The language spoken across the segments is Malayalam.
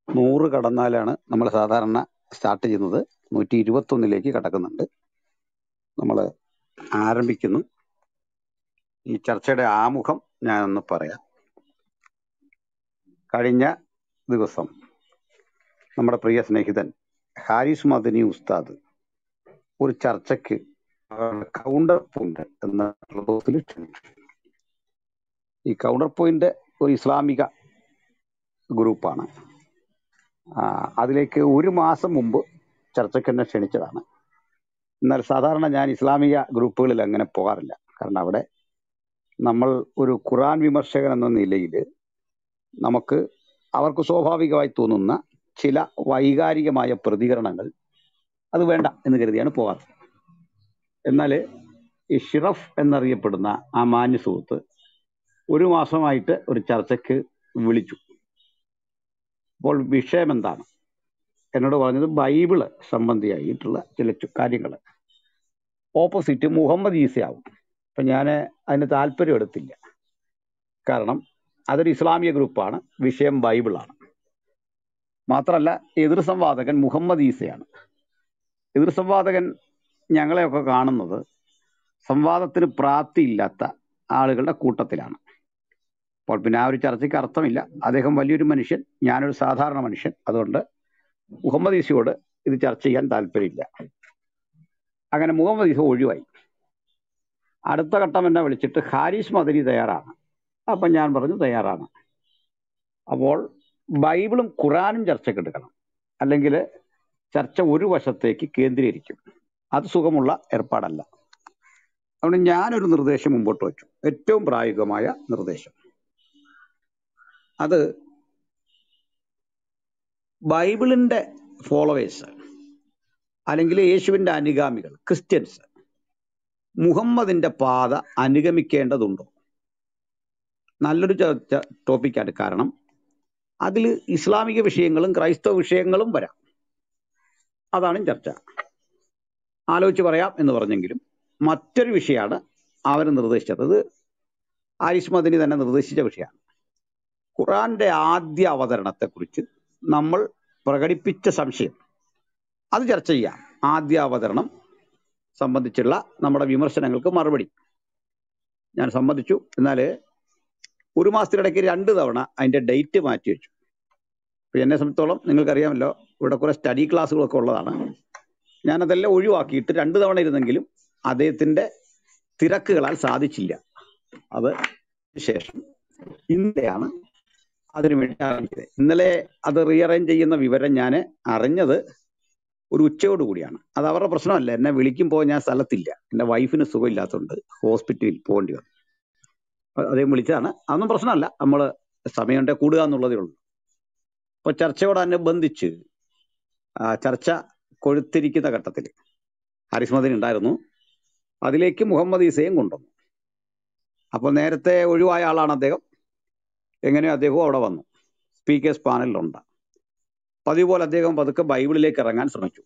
നൂറ് കടന്നാലാണ് നമ്മൾ സാധാരണ സ്റ്റാർട്ട് ചെയ്യുന്നത് നൂറ്റി ഇരുപത്തൊന്നിലേക്ക് കടക്കുന്നുണ്ട് നമ്മൾ ആരംഭിക്കുന്നു ഈ ചർച്ചയുടെ ആമുഖം ഞാനൊന്ന് പറയാം കഴിഞ്ഞ ദിവസം നമ്മുടെ പ്രിയ സ്നേഹിതൻ ഹാരിസ് മദനി ഉസ്താദ് ഒരു ചർച്ചയ്ക്ക് കൗണ്ടർ പോയിന്റ് എന്ന ക്ലബോസിൽ ക്ഷണിച്ചു ഈ കൗണ്ടർ പോയിന്റ് ഒരു ഇസ്ലാമിക ഗ്രൂപ്പാണ് ആ, അതിലേക്ക് ഒരു മാസം മുമ്പ് ചർച്ചയ്ക്ക് എന്നെ ക്ഷണിച്ചതാണ് എന്നാൽ സാധാരണ ഞാൻ ഇസ്ലാമിക ഗ്രൂപ്പുകളിൽ അങ്ങനെ പോകാറില്ല കാരണം അവിടെ നമ്മൾ ഒരു ഖുറാൻ വിമർശകൻ എന്ന നിലയിൽ നമുക്ക് അവർക്ക് സ്വാഭാവികമായി തോന്നുന്ന ചില വൈകാരികമായ പ്രതികരണങ്ങൾ അത് വേണ്ട എന്ന് കരുതിയാണ് പോകാറ് എന്നാൽ ഈ ഷിറഫ് എന്നറിയപ്പെടുന്ന ആ മാന്യ സുഹൃത്ത് ഒരു മാസമായിട്ട് ഒരു ചർച്ചയ്ക്ക് വിളിച്ചു അപ്പോൾ വിഷയം എന്താണ് എന്നോട് പറഞ്ഞത് ബൈബിള് സംബന്ധിയായിട്ടുള്ള ചില കാര്യങ്ങൾ ഓപ്പോസിറ്റ് മുഹമ്മദ് ഈസയാവും അപ്പൊ ഞാൻ അതിന് താല്പര്യം എടുത്തില്ല കാരണം അതൊരു ഇസ്ലാമിക ഗ്രൂപ്പാണ് വിഷയം ബൈബിളാണ് മാത്രമല്ല എതിർ സംവാദകൻ മുഹമ്മദ് ഈസയാണ് എതിർ സംവാദകൻ ഞങ്ങളെയൊക്കെ കാണുന്നത് സംവാദത്തിന് പ്രാപ്തിയില്ലാത്ത ആളുകളുടെ കൂട്ടത്തിലാണ് അപ്പോൾ പിന്നെ ആ ഒരു ചർച്ചയ്ക്ക് അർത്ഥമില്ല അദ്ദേഹം വലിയൊരു മനുഷ്യൻ ഞാനൊരു സാധാരണ മനുഷ്യൻ അതുകൊണ്ട് മുഹമ്മദ് ഈസയോട് ഇത് ചർച്ച ചെയ്യാൻ താല്പര്യമില്ല അങ്ങനെ മുഹമ്മദ് ഈസ ഒഴിവായി അടുത്ത ഘട്ടം എന്നെ വിളിച്ചിട്ട് ഹാരിസ് മദനി തയ്യാറാണ് അപ്പൊ ഞാൻ പറഞ്ഞു തയ്യാറാണ് അപ്പോൾ ബൈബിളും ഖുറാനും ചർച്ചക്കെടുക്കണം അല്ലെങ്കിൽ ചർച്ച ഒരു വശത്തേക്ക് കേന്ദ്രീകരിക്കും അത് സുഖമുള്ള ഏർപ്പാടല്ല അതുകൊണ്ട് ഞാനൊരു നിർദ്ദേശം മുമ്പോട്ട് വെച്ചു ഏറ്റവും പ്രായോഗികമായ നിർദ്ദേശം അത് ബൈബിളിന്റെ ഫോളോവേഴ്സ് അല്ലെങ്കിൽ യേശുവിന്റെ അനുഗാമികൾ ക്രിസ്ത്യൻസ് മുഹമ്മദിന്റെ പാത അനുഗമിക്കേണ്ടതുണ്ടോ നല്ലൊരു ചർച്ച ടോപ്പിക്കാണ് കാരണം അതിൽ ഇസ്ലാമിക വിഷയങ്ങളും ക്രൈസ്തവ വിഷയങ്ങളും വരാം അതാണ് ചർച്ച ആലോചിച്ച് പറയാം എന്ന് പറഞ്ഞെങ്കിലും മറ്റൊരു വിഷയമാണ് അവർ നിർദ്ദേശിച്ചത് അത് ആരിഷ് മദനി തന്നെ നിർദ്ദേശിച്ച വിഷയമാണ് ഖുറാന്റെ ആദ്യ അവതരണത്തെക്കുറിച്ച് നമ്മൾ പ്രകടിപ്പിച്ച സംശയം അത് ചർച്ച ചെയ്യാം ആദ്യ അവതരണം സംബന്ധിച്ചുള്ള നമ്മുടെ വിമർശനങ്ങൾക്ക് മറുപടി ഞാൻ സമ്മതിച്ചു എന്നാൽ ഒരു മാസത്തിനിടയ്ക്ക് രണ്ട് തവണ അതിന്റെ ഡേറ്റ് മാറ്റി വെച്ചു ഇപ്പൊ എന്നെ സംബന്ധിച്ചോളം നിങ്ങൾക്കറിയാമല്ലോ ഇവിടെ കുറെ സ്റ്റഡി ക്ലാസ്സുകളൊക്കെ ഉള്ളതാണ് ഞാൻ അതെല്ലാം ഒഴിവാക്കിയിട്ട് രണ്ട് തവണ ഇരുന്നെങ്കിലും അദ്ദേഹത്തിന്റെ തിരക്കുകളാൽ സാധിച്ചില്ല അത് ശേഷം ഇന്നലെയാണ് അതിനുവേണ്ടി ആരംഭിച്ചത് ഇന്നലെ അത് റീഅറേഞ്ച് ചെയ്യുന്ന വിവരം ഞാൻ അറിഞ്ഞത് ഒരു ഉച്ചയോട് കൂടിയാണ് അത് അവരുടെ പ്രശ്നമല്ല എന്നെ വിളിക്കുമ്പോൾ ഞാൻ സ്ഥലത്തില്ല എന്റെ വൈഫിന് സുഖമില്ലാത്തതുകൊണ്ട് ഹോസ്പിറ്റലിൽ പോകേണ്ടി വന്നു അ- അദ്ദേഹം വിളിച്ചതാണ് അതൊന്നും പ്രശ്നമല്ല നമ്മൾ സമയം ഉണ്ടെ കൂടുക എന്നുള്ളതേ ഉള്ളൂ അപ്പൊ ചർച്ചയോടനുബന്ധിച്ച് ആ, ചർച്ച കൊഴുത്തിരിക്കുന്ന ഘട്ടത്തിൽ ഹരിസ്മദിൻ ഉണ്ടായിരുന്നു അതിലേക്ക് മുഹമ്മദ് ഈസയും കൊണ്ടുവന്നു അപ്പോൾ നേരത്തെ ഒഴിവായ ആളാണ് അദ്ദേഹം എങ്ങനെയോ അദ്ദേഹവും അവിടെ വന്നു സ്പീക്കേഴ്സ് പാനലിലുണ്ട് പതിവ് പോലെ അദ്ദേഹം പതുക്കെ ബൈബിളിലേക്ക് ഇറങ്ങാൻ ശ്രമിച്ചു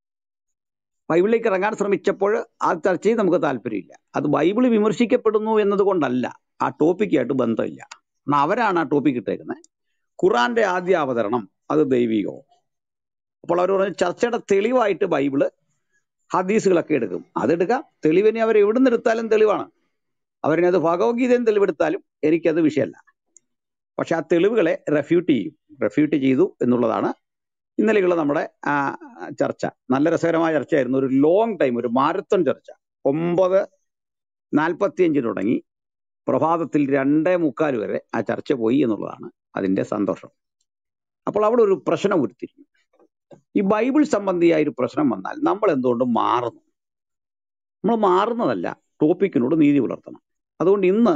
ബൈബിളിലേക്ക് ഇറങ്ങാൻ ശ്രമിച്ചപ്പോൾ ആ ചർച്ചയിൽ നമുക്ക് താല്പര്യമില്ല അത് ബൈബിൾ വിമർശിക്കപ്പെടുന്നു എന്നതുകൊണ്ടല്ല ആ ടോപ്പിക്കായിട്ട് ബന്ധമില്ല കാരണം അവരാണ് ആ ടോപ്പിക് ഇട്ടേക്കുന്നത് ഖുറാന്റെ ആദ്യ അവതരണം അത് ദൈവികവും അപ്പോൾ അവർ പറഞ്ഞു ചർച്ചയുടെ തെളിവായിട്ട് ബൈബിള് ഹദീസുകളൊക്കെ എടുക്കും അതെടുക്കാം തെളിവിനെ അവർ എവിടുന്ന് എടുത്താലും തെളിവാണ് അവരിനത് ഭഗവത്ഗീതയും തെളിവെടുത്താലും എനിക്കത് വിഷയമല്ല പക്ഷെ ആ തെളിവുകളെ റെഫ്യൂട്ട് ചെയ്യും റെഫ്യൂട്ട് ചെയ്തു എന്നുള്ളതാണ് ഇന്നലെയുള്ള നമ്മുടെ ആ, ചർച്ച നല്ല രസകരമായ ചർച്ചയായിരുന്നു ഒരു ലോങ് ടൈം ഒരു മാരത്തൺ ചർച്ച ഒമ്പത് നാൽപ്പത്തിയഞ്ചിന് തുടങ്ങി പ്രഭാതത്തിൽ രണ്ടേ മുക്കാൽ വരെ ആ ചർച്ച പോയി എന്നുള്ളതാണ് അതിന്റെ സന്തോഷം അപ്പോൾ അവിടെ ഒരു പ്രശ്നം ഉരുത്തിരിഞ്ഞു ഈ ബൈബിൾ സംബന്ധിയായ ഒരു പ്രശ്നം വന്നാൽ നമ്മൾ എന്തുകൊണ്ട് മാറുന്നു നമ്മൾ മാറുന്നതല്ല ടോപ്പിക്കിനോട് നീതി പുലർത്തണം അതുകൊണ്ട് ഇന്ന്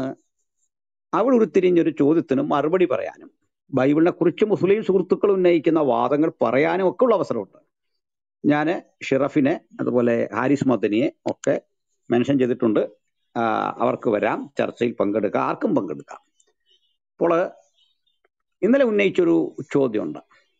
അവിടെ ഉരുത്തിരിഞ്ഞൊരു ചോദ്യത്തിന് മറുപടി പറയാനും ബൈബിളിനെ കുറിച്ച് മുസ്ലിം സുഹൃത്തുക്കൾ ഉന്നയിക്കുന്ന വാദങ്ങൾ പറയാനും ഒക്കെ ഉള്ള അവസരമുണ്ട് ഞാൻ ഷിറഫിനെ അതുപോലെ ഹാരിസ് മദനിയെ ഒക്കെ മെൻഷൻ ചെയ്തിട്ടുണ്ട് ആ, അവർക്ക് വരാം ചർച്ചയിൽ പങ്കെടുക്കാം ആർക്കും പങ്കെടുക്കാം അപ്പോൾ ഇന്നലെ ഉന്നയിച്ചൊരു ചോദ്യമുണ്ട്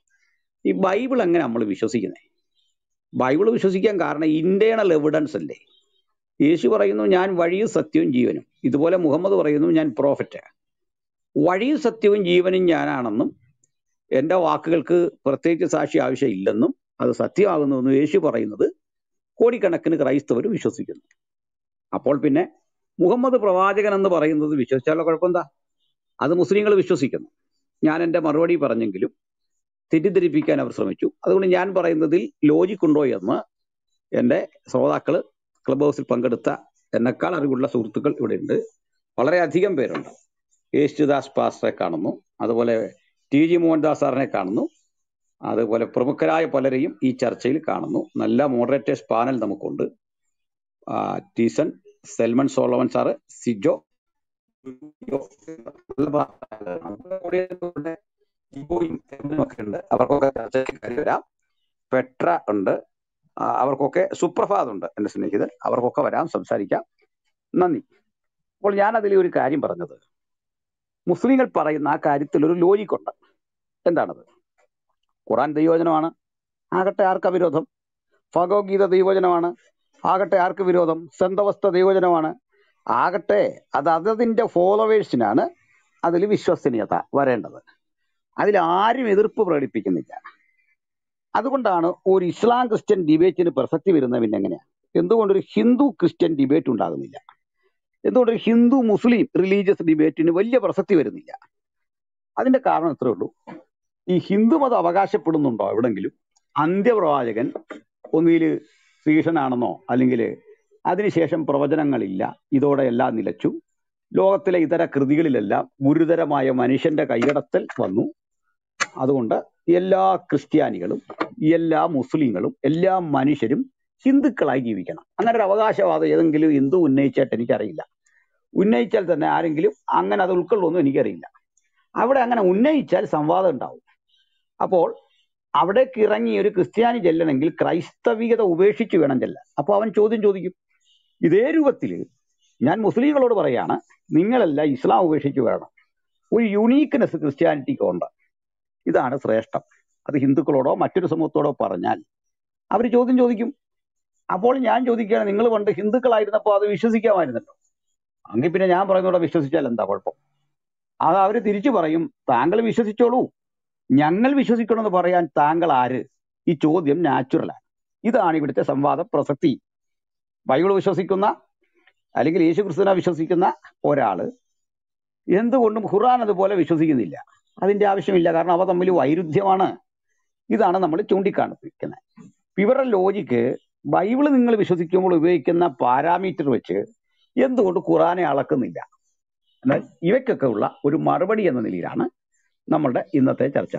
ഈ ബൈബിൾ എങ്ങനെ നമ്മൾ വിശ്വസിക്കുന്നത് ബൈബിൾ വിശ്വസിക്കാൻ കാരണം ഇന്റേണൽ എവിഡൻസ് അല്ലേ യേശു പറയുന്നു ഞാൻ വഴിയും സത്യവും ജീവനും ഇതുപോലെ മുഹമ്മദ് പറയുന്നു ഞാൻ പ്രോഫറ്റ് വഴിയും സത്യവും ജീവനും ഞാനാണെന്നും എന്റെ വാക്കുകൾക്ക് പ്രത്യേകിച്ച് സാക്ഷി ആവശ്യമില്ലെന്നും അത് സത്യമാകുന്നുവെന്നും യേശു പറയുന്നത് കോടിക്കണക്കിന് ക്രൈസ്തവർ വിശ്വസിക്കുന്നു അപ്പോൾ പിന്നെ മുഹമ്മദ് പ്രവാചകൻ എന്ന് പറയുന്നത് വിശ്വസിച്ചാലുള്ള കുഴപ്പമെന്താ അത് മുസ്ലിങ്ങൾ വിശ്വസിക്കുന്നു ഞാൻ എന്റെ മറുപടി പറഞ്ഞെങ്കിലും തെറ്റിദ്ധരിപ്പിക്കാൻ അവർ ശ്രമിച്ചു അതുകൊണ്ട് ഞാൻ പറയുന്നതിൽ ലോജിക് ഉണ്ടോ എന്ന് എന്റെ ശ്രോതാക്കള് ക്ലബ് ഹൗസിൽ പങ്കെടുത്ത എന്നെക്കാൾ അറിവുള്ള സുഹൃത്തുക്കൾ ഇവിടെ ഉണ്ട് വളരെയധികം പേരുണ്ട് യേശുദാസ് പാസ്റ്ററെ കാണുന്നു അതുപോലെ ടി ജി മോഹൻദാസ് സാറിനെ കാണുന്നു അതുപോലെ പ്രമുഖരായ പലരെയും ഈ ചർച്ചയിൽ കാണുന്നു നല്ല മോഡറേറ്റേഴ്സ് പാനൽ നമുക്കുണ്ട് ആ, ടീസൺ സെൽമൺ സോളമൻ സാറ് സിജോ നല്ല പാസ്റ്റർമാരാണ്. നമ്മുടെ കൂടെ ഇവിടെ ജിബോയും എമിനും ഒക്കെ ഉണ്ട് അവർക്കൊക്കെ ചർച്ചയ്ക്ക് കയറി വരാം പെട്ര ഉണ്ട് ആ, അവർക്കൊക്കെ സുപ്രഭാത് ഉണ്ട് എന്റെ സ്നേഹിതൻ അവർക്കൊക്കെ വരാം സംസാരിക്കാം നന്ദി അപ്പോൾ ഞാൻ അതിൽ ഒരു കാര്യം പറഞ്ഞത് മുസ്ലിങ്ങൾ പറയുന്ന ആ കാര്യത്തിൽ ഒരു ലോജിക് ഉണ്ട് എന്താണത് ഖുറാൻ ദൈവചനമാണ് ആകട്ടെ ആർക്ക വിരോധം ഭഗവത്ഗീത ദൈവചനമാണ് ആകട്ടെ ആർക്ക് വിരോധം സന്തവസ്ഥ ദൈവചനമാണ് ആകട്ടെ അത് അതതിന്റെ ഫോളോവേഴ്സിനാണ് അതിൽ വിശ്വസനീയത വരേണ്ടത് അതിൽ ആരും എതിർപ്പ് പ്രകടിപ്പിക്കുന്നില്ല അതുകൊണ്ടാണ് ഒരു ഇസ്ലാം ക്രിസ്ത്യൻ ഡിബേറ്റിന് പ്രസക്തി വരുന്നത് പിന്നെ എങ്ങനെയാണ് എന്തുകൊണ്ടൊരു ഹിന്ദു ക്രിസ്ത്യൻ ഡിബേറ്റ് ഉണ്ടാകുന്നില്ല എന്തുകൊണ്ടൊരു ഹിന്ദു മുസ്ലിം റിലീജിയസ് ഡിബേറ്റിന് വലിയ പ്രസക്തി വരുന്നില്ല അതിന്റെ കാരണം ഇത്രേ ഉള്ളൂ ഈ ഹിന്ദുമതം അവകാശപ്പെടുന്നുണ്ടോ എവിടെങ്കിലും അന്ത്യപ്രവാചകൻ ഒന്നുകിൽ ശ്രീകൃഷ്ണനാണെന്നോ അല്ലെങ്കിൽ അതിനുശേഷം പ്രവചനങ്ങളില്ല ഇതോടെ എല്ലാം നിലച്ചു ലോകത്തിലെ ഇതര കൃതികളിലെല്ലാം ഗുരുതരമായ മനുഷ്യന്റെ കൈകടത്തൽ വന്നു അതുകൊണ്ട് എല്ലാ ക്രിസ്ത്യാനികളും എല്ലാ മുസ്ലിങ്ങളും എല്ലാ മനുഷ്യരും ഹിന്ദുക്കളായി ജീവിക്കണം അങ്ങനെ ഒരു അവകാശവാദം ഏതെങ്കിലും ഹിന്ദു ഉന്നയിച്ചായിട്ട് എനിക്കറിയില്ല ഉന്നയിച്ചാൽ തന്നെ ആരെങ്കിലും അങ്ങനെ അത് ഉൾക്കൊള്ളുമെന്നും എനിക്കറിയില്ല അവിടെ അങ്ങനെ ഉന്നയിച്ചാൽ സംവാദം ഉണ്ടാവും അപ്പോൾ അവിടേക്ക് ഇറങ്ങി ഒരു ക്രിസ്ത്യാനി ചെല്ലണമെങ്കിൽ ക്രൈസ്തവികത ഉപേക്ഷിച്ച് വേണം ചെല്ലാൻ അപ്പോൾ അവൻ ചോദ്യം ചോദിക്കും ഇതേ രൂപത്തിൽ ഞാൻ മുസ്ലിങ്ങളോട് പറയാണ് നിങ്ങളെല്ലാം ഇസ്ലാം ഉപേക്ഷിച്ച് വേണം ഒരു യുണീക്ക്നെസ് ക്രിസ്ത്യാനിറ്റിക്ക് ഉണ്ട് ഇതാണ് ശ്രേഷ്ഠം അത് ഹിന്ദുക്കളോടോ മറ്റൊരു സമൂഹത്തോടോ പറഞ്ഞാൽ അവർ ചോദ്യം ചോദിക്കും അപ്പോൾ ഞാൻ ചോദിക്കുകയാണ് നിങ്ങൾ പണ്ട് ഹിന്ദുക്കളായിരുന്നപ്പോൾ അത് വിശ്വസിക്കാമായിരുന്നല്ലോ എങ്കിൽ പിന്നെ ഞാൻ പറയുന്നതോടെ വിശ്വസിച്ചാൽ എന്താ കുഴപ്പം അത് അവർ തിരിച്ചു പറയും താങ്കൾ വിശ്വസിച്ചോളൂ ഞങ്ങൾ വിശ്വസിക്കണമെന്ന് പറയാൻ താങ്കൾ ആര് ഈ ചോദ്യം നാച്ചുറലാണ് ഇതാണ് ഇവിടുത്തെ സംവാദ പ്രസക്തി ബൈബിൾ വിശ്വസിക്കുന്ന അല്ലെങ്കിൽ യേശു ക്രിസ്തുവിനെ വിശ്വസിക്കുന്ന ഒരാള് എന്തുകൊണ്ടും ഖുർആൻ അതുപോലെ വിശ്വസിക്കുന്നില്ല അതിന്റെ ആവശ്യമില്ല കാരണം അവ തമ്മിൽ വൈരുദ്ധ്യമാണ് ഇതാണ് നമ്മൾ ചൂണ്ടിക്കാണിക്കുന്നത് ഇവരുടെ ലോജിക്ക് ബൈബിള് നിങ്ങൾ വിശ്വസിക്കുമ്പോൾ ഉപയോഗിക്കുന്ന പാരാമീറ്റർ വെച്ച് എന്തുകൊണ്ട് ഖുറാനെ അളക്കുന്നില്ല എന്നാൽ ഇവയ്ക്കൊക്കെ ഉള്ള ഒരു മറുപടി എന്ന നിലയിലാണ് നമ്മളുടെ ഇന്നത്തെ ചർച്ച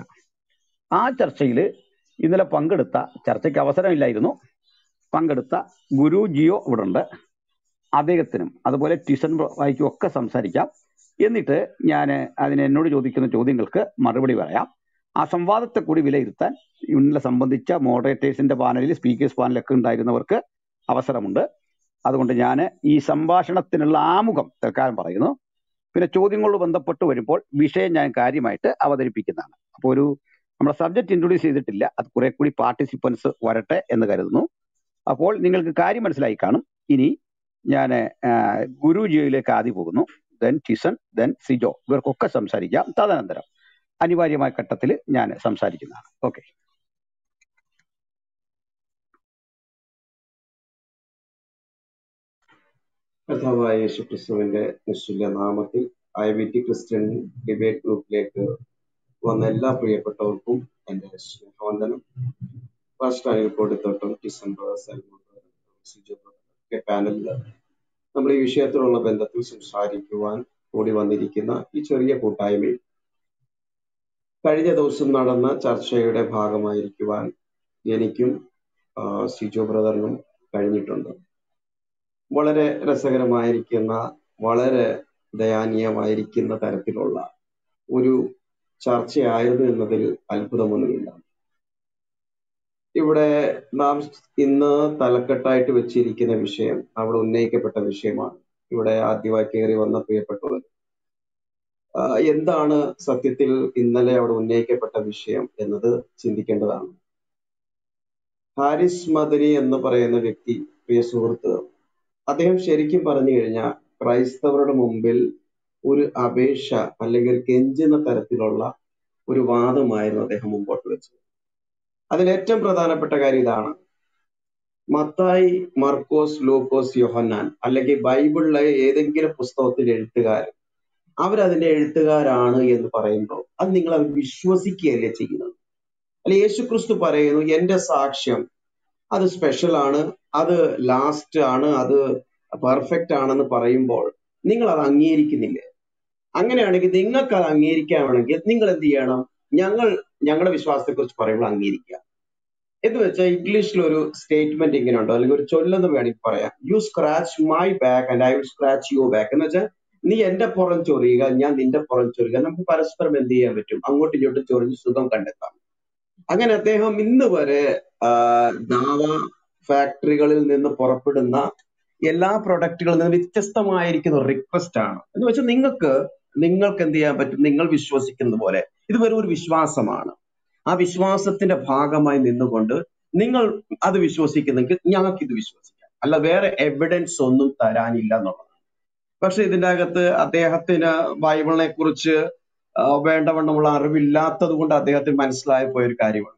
ആ ചർച്ചയിൽ ഇന്നലെ പങ്കെടുത്ത ചർച്ചയ്ക്ക് അവസരമില്ലായിരുന്നു പങ്കെടുത്ത ഗുരു ജിയോ ഇവിടെ ഉണ്ട് അദ്ദേഹത്തിനും അതുപോലെ ടിസൺ വായിക്കും ഒക്കെ സംസാരിക്കാം എന്നിട്ട് ഞാൻ അതിന് എന്നോട് ചോദിക്കുന്ന ചോദ്യങ്ങൾക്ക് മറുപടി പറയാം ആ സംവാദത്തെ കൂടി വിലയിരുത്താൻ ഇന്നലെ സംബന്ധിച്ച മോഡറേറ്റേഴ്സിന്റെ പാനലിൽ സ്പീക്കേഴ്സ് പാനലൊക്കെ ഉണ്ടായിരുന്നവർക്ക് അവസരമുണ്ട് അതുകൊണ്ട് ഞാൻ ഈ സംഭാഷണത്തിനുള്ള ആമുഖം തൽക്കാലം പറയുന്നു പിന്നെ ചോദ്യങ്ങളോട് ബന്ധപ്പെട്ട് വരുമ്പോൾ വിഷയം ഞാൻ കാര്യമായിട്ട് അവതരിപ്പിക്കുന്നതാണ് അപ്പോൾ ഒരു നമ്മുടെ സബ്ജക്ട് ഇൻട്രൊഡ്യൂസ് ചെയ്തിട്ടില്ല അത് കുറെ കൂടി പാർട്ടിസിപ്പൻസ് വരട്ടെ എന്ന് കരുതുന്നു അപ്പോൾ നിങ്ങൾക്ക് കാര്യം മനസ്സിലായി കാണും ഇനി ഞാൻ ഗുരു ജിയോയിലേക്ക് ആദ്യം പോകുന്നു ദെൻ ടിസൺ ദെൻ സിജോ ഇവർക്കൊക്കെ സംസാരിക്കാം തദനന്തരം അനിവാര്യമായ ഘട്ടത്തിൽ ഞാൻ സംസാരിക്കുന്നതാണ് ഓക്കെ കർത്താവായ യേശു ക്രിസ്തുവിന്റെ നിശ്ചല നാമത്തിൽ I V T Christian debate ഗ്രൂപ്പിലേക്ക് വന്ന എല്ലാ പ്രിയപ്പെട്ടവർക്കും എന്റെ സ്നേഹവന്ദനം ഫസ്റ്റ് അനിൽ കൊടുത്തോട്ടും ഡിസംബർ ഒക്കെ പാനലിൽ നമ്മൾ ഈ വിഷയത്തിലുള്ള ബന്ധത്തിൽ സംസാരിക്കുവാൻ കൂടി വന്നിരിക്കുന്ന ഈ ചെറിയ കൂട്ടായ്മയിൽ കഴിഞ്ഞ ദിവസം നടന്ന ചർച്ചയുടെ ഭാഗമായിരിക്കുവാൻ എനിക്കും ആ, സിജോ ബ്രദറിനും കഴിഞ്ഞിട്ടുണ്ട് വളരെ രസകരമായിരിക്കുന്ന വളരെ ദയാനീയമായിരിക്കുന്ന തരത്തിലുള്ള ഒരു ചർച്ചയായിരുന്നു എന്നതിൽ അത്ഭുതമൊന്നുമില്ല ഇവിടെ നാം ഇന്ന് തലക്കെട്ടായിട്ട് വെച്ചിരിക്കുന്ന വിഷയം അവിടെ ഉന്നയിക്കപ്പെട്ട വിഷയമാണ് ഇവിടെ ആദ്യമായി കയറി വന്ന പ്രിയപ്പെട്ടവർ ആ, എന്താണ് സത്യത്തിൽ ഇന്നലെ അവിടെ ഉന്നയിക്കപ്പെട്ട വിഷയം എന്നത് ചിന്തിക്കേണ്ടതാണ് ഹാരിസ് മദനി എന്ന് പറയുന്ന വ്യക്തി പ്രിയ സുഹൃത്ത് അദ്ദേഹം ശരിക്കും പറഞ്ഞു കഴിഞ്ഞാൽ ക്രൈസ്തവരുടെ മുമ്പിൽ ഒരു അപേക്ഷ അല്ലെങ്കിൽ കെഞ്ചുന്ന തരത്തിലുള്ള ഒരു വാദമായിരുന്നു അദ്ദേഹം മുമ്പോട്ട് വെച്ചത് അതിൽ ഏറ്റവും പ്രധാനപ്പെട്ട കാര്യം ഇതാണ് മത്തായി മർക്കോസ് ലൂക്കോസ് യോഹന്നാൻ അല്ലെങ്കിൽ ബൈബിളിലെ ഏതെങ്കിലും പുസ്തകത്തിലെ എഴുത്തുകാർ അവരതിന്റെ എഴുത്തുകാരാണ് എന്ന് പറയുമ്പോൾ അത് നിങ്ങൾ അത് വിശ്വസിക്കുകയല്ലേ ചെയ്യുന്നത് അല്ലെ യേശു ക്രിസ്തു പറയുന്നു എന്റെ സാക്ഷ്യം അത് സ്പെഷ്യൽ ആണ് അത് ലാസ്റ്റ് ആണ് അത് പെർഫെക്റ്റ് ആണെന്ന് പറയുമ്പോൾ നിങ്ങൾ അത് അംഗീകരിക്കുന്നില്ലേ അങ്ങനെയാണെങ്കിൽ നിങ്ങൾക്ക് അത് അംഗീകരിക്കാനാണെങ്കിൽ നിങ്ങൾ എന്ത് ചെയ്യണം ഞങ്ങൾ ഞങ്ങളുടെ വിശ്വാസത്തെ കുറിച്ച് പറയുമ്പോൾ അംഗീകരിക്കുക എന്ന് വെച്ചാൽ ഇംഗ്ലീഷിൽ ഒരു സ്റ്റേറ്റ്മെന്റ് ഇങ്ങനെ ഉണ്ടോ അല്ലെങ്കിൽ ഒരു ചൊല്ലെന്ന് വേണമെങ്കിൽ പറയാം you scratch my back and I will scratch your back എന്ന് വെച്ചാൽ നീ എന്റെ പുറം ചൊറിയുക ഞാൻ നിന്റെ പുറം ചൊറിയുക നമുക്ക് പരസ്പരം എന്ത് ചെയ്യാൻ പറ്റും അങ്ങോട്ടും ഇങ്ങോട്ടും ചൊറിഞ്ഞ് സുഖം കണ്ടെത്താം അങ്ങനെ അദ്ദേഹം ഇന്ന് വരെ ആ, ദാവ ഫാക്ടറികളിൽ നിന്ന് പുറപ്പെടുന്ന എല്ലാ പ്രൊഡക്റ്റുകളിൽ നിന്ന് വ്യത്യസ്തമായിരിക്കുന്ന റിക്വസ്റ്റ് ആണ് എന്ന് വെച്ചാൽ നിങ്ങൾക്ക് നിങ്ങൾക്ക് എന്ത് ചെയ്യാൻ പറ്റും നിങ്ങൾ വിശ്വസിക്കുന്ന പോലെ ഇത് വെറും ഒരു വിശ്വാസമാണ് ആ വിശ്വാസത്തിന്റെ ഭാഗമായി നിന്നുകൊണ്ട് നിങ്ങൾ അത് വിശ്വസിക്കുന്നെങ്കിൽ ഞങ്ങൾക്ക് ഇത് വിശ്വസിക്കാം അല്ല വേറെ എവിഡൻസ് ഒന്നും തരാനില്ല എന്നുള്ളതാണ് പക്ഷെ ഇതിന്റെ അകത്ത് അദ്ദേഹത്തിന് ബൈബിളിനെ കുറിച്ച് വേണ്ടവണ്ണമുള്ള അറിവില്ലാത്തത് കൊണ്ട് അദ്ദേഹത്തിന് മനസ്സിലായി പോയ ഒരു കാര്യമാണ്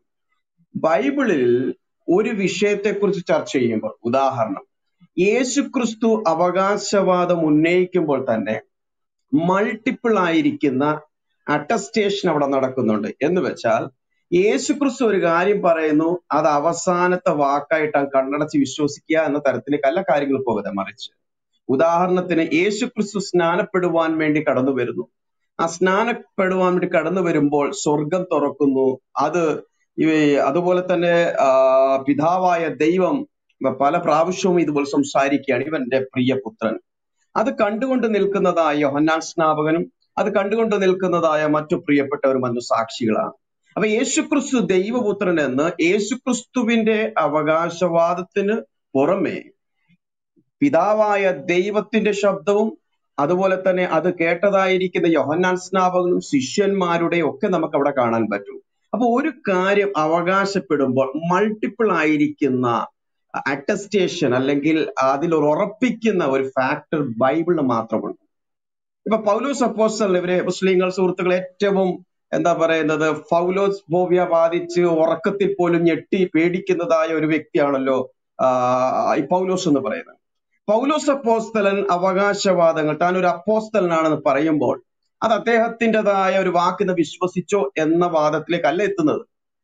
ബൈബിളിൽ ഒരു വിഷയത്തെക്കുറിച്ച് ചർച്ച ചെയ്യുമ്പോൾ ഉദാഹരണം യേശുക്രിസ്തു അവകാശവാദം ഉന്നയിക്കുമ്പോൾ തന്നെ മൾട്ടിപ്പിൾ ആയിരിക്കുന്ന അറ്റസ്റ്റേഷൻ അവിടെ നടക്കുന്നുണ്ട് എന്ന് വെച്ചാൽ യേശുക്രിസ്തു ഒരു കാര്യം പറയുന്നു അത് അവസാനത്തെ വാക്കായിട്ട് കണ്ണടച്ച് വിശ്വസിക്കുക എന്ന തരത്തിലേക്കല്ല കാര്യങ്ങൾ പോകരുത് മറിച്ച് ഉദാഹരണത്തിന് യേശുക്രിസ്തു സ്നാനപ്പെടുവാൻ വേണ്ടി കടന്നു വരുന്നു ആ സ്നാനപ്പെടുവാൻ വേണ്ടി കടന്നു വരുമ്പോൾ സ്വർഗം തുറക്കുന്നു അത് ഈ അതുപോലെ തന്നെ ആ, പിതാവായ ദൈവം പല പ്രാവശ്യവും ഇതുപോലെ സംസാരിക്കുകയാണ് ഇവന്റെ പ്രിയപുത്രൻ അത് കണ്ടുകൊണ്ട് നിൽക്കുന്നതായ യോഹന്നാൻ സ്നാപകനും അത് കണ്ടുകൊണ്ട് നിൽക്കുന്നതായ മറ്റു പ്രിയപ്പെട്ടവരും അന്ന് സാക്ഷികളാണ് അപ്പൊ യേശുക്രിസ്തു ദൈവപുത്രൻ എന്ന് യേശുക്രിസ്തുവിന്റെ അവകാശവാദത്തിന് പുറമെ പിതാവായ ദൈവത്തിന്റെ ശബ്ദവും അതുപോലെ തന്നെ അത് കേട്ടതായിരിക്കുന്ന യോഹന്നാൻ സ്നാപകനും ശിഷ്യന്മാരുടെ ഒക്കെ നമുക്ക് അവിടെ കാണാൻ പറ്റും അപ്പൊ ഒരു കാര്യം അവകാശപ്പെടുമ്പോൾ മൾട്ടിപ്പിൾ ആയിരിക്കുന്ന അറ്റസ്റ്റേഷൻ അല്ലെങ്കിൽ അതിൽ ഒരു ഉറപ്പിക്കുന്ന ഒരു ഫാക്ടർ ബൈബിളിന് മാത്രമുണ്ട് ഇപ്പൊ പൗലോസ് അപ്പോസ്റ്റൽ ഇവരെ മുസ്ലിങ്ങൾ സുഹൃത്തുക്കൾ ഏറ്റവും എന്താ പറയുന്നത് പൗലോസ് ഭോവ്യ ബാധിച്ച് ഉറക്കത്തിൽ പോലും ഞെട്ടി പേടിക്കുന്നതായ ഒരു വ്യക്തിയാണല്ലോ ആ, ഈ പൗലോസ് എന്ന് പറയുന്നത് പൗലോസ് അപ്പോസ്തലൻ അവകാശവാദങ്ങൾ താൻ ഒരു അപ്പോസ്തലനാണെന്ന് പറയുമ്പോൾ അത് അദ്ദേഹത്തിൻ്റെതായ ഒരു വാക്കിന് വിശ്വസിച്ചോ എന്ന വാദത്തിലേക്കല്ല എത്തുന്നത്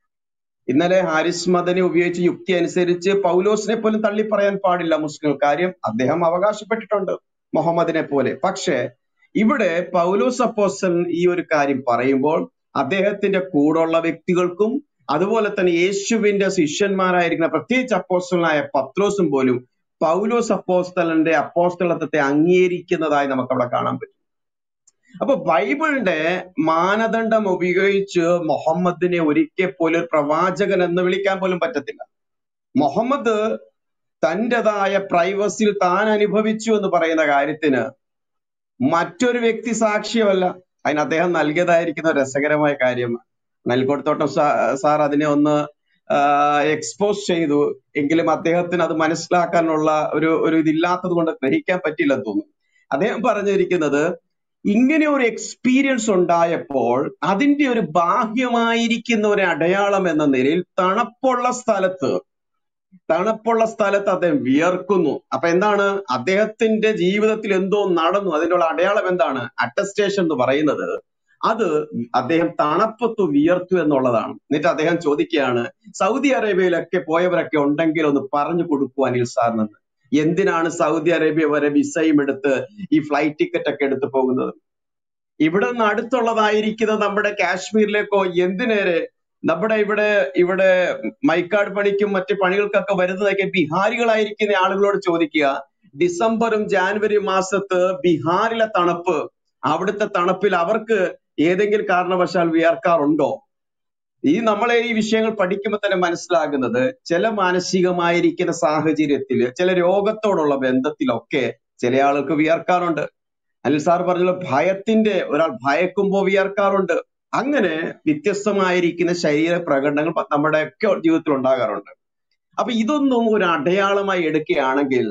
ഇന്നലെ ഹാരിസ് മദനെ ഉപയോഗിച്ച യുക്തി അനുസരിച്ച് പൗലോസിനെ പോലും തള്ളി പറയാൻ പാടില്ല മുസ്ലിം കാര്യം അദ്ദേഹം അവകാശപ്പെട്ടിട്ടുണ്ട് മുഹമ്മദിനെ പോലെ പക്ഷേ ഇവിടെ പൗലോസ് അപ്പോസ്റ്റലൻ ഈ ഒരു കാര്യം പറയുമ്പോൾ അദ്ദേഹത്തിന്റെ കൂടെയുള്ള വ്യക്തികൾക്കും അതുപോലെ തന്നെ യേശുവിന്റെ ശിഷ്യന്മാരായിരിക്കുന്ന പ്രത്യേകിച്ച് അപ്പോസ്റ്റലനായ പത്രോസും പോലും പൗലോസ് അപ്പോസ്തലന്റെ അപ്പോസ്തലത്വത്തെ അംഗീകരിക്കുന്നതായി നമുക്ക് അവിടെ കാണാൻ പറ്റും അപ്പൊ ബൈബിളിന്റെ മാനദണ്ഡം ഉപയോഗിച്ച് മുഹമ്മദിനെ ഒരിക്കൽ പോലും ഒരു പ്രവാചകൻ എന്ന് വിളിക്കാൻ പോലും പറ്റത്തില്ല മുഹമ്മദ് തൻ്റെതായ പ്രൈവസിയിൽ താൻ അനുഭവിച്ചു എന്ന് പറയുന്ന കാര്യത്തിന് മറ്റൊരു വ്യക്തി സാക്ഷ്യമല്ല അതിന് അദ്ദേഹം നൽകിയതായിരിക്കുന്ന ഒരു രസകരമായ കാര്യം നൽകൊടുത്തോട്ടം സാർ അതിനെ ഒന്ന് എക്സ്പോസ് ചെയ്തു എങ്കിലും അദ്ദേഹത്തിന് അത് മനസ്സിലാക്കാനുള്ള ഒരു ഒരു ഇതില്ലാത്തത് കൊണ്ട് ഗ്രഹിക്കാൻ പറ്റില്ലെന്ന് തോന്നുന്നു അദ്ദേഹം പറഞ്ഞിരിക്കുന്നത് ഇങ്ങനെ ഒരു എക്സ്പീരിയൻസ് ഉണ്ടായപ്പോൾ അതിന്റെ ഒരു ബാഹ്യമായിരിക്കുന്ന ഒരു അടയാളം എന്ന നിലയിൽ തണുപ്പുള്ള സ്ഥലത്ത് തണുപ്പുള്ള സ്ഥലത്ത് അദ്ദേഹം വിയർക്കുന്നു അപ്പൊ എന്താണ് അദ്ദേഹത്തിന്റെ ജീവിതത്തിൽ എന്തോ നടന്നു അതിനുള്ള അടയാളം എന്താണ് അറ്റസ്റ്റേഷൻ എന്ന് പറയുന്നത് അത് അദ്ദേഹം തണുപ്പത്ത് വിയർത്തു എന്നുള്ളതാണ് എന്നിട്ട് അദ്ദേഹം ചോദിക്കുകയാണ് സൗദി അറേബ്യയിലൊക്കെ പോയവരൊക്കെ ഉണ്ടെങ്കിൽ ഒന്ന് പറഞ്ഞു കൊടുക്കൂ അനിൽ സാറിനെന്ന് എന്തിനാണ് സൗദി അറേബ്യ വരെ വിസയും എടുത്ത് ഈ ഫ്ലൈറ്റ് ടിക്കറ്റ് ഒക്കെ എടുത്ത് പോകുന്നത് ഇവിടെ നിന്ന് അടുത്തുള്ളതായിരിക്കുന്ന നമ്മുടെ കാശ്മീരിലേക്കോ എന്തിനേരെ നമ്മുടെ ഇവിടെ ഇവിടെ മൈക്കാട് പണിക്കും മറ്റ് പണികൾക്കൊക്കെ വരുന്നതൊക്കെ ബിഹാരികളായിരിക്കുന്ന ആളുകളോട് ചോദിക്കുക ഡിസംബറും ജാനുവരി മാസത്ത് ബിഹാറിലെ തണുപ്പ് അവിടുത്തെ തണുപ്പിൽ അവർക്ക് ഏതെങ്കിലും കാരണവശാൽ വിയർക്കാറുണ്ടോ ഈ നമ്മളെ ഈ വിഷയങ്ങൾ പഠിക്കുമ്പോൾ തന്നെ മനസ്സിലാകുന്നത് ചില മാനസികമായിരിക്കുന്ന സാഹചര്യത്തിൽ ചില രോഗത്തോടുള്ള ബന്ധത്തിലൊക്കെ ചില ആൾക്ക് വിയർക്കാറുണ്ട് അനിൽ സാർ പറഞ്ഞല്ലോ ഭയത്തിന്റെ ഒരാൾ ഭയക്കുമ്പോൾ വിയർക്കാറുണ്ട് അങ്ങനെ വ്യത്യസ്തമായിരിക്കുന്ന ശരീര പ്രകടനങ്ങൾ നമ്മുടെയൊക്കെ ജീവിതത്തിൽ ഉണ്ടാകാറുണ്ട് അപ്പൊ ഇതൊന്നും ഒരു അടയാളമായി എടുക്കുകയാണെങ്കിൽ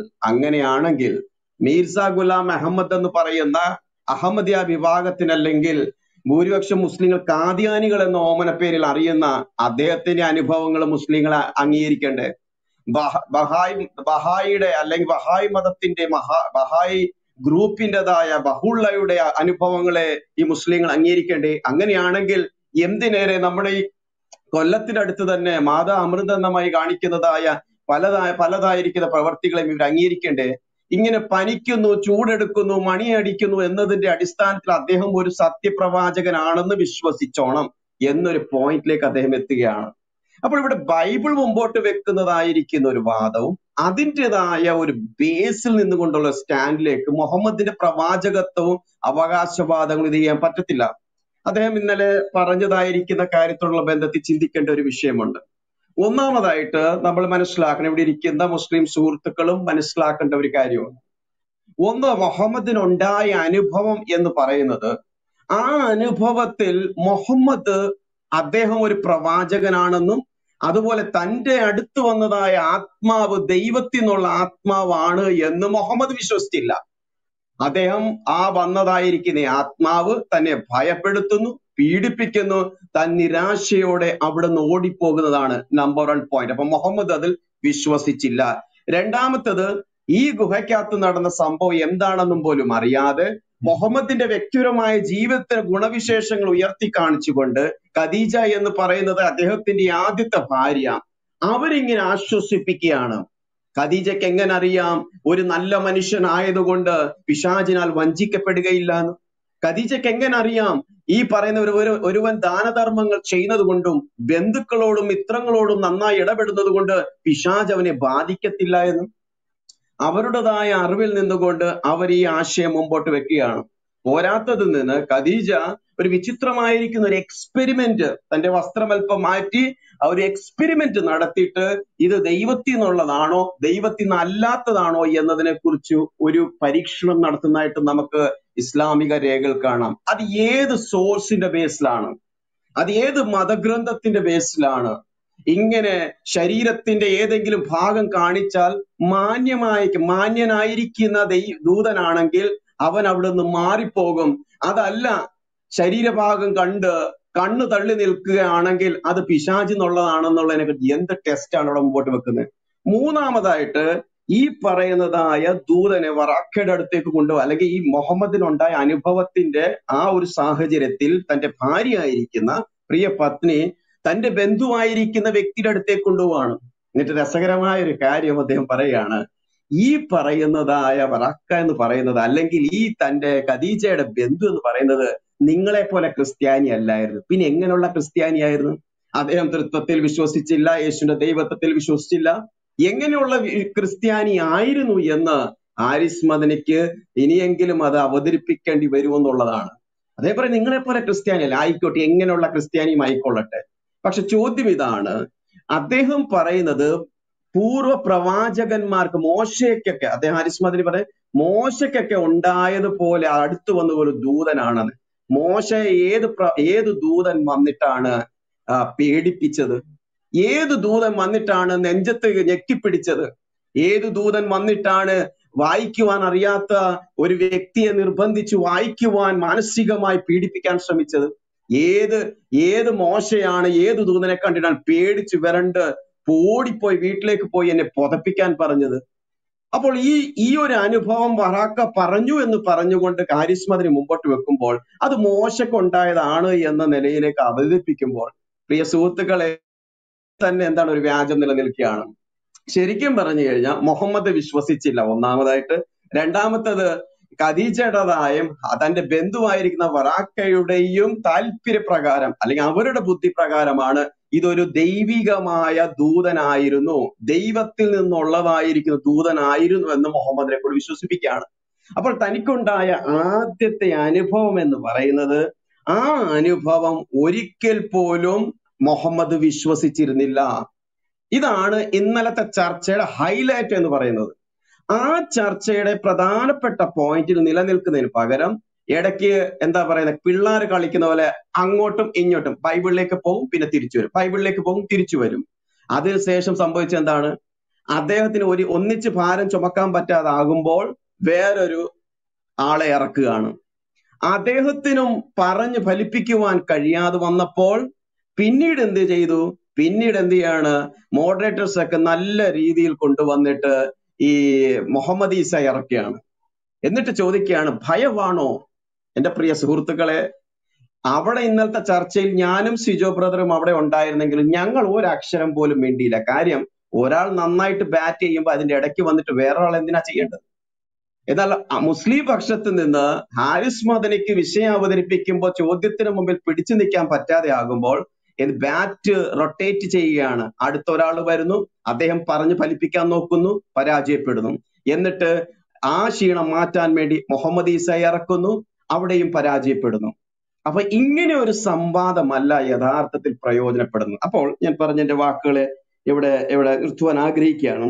അങ്ങനെയാണെങ്കിൽ മീർസ ഗുലാം അഹമ്മദ് എന്ന് പറയുന്ന അഹമ്മദിയ വിഭാഗത്തിന് അല്ലെങ്കിൽ ഭൂരിപക്ഷം മുസ്ലിങ്ങൾ കാദ്യാനികൾ എന്ന ഓമന പേരിൽ അറിയുന്ന അദ്ദേഹത്തിന്റെ അനുഭവങ്ങൾ മുസ്ലിങ്ങൾ അ- അംഗീകരിക്കണ്ടേ ബഹ- ബഹായി ബഹായിയുടെ അല്ലെങ്കിൽ ബഹായി മതത്തിന്റെ മഹാ ബഹായി ഗ്രൂപ്പിന്റേതായ ബഹുള്ളയുടെ അനുഭവങ്ങളെ ഈ മുസ്ലിങ്ങൾ അംഗീകരിക്കണ്ടേ അങ്ങനെയാണെങ്കിൽ എന്തിനേറെ നമ്മുടെ ഈ കൊല്ലത്തിനടുത്ത് തന്നെ മാതാ അമൃതെന്നമായി കാണിക്കുന്നതായ പലതായ പലതായിരിക്കുന്ന പ്രവർത്തികളെ ഇവർ അംഗീകരിക്കണ്ടേ ഇങ്ങനെ പനിക്കുന്നു ചൂടെടുക്കുന്നു മണിയടിക്കുന്നു എന്നതിന്റെ അടിസ്ഥാനത്തിൽ അദ്ദേഹം ഒരു സത്യപ്രവാചകനാണെന്ന് വിശ്വസിച്ചോണം എന്നൊരു പോയിന്റിലേക്ക് അദ്ദേഹം എത്തുകയാണ് അപ്പോൾ ഇവിടെ ബൈബിൾ മുമ്പോട്ട് വെക്കുന്നതായിരിക്കുന്ന ഒരു വാദവും അതിൻ്റെതായ ഒരു ബേസിൽ നിന്നുകൊണ്ടുള്ള സ്റ്റാൻഡിലേക്ക് മുഹമ്മദിന്റെ പ്രവാചകത്വവും അവകാശവാദങ്ങളും ഇത് ചെയ്യാൻ പറ്റത്തില്ല അദ്ദേഹം ഇന്നലെ പറഞ്ഞതായിരിക്കുന്ന കാര്യത്തോടുള്ള ബന്ധത്തിൽ ചിന്തിക്കേണ്ട ഒരു വിഷയമുണ്ട് ഒന്നാമതായിട്ട് നമ്മൾ മനസ്സിലാക്കണം ഇവിടെ ഇരിക്കുന്ന മുസ്ലിം സുഹൃത്തുക്കളും മനസ്സിലാക്കേണ്ട ഒരു കാര്യമാണ് ഒന്ന് മുഹമ്മദിനുണ്ടായ അനുഭവം എന്ന് പറയുന്നത് ആ അനുഭവത്തിൽ മുഹമ്മദ് അദ്ദേഹം ഒരു പ്രവാചകനാണെന്നും അതുപോലെ തന്റെ അടുത്ത് വന്നതായ ആത്മാവ് ദൈവത്തിൽ നിന്നുള്ള ആത്മാവാണ് എന്ന് മുഹമ്മദ് വിശ്വസിച്ചില്ല അദ്ദേഹം ആ വന്നതായിരിക്കുന്ന ആത്മാവ് തന്നെ ഭയപ്പെടുത്തുന്നു പീഡിപ്പിക്കുന്നു താൻ നിരാശയോടെ അവിടുന്ന് ഓടിപ്പോകുന്നതാണ് നമ്പർ വൺ പോയിന്റ് അപ്പൊ മുഹമ്മദ് അതിൽ വിശ്വസിച്ചില്ല രണ്ടാമത്തത് ഈ ഗുഹയ്ക്കകത്ത് നടന്ന സംഭവം എന്താണെന്നും പോലും അറിയാതെ മുഹമ്മദിന്റെ വ്യക്തിപരമായ ജീവിതത്തിലെ ഗുണവിശേഷങ്ങൾ ഉയർത്തി കാണിച്ചുകൊണ്ട് ഖദീജ എന്ന് പറയുന്നത് അദ്ദേഹത്തിന്റെ ആദ്യത്തെ ഭാര്യ അവരിങ്ങനെ ആശ്വസിപ്പിക്കുകയാണ് ഖദീജയ്ക്ക് എങ്ങനെ അറിയാം ഒരു നല്ല മനുഷ്യനായതുകൊണ്ട് പിശാചിനാൽ വഞ്ചിക്കപ്പെടുകയില്ല എന്ന് ഖദീജയ്ക്ക് എങ്ങനെ അറിയാം ഈ പറയുന്ന ഒരു ഒരു- ഒരുവൻ ദാനധർമ്മങ്ങൾ ചെയ്യുന്നത് കൊണ്ടും ബന്ധുക്കളോടും മിത്രങ്ങളോടും നന്നായി ഇടപെടുന്നത് കൊണ്ട് പിശാജ് അവനെ ബാധിക്കത്തില്ല എന്നും അവരുടേതായ അറിവിൽ നിന്നുകൊണ്ട് അവർ ഈ ആശയം മുമ്പോട്ട് വെക്കുകയാണ് പോരാത്തതിൽ നിന്ന് ഖദീജ ഒരു വിചിത്രമായിരിക്കുന്ന ഒരു എക്സ്പെരിമെന്റ് തന്റെ വസ്ത്രം അല്പം മാറ്റി ആ ഒരു എക്സ്പെരിമെന്റ് നടത്തിയിട്ട് ഇത് ദൈവത്തിൽ നിന്നുള്ളതാണോ ദൈവത്തിൽ നിന്ന് അല്ലാത്തതാണോ എന്നതിനെ കുറിച്ച് ഒരു പരീക്ഷണം നടത്തുന്നതായിട്ട് നമുക്ക് ഇസ്ലാമിക രേഖകൾ കാണാം അത് ഏത് സോഴ്സിന്റെ ബേസിലാണ് അത് ഏത് മതഗ്രന്ഥത്തിന്റെ ബേസിലാണ് ഇങ്ങനെ ശരീരത്തിന്റെ ഏതെങ്കിലും ഭാഗം കാണിച്ചാൽ മാന്യമായി മാന്യനായിരിക്കുന്ന ദൈ ദൂതനാണെങ്കിൽ അവൻ അവിടെ നിന്ന് മാറിപ്പോകും അതല്ല ശരീരഭാഗം കണ്ട് കണ്ണ് തള്ളി നിൽക്കുകയാണെങ്കിൽ അത് പിശാചി എന്നുള്ളതാണെന്നുള്ളതിനെ പറ്റി എന്ത് ടെസ്റ്റാണ് അവിടെ മുമ്പോട്ട് വെക്കുന്നത് മൂന്നാമതായിട്ട് ഈ പറയുന്നതായ ദൂതനെ വറാക്കയുടെ അടുത്തേക്ക് കൊണ്ടുപോകുക അല്ലെങ്കിൽ ഈ മുഹമ്മദിനുണ്ടായ അനുഭവത്തിന്റെ ആ ഒരു സാഹചര്യത്തിൽ തന്റെ ഭാര്യയായിരിക്കുന്ന പ്രിയ പത്നി തന്റെ ബന്ധുവായിരിക്കുന്ന വ്യക്തിയുടെ അടുത്തേക്ക് കൊണ്ടുപോവാണ് എന്നിട്ട് രസകരമായ ഒരു കാര്യം അദ്ദേഹം പറയുകയാണ് ഈ പറയുന്നതായ വറക്ക എന്ന് പറയുന്നത് അല്ലെങ്കിൽ ഈ തന്റെ ഖദീജയുടെ ബന്ധു എന്ന് പറയുന്നത് നിങ്ങളെ പോലെ ക്രിസ്ത്യാനി അല്ലായിരുന്നു പിന്നെ എങ്ങനെയുള്ള ക്രിസ്ത്യാനിയായിരുന്നു അദ്ദേഹം തൃത്വത്തിൽ വിശ്വസിച്ചില്ല യേശുവിന്റെ ദൈവത്വത്തിൽ വിശ്വസിച്ചില്ല എങ്ങനെയുള്ള വി- ക്രിസ്ത്യാനി ആയിരുന്നു എന്ന് ആരിസ് മദനിക്ക് ഇനിയെങ്കിലും അത് അവതരിപ്പിക്കേണ്ടി വരുമെന്നുള്ളതാണ് അതേപോലെ നിങ്ങളെ പോലെ ക്രിസ്ത്യാനി അല്ല ആയിക്കോട്ടെ എങ്ങനെയുള്ള ക്രിസ്ത്യാനിയും ആയിക്കൊള്ളട്ടെ പക്ഷെ ചോദ്യം ഇതാണ് അദ്ദേഹം പറയുന്നത് പൂർവ്വ പ്രവാചകന്മാർക്ക് മോശയ്ക്കൊക്കെ അദ്ദേഹം ഹരിസ്മതിന് പറയും മോശയ്ക്കൊക്കെ ഉണ്ടായതുപോലെ അടുത്തു വന്ന ഒരു ദൂതനാണത് മോശ ഏത് പ്ര- ഏത് ദൂതൻ വന്നിട്ടാണ് ആ, പേടിപ്പിച്ചത് ഏത് ദൂതൻ വന്നിട്ടാണ് നെഞ്ചത്ത് ഞെക്കിപ്പിടിച്ചത് ഏത് ദൂതൻ വന്നിട്ടാണ് വായിക്കുവാൻ അറിയാത്ത ഒരു വ്യക്തിയെ നിർബന്ധിച്ച് വായിക്കുവാൻ മാനസികമായി പീഡിപ്പിക്കാൻ ശ്രമിച്ചത് ഏത് ഏത് മോശയാണ് ഏത് ദൂതനെ കണ്ടിട്ടാണ് പേടിച്ച് വരണ്ട് ഓടിപ്പോയി വീട്ടിലേക്ക് പോയി എന്നെ പുതപ്പിക്കാൻ പറഞ്ഞത് അപ്പോൾ ഈ ഈ ഒരു അനുഭവം വറാക്ക പറഞ്ഞു എന്ന് പറഞ്ഞുകൊണ്ട് കാരിസ്മതിന് മുമ്പോട്ട് വെക്കുമ്പോൾ അത് മോശക്കുണ്ടായതാണ് എന്ന നിലയിലേക്ക് അവതരിപ്പിക്കുമ്പോൾ പ്രിയ സുഹൃത്തുക്കളെ തന്നെ എന്താണ് ഒരു വ്യാജം നിലനിൽക്കുകയാണ് ശരിക്കും പറഞ്ഞു കഴിഞ്ഞാൽ മുഹമ്മദ് വിശ്വസിച്ചില്ല ഒന്നാമതായിട്ട് രണ്ടാമത്തത് ഖദീജയുടേതായും തന്റെ ബന്ധുവായിരിക്കുന്ന വറാക്കയുടെയും താല്പര്യപ്രകാരം അല്ലെങ്കിൽ അവരുടെ ബുദ്ധി പ്രകാരമാണ് ഇതൊരു ദൈവികമായ ദൂതനായിരുന്നു ദൈവത്തിൽ നിന്നുള്ളതായിരിക്കുന്ന ദൂതനായിരുന്നു എന്ന് മുഹമ്മദിനെ കൂടി വിശ്വസിപ്പിക്കുകയാണ് അപ്പോൾ തനിക്കുണ്ടായ ആദ്യത്തെ അനുഭവം എന്ന് പറയുന്നത് ആ അനുഭവം ഒരിക്കൽ പോലും മുഹമ്മദ് വിശ്വസിച്ചിരുന്നില്ല ഇതാണ് ഇന്നലത്തെ ചർച്ചയുടെ ഹൈലൈറ്റ് എന്ന് പറയുന്നത് ആ ചർച്ചയുടെ പ്രധാനപ്പെട്ട പോയിന്റിൽ നിലനിൽക്കുന്നതിന് പകരം ഇടയ്ക്ക് എന്താ പറയുന്നത് പിള്ളേർ കളിക്കുന്ന പോലെ അങ്ങോട്ടും ഇങ്ങോട്ടും ബൈബിളിലേക്ക് പോകും പിന്നെ തിരിച്ചു വരും ബൈബിളിലേക്ക് പോകും തിരിച്ചു വരും അതിനുശേഷം സംഭവിച്ചത് എന്താണ് അദ്ദേഹത്തിന് ഒരു ഒന്നിച്ച് ഭാരം ചുമക്കാൻ പറ്റാതാകുമ്പോൾ വേറൊരു ആളെ ഇറക്കുകയാണ് അദ്ദേഹത്തിനും പറഞ്ഞ് ഫലിപ്പിക്കുവാൻ കഴിയാതെ വന്നപ്പോൾ പിന്നീട് എന്ത് ചെയ്തു പിന്നീട് എന്ത് ചെയ്യാണ് മോഡറേറ്റേഴ്സ് ഒക്കെ നല്ല രീതിയിൽ കൊണ്ടുവന്നിട്ട് ഈ മുഹമ്മദ് ഈസ ഇറക്കുകയാണ് എന്നിട്ട് ചോദിക്കുകയാണ് ഭയമാണോ എന്റെ പ്രിയ സുഹൃത്തുക്കളെ അവിടെ ഇന്നലത്തെ ചർച്ചയിൽ ഞാനും സിജോ ബ്രദറും അവിടെ ഉണ്ടായിരുന്നെങ്കിലും ഞങ്ങൾ ഒരക്ഷരം പോലും വേണ്ടിയില്ല കാര്യം ഒരാൾ നന്നായിട്ട് ബാറ്റ് ചെയ്യുമ്പോൾ അതിന്റെ ഇടയ്ക്ക് വന്നിട്ട് വേറൊരാൾ എന്തിനാ ചെയ്യേണ്ടത് എന്നാൽ അ- മുസ്ലിം പക്ഷത്ത് നിന്ന് ഹാരിസ് മദനിക്ക് വിഷയം അവതരിപ്പിക്കുമ്പോൾ ചോദ്യത്തിന് മുമ്പിൽ പിടിച്ചു നിൽക്കാൻ പറ്റാതെ ആകുമ്പോൾ ബാറ്റ് റൊട്ടേറ്റ് ചെയ്യുകയാണ് അടുത്ത ഒരാൾ വരുന്നു അദ്ദേഹം പറഞ്ഞ് ഫലിപ്പിക്കാൻ നോക്കുന്നു പരാജയപ്പെടുന്നു എന്നിട്ട് ആ ക്ഷീണം മാറ്റാൻ വേണ്ടി മുഹമ്മദ് ഈസ ഇറക്കുന്നു അവിടെയും പരാജയപ്പെടുന്നു അപ്പൊ ഇങ്ങനെ ഒരു സംവാദമല്ല യഥാർത്ഥത്തിൽ പ്രയോജനപ്പെടുന്നത് അപ്പോൾ ഞാൻ പറഞ്ഞ എന്റെ വാക്കുകളെ ഇവിടെ ഇവിടെ നിർത്തുവാൻ ആഗ്രഹിക്കുകയാണ്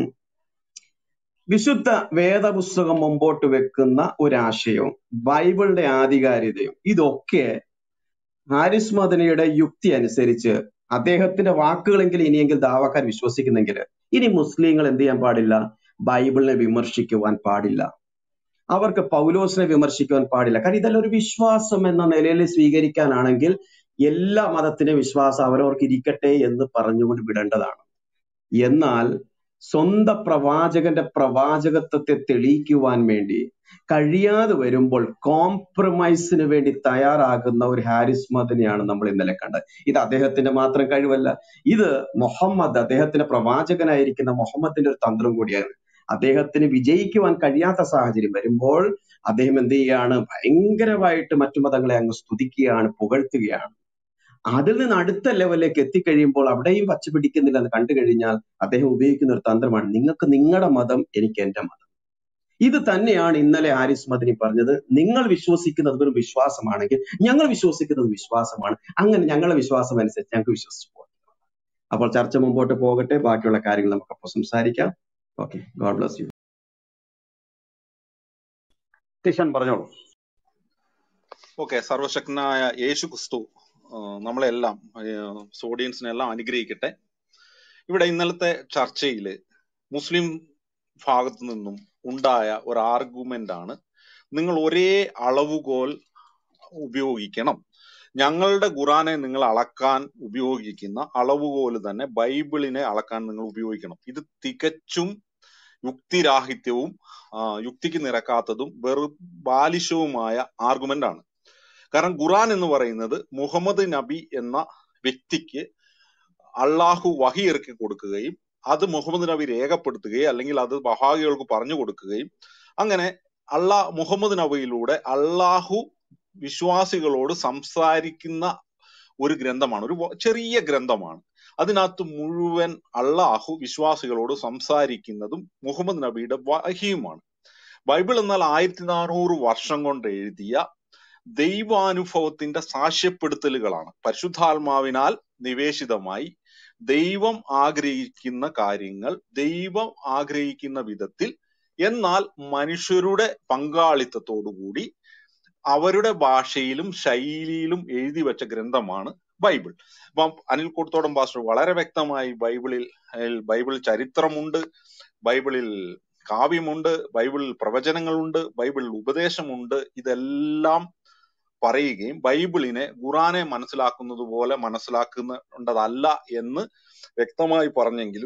വിശുദ്ധ വേദപുസ്തകം മുമ്പോട്ട് വെക്കുന്ന ഒരാശയവും ബൈബിളിന്റെ ആധികാരികതയും ഇതൊക്കെ ഹാരിസ് മദനിയുടെ യുക്തി അനുസരിച്ച് അദ്ദേഹത്തിന്റെ വാക്കുകളെങ്കിൽ ഇനിയെങ്കിൽ ദാവാക്കാൻ വിശ്വസിക്കുന്നെങ്കിൽ ഇനി മുസ്ലിങ്ങൾ എന്ത് ചെയ്യാൻ പാടില്ല ബൈബിളിനെ വിമർശിക്കുവാൻ പാടില്ല അവർക്ക് പൗലോസിനെ വിമർശിക്കുവാൻ പാടില്ല കാരണം ഇതെല്ലാം ഒരു വിശ്വാസം എന്ന നിലയിൽ സ്വീകരിക്കാനാണെങ്കിൽ എല്ലാ മതത്തിന്റെയും വിശ്വാസം അവരവർക്ക് ഇരിക്കട്ടെ എന്ന് പറഞ്ഞുകൊണ്ട് വിടേണ്ടതാണ് എന്നാൽ സ്വന്തം പ്രവാചകന്റെ പ്രവാചകത്വത്തെ തെളിയിക്കുവാൻ വേണ്ടി കഴിയാതെ വരുമ്പോൾ കോംപ്രമൈസിന് വേണ്ടി തയ്യാറാകുന്ന ഒരു ഹാരിസ് മദനെയാണ് നമ്മൾ ഇന്നലെ കണ്ടത് ഇത് അദ്ദേഹത്തിന്റെ മാത്രം കഴിവല്ല ഇത് മുഹമ്മദ് അദ്ദേഹത്തിന്റെ പ്രവാചകനായിരിക്കുന്ന മുഹമ്മദിന്റെ ഒരു തന്ത്രം കൂടിയാണ് അദ്ദേഹത്തിന് വിജയിക്കുവാൻ കഴിയാത്ത സാഹചര്യം വരുമ്പോൾ അദ്ദേഹം എന്ത് ചെയ്യാണ് ഭയങ്കരമായിട്ട് മറ്റു മതങ്ങളെ അങ്ങ് സ്തുതിക്കുകയാണ് പുകഴ്ത്തുകയാണ് അതിൽ നിന്ന് അടുത്ത ലെവലിലേക്ക് എത്തിക്കഴിയുമ്പോൾ അവിടെയും പച്ച പിടിക്കുന്നില്ല എന്ന് കണ്ടു കഴിഞ്ഞാൽ അദ്ദേഹം ഉപയോഗിക്കുന്ന ഒരു തന്ത്രമാണ് നിങ്ങൾക്ക് നിങ്ങളുടെ മതം എനിക്ക് എന്റെ മതം ഇത് തന്നെയാണ് ഇന്നലെ ഹാരിസ് മദനി പറഞ്ഞത് നിങ്ങൾ വിശ്വസിക്കുന്നത് വെറും വിശ്വാസമാണെങ്കിൽ ഞങ്ങൾ വിശ്വസിക്കുന്നത് വിശ്വാസമാണ് അങ്ങനെ ഞങ്ങളെ വിശ്വാസം അനുസരിച്ച് ഞങ്ങൾക്ക് വിശ്വസിച്ചു പോകാം അപ്പോൾ ചർച്ച മുമ്പോട്ട് പോകട്ടെ ബാക്കിയുള്ള കാര്യങ്ങൾ നമുക്കപ്പോൾ സംസാരിക്കാം okay God bless you Tishan പറഞ്ഞോളൂ ഓക്കെ സർവശക്തനായ യേശു ക്രിസ്തു ആ, നമ്മളെല്ലാം ഓഡിയൻസിനെ എല്ലാം അനുഗ്രഹിക്കട്ടെ ഇവിടെ ഇന്നലത്തെ ചർച്ചയിൽ മുസ്ലിം ഭാഗത്തു നിന്നും ഉണ്ടായ ഒരു ആർഗ്യുമെന്റ് ആണ് നിങ്ങൾ ഒരേ അളവുകോൽ ഉപയോഗിക്കണം ഞങ്ങളുടെ ഖുറാനെ നിങ്ങൾ അളക്കാൻ ഉപയോഗിക്കുന്ന അളവുകോല് തന്നെ ബൈബിളിനെ അളക്കാൻ നിങ്ങൾ ഉപയോഗിക്കണം ഇത് തികച്ചും യുക്തിരാഹിത്യവും ആ, യുക്തിക്ക് നിരക്കാത്തതും വെറും ബാലിശവുമായ ആർഗ്യുമെന്റ് ആണ് കാരണം ഖുറാൻ എന്ന് പറയുന്നത് മുഹമ്മദ് നബി എന്ന വ്യക്തിക്ക് അള്ളാഹു വഹി ഇറക്കി കൊടുക്കുകയും അത് മുഹമ്മദ് നബി രേഖപ്പെടുത്തുകയും അല്ലെങ്കിൽ അത് വഹാബികൾക്ക് പറഞ്ഞു കൊടുക്കുകയും അങ്ങനെ അള്ളാ മുഹമ്മദ് നബിയിലൂടെ അള്ളാഹു വിശ്വാസികളോട് സംസാരിക്കുന്ന ഒരു ഗ്രന്ഥമാണ് ഒരു വ- ചെറിയ ഗ്രന്ഥമാണ് അതിനകത്ത് മുഴുവൻ അള്ളാഹു വിശ്വാസികളോട് സംസാരിക്കുന്നതും മുഹമ്മദ് നബിയുടെ വഹിയുമാണ് ബൈബിൾ എന്നാൽ ആയിരത്തി നാനൂറ് വർഷം കൊണ്ട് എഴുതിയ ദൈവാനുഭവത്തിന്റെ സാക്ഷ്യപ്പെടുത്തലുകളാണ് പരിശുദ്ധാത്മാവിനാൽ നിവേശിതമായി ദൈവം ആഗ്രഹിക്കുന്ന കാര്യങ്ങൾ ദൈവം ആഗ്രഹിക്കുന്ന വിധത്തിൽ എന്നാൽ മനുഷ്യരുടെ പങ്കാളിത്തത്തോടുകൂടി അവരുടെ ഭാഷയിലും ശൈലിയിലും എഴുതി വെച്ച ഗ്രന്ഥമാണ് ബൈബിൾ അപ്പം അനിൽ കൂട്ടത്തോടം പാസ്റ്റർ വളരെ വ്യക്തമായി ബൈബിളിൽ അതിൽ ബൈബിൾ ചരിത്രമുണ്ട് ബൈബിളിൽ കാവ്യമുണ്ട് ബൈബിളിൽ പ്രവചനങ്ങളുണ്ട് ബൈബിളിൽ ഉപദേശമുണ്ട് ഇതെല്ലാം പറയുകയും ബൈബിളിനെ ഖുറാനെ മനസ്സിലാക്കുന്നത് പോലെ മനസ്സിലാക്കുന്നതല്ല എന്ന് വ്യക്തമായി പറഞ്ഞെങ്കിലും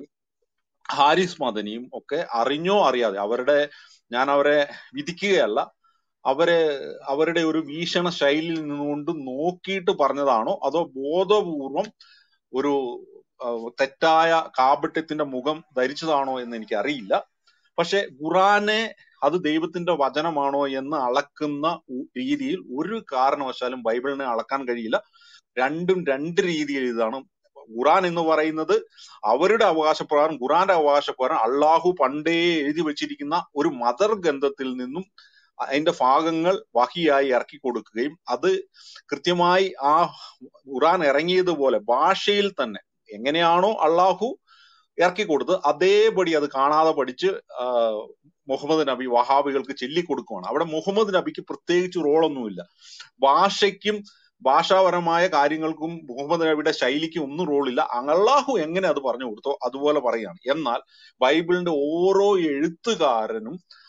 ഹാരിസ് മദനിയും ഒക്കെ അറിഞ്ഞോ അറിയാതെ അവരുടെ ഞാൻ അവരെ വിധിക്കുകയല്ല അവരെ അവരുടെ ഒരു വീക്ഷണ ശൈലിയിൽ നിന്നുകൊണ്ട് നോക്കിയിട്ട് പറഞ്ഞതാണോ അതോ ബോധപൂർവം ഒരു ആ, തെറ്റായ കാപട്യത്തിന്റെ മുഖം ധരിച്ചതാണോ എന്ന് എനിക്ക് അറിയില്ല പക്ഷെ ഖുറാനെ അത് ദൈവത്തിന്റെ വചനമാണോ എന്ന് അളക്കുന്ന ഉ- രീതിയിൽ ഒരു കാരണവശാലും ബൈബിളിനെ അളക്കാൻ കഴിയില്ല രണ്ടും രണ്ട് രീതിയിൽ ഇതാണ് ഖുറാൻ എന്ന് പറയുന്നത് അവരുടെ അവകാശപ്രകാരം ഖുറാന്റെ അവകാശപ്രകാരം അള്ളാഹു പണ്ടേ എഴുതി വെച്ചിരിക്കുന്ന ഒരു മദർ ഗ്രന്ഥത്തിൽ നിന്നും അതിന്റെ ഭാഗങ്ങൾ വഹിയായി ഇറക്കി കൊടുക്കുകയും അത് കൃത്യമായി ആ ഖുറാൻ ഇറങ്ങിയതുപോലെ ഭാഷയിൽ തന്നെ എങ്ങനെയാണോ അള്ളാഹു ഇറക്കി കൊടുത്തത് അതേപടി അത് കാണാതെ പഠിച്ച് ആ, മുഹമ്മദ് നബി വഹാബികൾക്ക് ചൊല്ലിക്കൊടുക്കുകയാണ് അവിടെ മുഹമ്മദ് നബിക്ക് പ്രത്യേകിച്ച് റോളൊന്നുമില്ല ഭാഷയ്ക്കും ഭാഷാപരമായ കാര്യങ്ങൾക്കും മുഹമ്മദ് നബിയുടെ ശൈലിക്കും ഒന്നും റോളില്ല അള്ളാഹു എങ്ങനെ അത് പറഞ്ഞു കൊടുത്തോ അതുപോലെ പറയാണ് എന്നാൽ ബൈബിളിന്റെ ഓരോ എഴുത്തുകാരനും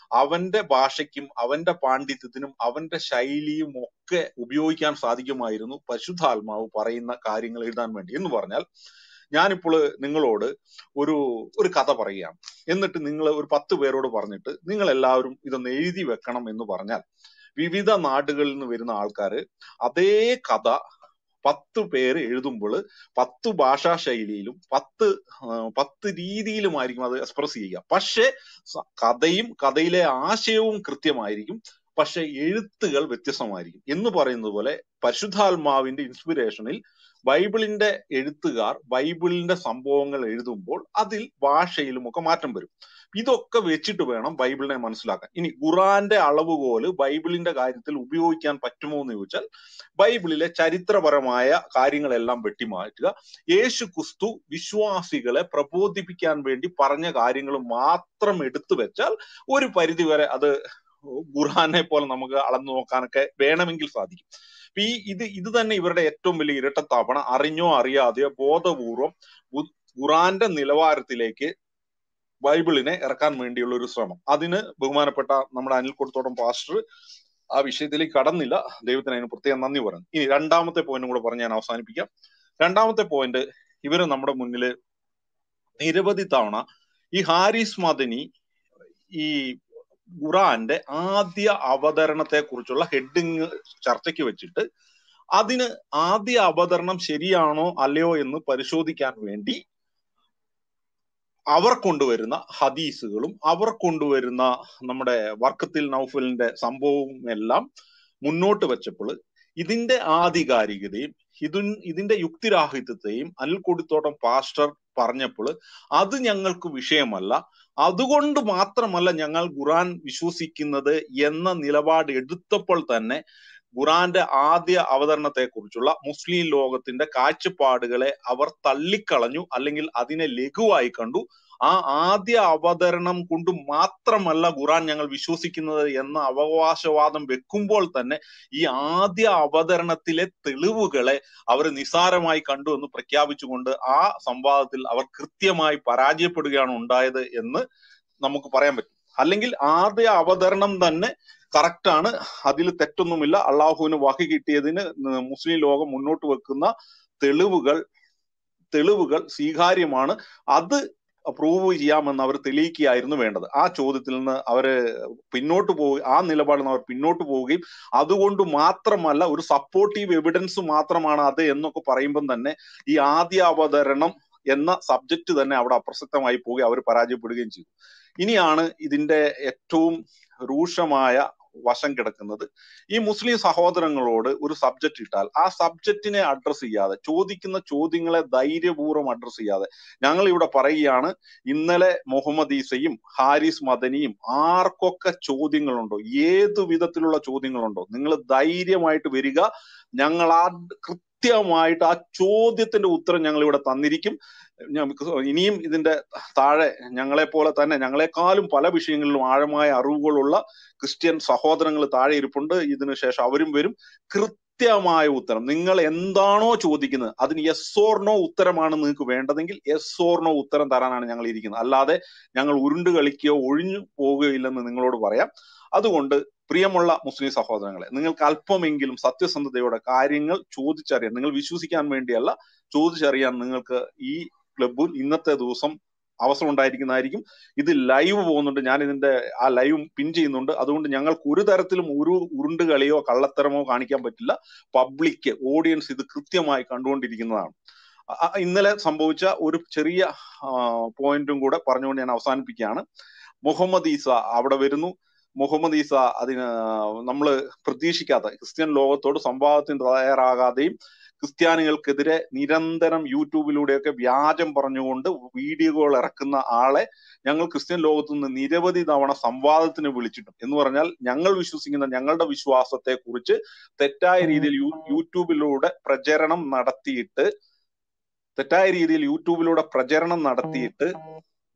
അവന്റെ ഭാഷയ്ക്കും അവന്റെ പാണ്ഡിത്യത്തിനും അവന്റെ ശൈലിയും ഒക്കെ ഉപയോഗിക്കാൻ സാധിക്കുമായിരുന്നു പരിശുദ്ധാത്മാവ് പറയുന്ന കാര്യങ്ങൾ എഴുതാൻ വേണ്ടി എന്ന് പറഞ്ഞാൽ ഞാനിപ്പോൾ നിങ്ങളോട് ഒരു ഒരു കഥ പറയുകയാണ് എന്നിട്ട് നിങ്ങൾ ഒരു പത്ത് പേരോട് പറഞ്ഞിട്ട് നിങ്ങൾ എല്ലാവരും ഇതൊന്ന് എഴുതി വെക്കണം എന്ന് പറഞ്ഞാൽ വിവിധ നാടുകളിൽ നിന്ന് വരുന്ന ആൾക്കാർ അതേ കഥ പത്ത് പേര് എഴുതുമ്പോൾ പത്ത് ഭാഷാ ശൈലിയിലും പത്ത് ആ, പത്ത് രീതിയിലുമായിരിക്കും അത് എക്സ്പ്രസ് ചെയ്യുക പക്ഷേ സ- കഥയും കഥയിലെ ആശയവും കൃത്യമായിരിക്കും പക്ഷെ എഴുത്തുകൾ വ്യത്യസ്തമായിരിക്കും എന്ന് പറയുന്നത് പോലെ പരിശുദ്ധാത്മാവിന്റെ ഇൻസ്പിറേഷനിൽ ബൈബിളിന്റെ എഴുത്തുകാർ ബൈബിളിന്റെ സംഭവങ്ങൾ എഴുതുമ്പോൾ അതിൽ ഭാഷയിലും ഒക്കെ മാറ്റം വരും ഇതൊക്കെ വെച്ചിട്ട് വേണം ബൈബിളിനെ മനസ്സിലാക്കാൻ ഇനി ഖുറാന്റെ അളവുകോല് ബൈബിളിന്റെ കാര്യത്തിൽ ഉപയോഗിക്കാൻ പറ്റുമോ എന്ന് ചോദിച്ചാൽ ബൈബിളിലെ ചരിത്രപരമായ കാര്യങ്ങളെല്ലാം വെട്ടിമാറ്റുക യേശു ക്രിസ്തു വിശ്വാസികളെ പ്രബോധിപ്പിക്കാൻ വേണ്ടി പറഞ്ഞ കാര്യങ്ങൾ മാത്രം എടുത്തു വെച്ചാൽ ഒരു പരിധിവരെ അത് ഖുർആനെ പോലെ നമുക്ക് അളന്നു നോക്കാനൊക്കെ വേണമെങ്കിൽ സാധിക്കും അപ്പൊ ഈ ഇത് ഇത് തന്നെ ഇവരുടെ ഏറ്റവും വലിയ ഇരട്ടത്താപണ അറിഞ്ഞോ അറിയാതെയോ ബോധപൂർവം ബു- ഖുറാന്റെ നിലവാരത്തിലേക്ക് ബൈബിളിനെ ഇറക്കാൻ വേണ്ടിയുള്ള ഒരു ശ്രമം അതിന് ബഹുമാനപ്പെട്ട നമ്മുടെ അനിൽ കൊടുത്തോടം പാസ്റ്റർ ആ വിഷയത്തിലേക്ക് കടന്നില്ല ദൈവത്തിന് അതിന് പ്രത്യേകം നന്ദി പറഞ്ഞു ഇനി രണ്ടാമത്തെ പോയിന്റും കൂടെ പറഞ്ഞ് ഞാൻ അവസാനിപ്പിക്കാം രണ്ടാമത്തെ പോയിന്റ് ഇവര് നമ്മുടെ മുന്നില് നിരവധി തവണ ഈ ഹാരിസ് മദനി ഈ ഖുറാന്റെ ആദ്യ അവതരണത്തെ കുറിച്ചുള്ള ഹെഡിങ് ചർച്ചയ്ക്ക് വെച്ചിട്ട് അതിന് ആദ്യ അവതരണം ശരിയാണോ അല്ലയോ എന്ന് പരിശോധിക്കാൻ വേണ്ടി അവർ കൊണ്ടുവരുന്ന ഹദീസുകളും അവർ കൊണ്ടുവരുന്ന നമ്മുടെ വർക്കത്തിൽ നൗഫലിന്റെ സംഭവവും എല്ലാം മുന്നോട്ട് വെച്ചപ്പോൾ ഇതിന്റെ ആധികാരികതയും ഇതിൻ ഇതിന്റെ യുക്തിരാഹിത്യത്തെയും അനിൽ കൊടിത്തോട്ടം പാസ്റ്റർ പറഞ്ഞപ്പോൾ അത് ഞങ്ങൾക്ക് വിഷയമല്ല അതുകൊണ്ട് മാത്രമല്ല ഞങ്ങൾ ഖുറാൻ വിശ്വസിക്കുന്നത് എന്ന നിലപാട് എടുത്തപ്പോൾ തന്നെ ഖുറാന്റെ ആദ്യ അവതരണത്തെ കുറിച്ചുള്ള മുസ്ലിം ലോകത്തിന്റെ കാഴ്ചപ്പാടുകളെ അവർ തള്ളിക്കളഞ്ഞു അല്ലെങ്കിൽ അതിനെ ലഘുവായി കണ്ടു ആ ആദ്യ അവതരണം കൊണ്ട് മാത്രമല്ല ഖുറാൻ ഞങ്ങൾ വിശ്വസിക്കുന്നത് എന്ന അവകാശവാദം വെക്കുമ്പോൾ തന്നെ ഈ ആദ്യ അവതരണത്തിലെ തെളിവുകളെ അവർ നിസാരമായി കണ്ടു എന്ന് പ്രഖ്യാപിച്ചുകൊണ്ട് ആ സംവാദത്തിൽ അവർ കൃത്യമായി പരാജയപ്പെടുകയാണ് ഉണ്ടായത് എന്ന് നമുക്ക് പറയാൻ പറ്റും അല്ലെങ്കിൽ ആദ്യ അവതരണം തന്നെ കറക്റ്റ് ആണ് അതിൽ തെറ്റൊന്നുമില്ല അള്ളാഹുവിന് വഹി കിട്ടിയതിന് മുസ്ലിം ലോകം മുന്നോട്ട് വെക്കുന്ന തെളിവുകൾ തെളിവുകൾ സ്വീകാര്യമാണ് അത് പ്രൂവ് ചെയ്യാമെന്ന് അവർ തെളിയിക്കുകയായിരുന്നു വേണ്ടത് ആ ചോദ്യത്തിൽ നിന്ന് അവര് പിന്നോട്ട് പോവുക ആ നിലപാടിൽ നിന്ന് അവർ പിന്നോട്ട് പോവുകയും അതുകൊണ്ട് മാത്രമല്ല ഒരു സപ്പോർട്ടീവ് എവിഡൻസ് മാത്രമാണ് അത് എന്നൊക്കെ പറയുമ്പം തന്നെ ഈ ആദ്യ അവതരണം എന്ന സബ്ജക്റ്റ് തന്നെ അവിടെ അപ്രസക്തമായി പോവുകയും അവർ പരാജയപ്പെടുകയും ചെയ്തു ഇനിയാണ് ഇതിന്റെ ഏറ്റവും രൂക്ഷമായ വശം കിടക്കുന്നത് ഈ മുസ്ലിം സഹോദരങ്ങളോട് ഒരു സബ്ജക്റ്റ് ഇട്ടാൽ ആ സബ്ജക്റ്റിനെ അഡ്രസ് ചെയ്യാതെ ചോദിക്കുന്ന ചോദ്യങ്ങളെ ധൈര്യപൂർവ്വം അഡ്രസ് ചെയ്യാതെ ഞങ്ങൾ ഇവിടെ പറയുകയാണ് ഇന്നലെ മുഹമ്മദ് ഈസയും ഹാരിസ് മദനിയും ആർക്കൊക്കെ ചോദ്യങ്ങളുണ്ടോ ഏതു വിധത്തിലുള്ള ചോദ്യങ്ങളുണ്ടോ നിങ്ങൾ ധൈര്യമായിട്ട് വരിക ഞങ്ങൾ ആ കൃത്യമായിട്ട് ആ ചോദ്യത്തിന്റെ ഉത്തരം ഞങ്ങൾ ഇവിടെ തന്നിരിക്കും ഞങ്ങൾക്ക് ഇനിയും ഇതിന്റെ താഴെ ഞങ്ങളെ പോലെ തന്നെ ഞങ്ങളെക്കാളും പല വിഷയങ്ങളിലും ആഴമായ അറിവുകളുള്ള ക്രിസ്ത്യൻ സഹോദരങ്ങൾ താഴെ ഇരിപ്പുണ്ട് ഇതിനു ശേഷം അവരും വരും കൃത്യമായ ഉത്തരം നിങ്ങൾ എന്താണോ ചോദിക്കുന്നത് അതിന് യെസ് ഓർ നോ ഉത്തരമാണ് നിങ്ങൾക്ക് വേണ്ടതെങ്കിൽ യെസ് ഓർ നോ ഉത്തരം തരാനാണ് ഞങ്ങൾ ഇരിക്കുന്നത് അല്ലാതെ ഞങ്ങൾ ഉരുണ്ട് കളിക്കുകയോ ഒഴിഞ്ഞു പോവുകയില്ലെന്ന് നിങ്ങളോട് പറയാം അതുകൊണ്ട് പ്രിയമുള്ള മുസ്ലിം സഹോദരങ്ങളെ നിങ്ങൾക്ക് അല്പമെങ്കിലും സത്യസന്ധതയോടെ കാര്യങ്ങൾ ചോദിച്ചറിയാൻ നിങ്ങൾ വിശ്വസിക്കാൻ വേണ്ടിയല്ല ചോദിച്ചറിയാൻ നിങ്ങൾക്ക് ഈ ക്ലബിൽ ഇന്നത്തെ ദിവസം അവസരം ഉണ്ടായിരിക്കുന്നതായിരിക്കും ഇത് ലൈവ് പോകുന്നുണ്ട് ഞാൻ ഇതിന്റെ ആ ലൈവ് പിൻ ചെയ്യുന്നുണ്ട് അതുകൊണ്ട് ഞങ്ങൾക്ക് ഒരു തരത്തിലും ഒരു ഉരുണ്ട് കളിയോ കള്ളത്തരമോ കാണിക്കാൻ പറ്റില്ല പബ്ലിക് ഓഡിയൻസ് ഇത് കൃത്യമായി കണ്ടുകൊണ്ടിരിക്കുന്നതാണ് അ- ഇന്നലെ സംഭവിച്ച ഒരു ചെറിയ പോയിന്റും കൂടെ പറഞ്ഞുകൊണ്ട് ഞാൻ അവസാനിപ്പിക്കുകയാണ് മുഹമ്മദ് ഈസ അവിടെ വരുന്നു മുഹമ്മദ് ഈസ അതിന് നമ്മൾ പ്രതീക്ഷിക്കാത്ത ക്രിസ്ത്യൻ ലോകത്തോട് സംവാദത്തിന് തയ്യാറാകാതെയും ക്രിസ്ത്യാനികൾക്കെതിരെ നിരന്തരം യൂട്യൂബിലൂടെയൊക്കെ വ്യാജം പറഞ്ഞുകൊണ്ട് വീഡിയോകൾ ഇറക്കുന്ന ആളെ ഞങ്ങൾ ക്രിസ്ത്യൻ ലോകത്തു നിന്ന് നിരവധി തവണ സംവാദത്തിന് വിളിച്ചിട്ടും എന്ന് പറഞ്ഞാൽ ഞങ്ങൾ വിശ്വസിക്കുന്ന ഞങ്ങളുടെ വിശ്വാസത്തെ കുറിച്ച് തെറ്റായ രീതിയിൽ യൂ- യൂട്യൂബിലൂടെ പ്രചരണം നടത്തിയിട്ട് തെറ്റായ രീതിയിൽ യൂട്യൂബിലൂടെ പ്രചരണം നടത്തിയിട്ട്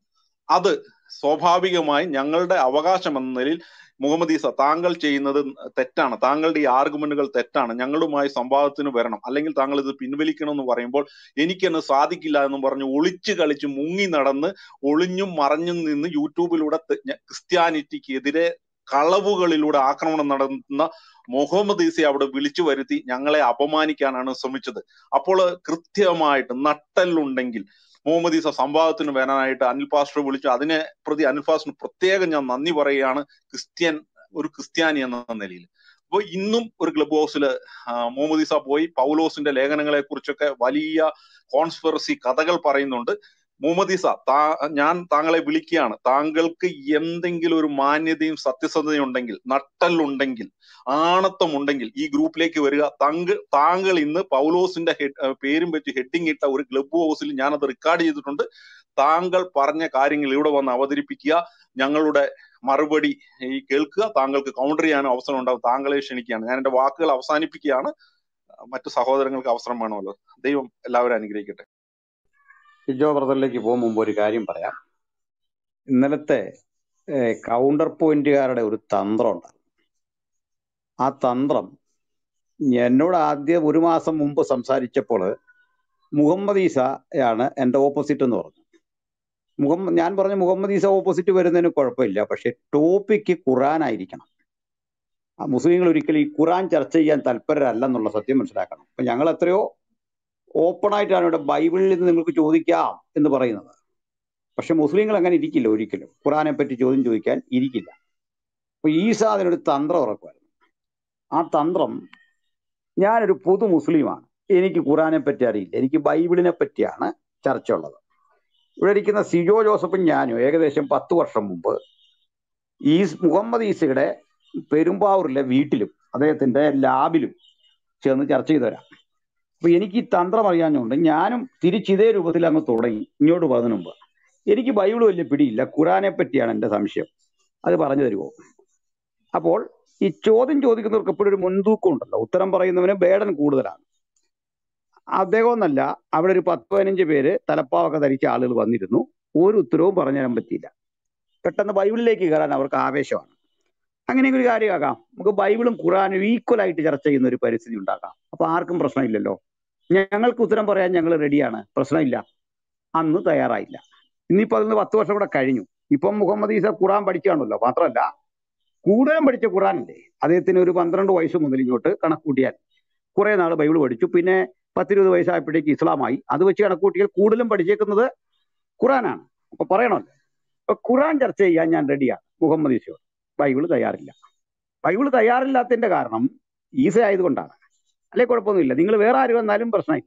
അത് സ്വാഭാവികമായി ഞങ്ങളുടെ അവകാശം എന്ന നിലയിൽ മുഹമ്മദ് ഈസ താങ്കൾ ചെയ്യുന്നത് തെറ്റാണ് താങ്കളുടെ ഈ ആർഗ്യുമെന്റുകൾ തെറ്റാണ് ഞങ്ങളുമായി സംവാദത്തിന് വരണം അല്ലെങ്കിൽ താങ്കൾ ഇത് പിൻവലിക്കണം എന്ന് പറയുമ്പോൾ എനിക്കെന്ന് സാധിക്കില്ല എന്ന് പറഞ്ഞ് ഒളിച്ചു കളിച്ച് മുങ്ങി നടന്ന് ഒളിഞ്ഞും മറഞ്ഞും നിന്ന് യൂട്യൂബിലൂടെ ത- ഞ- ക്രിസ്ത്യാനിറ്റിക്കെതിരെ കളവുകളിലൂടെ ആക്രമണം നടത്തുന്ന മുഹമ്മദ് ഈസയെ അവിടെ വിളിച്ചു വരുത്തി ഞങ്ങളെ അപമാനിക്കാനാണ് ശ്രമിച്ചത് അപ്പോൾ കൃത്യമായിട്ട് നട്ടല്ലുണ്ടെങ്കിൽ മുഹമ്മദ് ഈസ സംവാദത്തിന് വരാനായിട്ട് അനിൽ പാസ്റ്റർ വിളിച്ചു അതിനെ പ്രതി അനിൽ പാസ്റ്ററിന് പ്രത്യേകം ഞാൻ നന്ദി പറയുകയാണ് ക്രിസ്ത്യൻ ഒരു ക്രിസ്ത്യാനി എന്ന നിലയിൽ അപ്പോൾ ഇന്നും ഒരു ക്ലബ് ഹൗസിൽ മുഹമ്മദ് ഈസ പോയി പൗലോസിന്റെ ലേഖനങ്ങളെ കുറിച്ചൊക്കെ വലിയ കോൺസ്പിറസി കഥകൾ പറയുന്നുണ്ട് മുഹമ്മദ് ഈസ താ ഞാൻ താങ്കളെ വിളിക്കുകയാണ് താങ്കൾക്ക് എന്തെങ്കിലും ഒരു മാന്യതയും സത്യസന്ധതയും ഉണ്ടെങ്കിൽ നട്ടല്ലുണ്ടെങ്കിൽ ആണത്വം ഉണ്ടെങ്കിൽ ഈ ഗ്രൂപ്പിലേക്ക് വരിക താങ്കൾ താങ്കൾ ഇന്ന് പൗലോസിന്റെ ഹെഡ് ഏഹ് പേരും വെച്ച് ഹെഡിങ് ഇട്ട ഒരു ക്ലബ് ഹൗസിൽ ഞാനത് റെക്കോർഡ് ചെയ്തിട്ടുണ്ട് താങ്കൾ പറഞ്ഞ കാര്യങ്ങൾ ഇവിടെ വന്ന് അവതരിപ്പിക്കുക ഞങ്ങളുടെ മറുപടി ഈ കേൾക്കുക താങ്കൾക്ക് കൗണ്ടർ ചെയ്യാനും അവസരം ഉണ്ടാവും താങ്കളെ ക്ഷണിക്കുകയാണ് ഞാൻ എന്റെ വാക്കുകൾ അവസാനിപ്പിക്കുകയാണ് മറ്റു സഹോദരങ്ങൾക്ക് അവസരം വേണമല്ലോ ദൈവം എല്ലാവരും അനുഗ്രഹിക്കട്ടെ ഷിജോ ബ്രദറിലേക്ക് പോകും മുമ്പ് ഒരു കാര്യം പറയാം ഇന്നലത്തെ കൗണ്ടർ പോയിന്റുകാരുടെ ഒരു തന്ത്രം ഉണ്ട് ആ തന്ത്രം എന്നോട് ആദ്യം ഒരു മാസം മുമ്പ് സംസാരിച്ചപ്പോൾ മുഹമ്മദ് ഈസയാണ് എൻ്റെ ഓപ്പോസിറ്റ് എന്ന് പറഞ്ഞു മുഹമ്മദ് ഞാൻ പറഞ്ഞു മുഹമ്മദ് ഈസ ഓപ്പോസിറ്റ് വരുന്നതിന് കുഴപ്പമില്ല പക്ഷെ ടോപ്പിക്ക് ഖുറാൻ ആയിരിക്കണം ആ മുസ്ലിങ്ങൾ ഒരിക്കലും ഈ ഖുറാൻ ചർച്ച ചെയ്യാൻ തൽപരരല്ലെന്നുള്ള സത്യം മനസ്സിലാക്കണം അപ്പൊ ഞങ്ങൾ എത്രയോ ഓപ്പൺ ആയിട്ടാണ് ഇവിടെ ബൈബിളിൽ നിന്ന് നിങ്ങൾക്ക് ചോദിക്കാം എന്ന് പറയുന്നത് പക്ഷെ മുസ്ലിങ്ങൾ അങ്ങനെ ഇരിക്കില്ല ഒരിക്കലും ഖുറാനെ പറ്റി ചോദ്യം ചോദിക്കാൻ ഇരിക്കില്ല അപ്പൊ ഈസ അതിനൊരു തന്ത്രം ഉറക്കുമായിരുന്നു ആ തന്ത്രം ഞാനൊരു പുതു മുസ്ലിമാണ് എനിക്ക് ഖുറാനെ പറ്റി അറിയില്ല എനിക്ക് ബൈബിളിനെ പറ്റിയാണ് ചർച്ച ഉള്ളത് ഇവിടെ ഇരിക്കുന്ന സിജോ ജോസഫും ഞാനും ഏകദേശം പത്ത് വർഷം മുമ്പ് ഈ മുഹമ്മദ് ഈസയുടെ പെരുമ്പാവൂരിലെ വീട്ടിലും അദ്ദേഹത്തിന്റെ ലാബിലും ചെന്ന് ചർച്ച ചെയ്തു തരാം അപ്പൊ എനിക്ക് ഈ തന്ത്രം അറിയാഞ്ഞുകൊണ്ട് ഞാനും തിരിച്ച് ഇതേ രൂപത്തിൽ അങ്ങ് തുടങ്ങി ഇങ്ങോട്ട് പോകുന്നതിന് മുമ്പ് എനിക്ക് ബൈബിൾ വലിയ പിടിയില്ല ഖുറാനെ പറ്റിയാണ് എൻ്റെ സംശയം അത് പറഞ്ഞു തരുമോ അപ്പോൾ ഈ ചോദ്യം ചോദിക്കുന്നവർക്ക് എപ്പോഴും ഒരു മുൻതൂക്കം ഉണ്ടല്ലോ ഉത്തരം പറയുന്നവന് ബേഡൻ കൂടുതലാണ് അദ്ദേഹം എന്നല്ല അവിടെ ഒരു പത്ത് പതിനഞ്ച് പേര് തലപ്പാവൊക്കെ ധരിച്ച ആളുകൾ വന്നിരുന്നു ഒരു ഉത്തരവും പറഞ്ഞു തരാൻ പറ്റിയില്ല പെട്ടെന്ന് ബൈബിളിലേക്ക് കയറാൻ അവർക്ക് ആവേശമാണ് അങ്ങനെയൊക്കെ ഒരു കാര്യമാകാം നമുക്ക് ബൈബിളും ഖുറാനും ഈക്വൽ ആയിട്ട് ചർച്ച ചെയ്യുന്ന ഒരു പരിസ്ഥിതി ഉണ്ടാക്കാം അപ്പൊ ആർക്കും പ്രശ്നമില്ലല്ലോ ഞങ്ങൾക്ക് ഉത്തരം പറയാൻ ഞങ്ങൾ റെഡിയാണ് പ്രശ്നമില്ല അന്ന് തയ്യാറായില്ല ഇനിയിപ്പോ അതിന് പത്ത് വർഷം കൂടെ കഴിഞ്ഞു ഇപ്പം മുഹമ്മദ് ഈസ ഖുറാൻ പഠിച്ചാണല്ലോ മാത്രമല്ല കൂടുതലും പഠിച്ച ഖുറാനില്ലേ അദ്ദേഹത്തിന് ഒരു പന്ത്രണ്ട് വയസ്സ് മുതൽ ഇങ്ങോട്ട് കണക്കൂട്ടിയാൽ കുറെ നാൾ ബൈബിൾ പഠിച്ചു പിന്നെ പത്തിരുപത് വയസ്സായപ്പോഴേക്ക് ഇസ്ലാമായി അത് വെച്ച് കണക്കൂട്ടിയാൽ കൂടുതലും പഠിച്ചേക്കുന്നത് ഖുറാനാണ് അപ്പൊ പറയണമല്ലോ അപ്പൊ ഖുറാൻ ചർച്ച ചെയ്യാൻ ഞാൻ റെഡിയാണ് മുഹമ്മദ് ഈസയോട് ബൈബിൾ തയ്യാറില്ല ബൈബിൾ തയ്യാറില്ലാത്തതിന്റെ കാരണം ഈസ ആയതുകൊണ്ടാണ് അല്ലെ കുഴപ്പമൊന്നുമില്ല നിങ്ങൾ വേറെ ആര് വന്നാലും പ്രശ്നമില്ല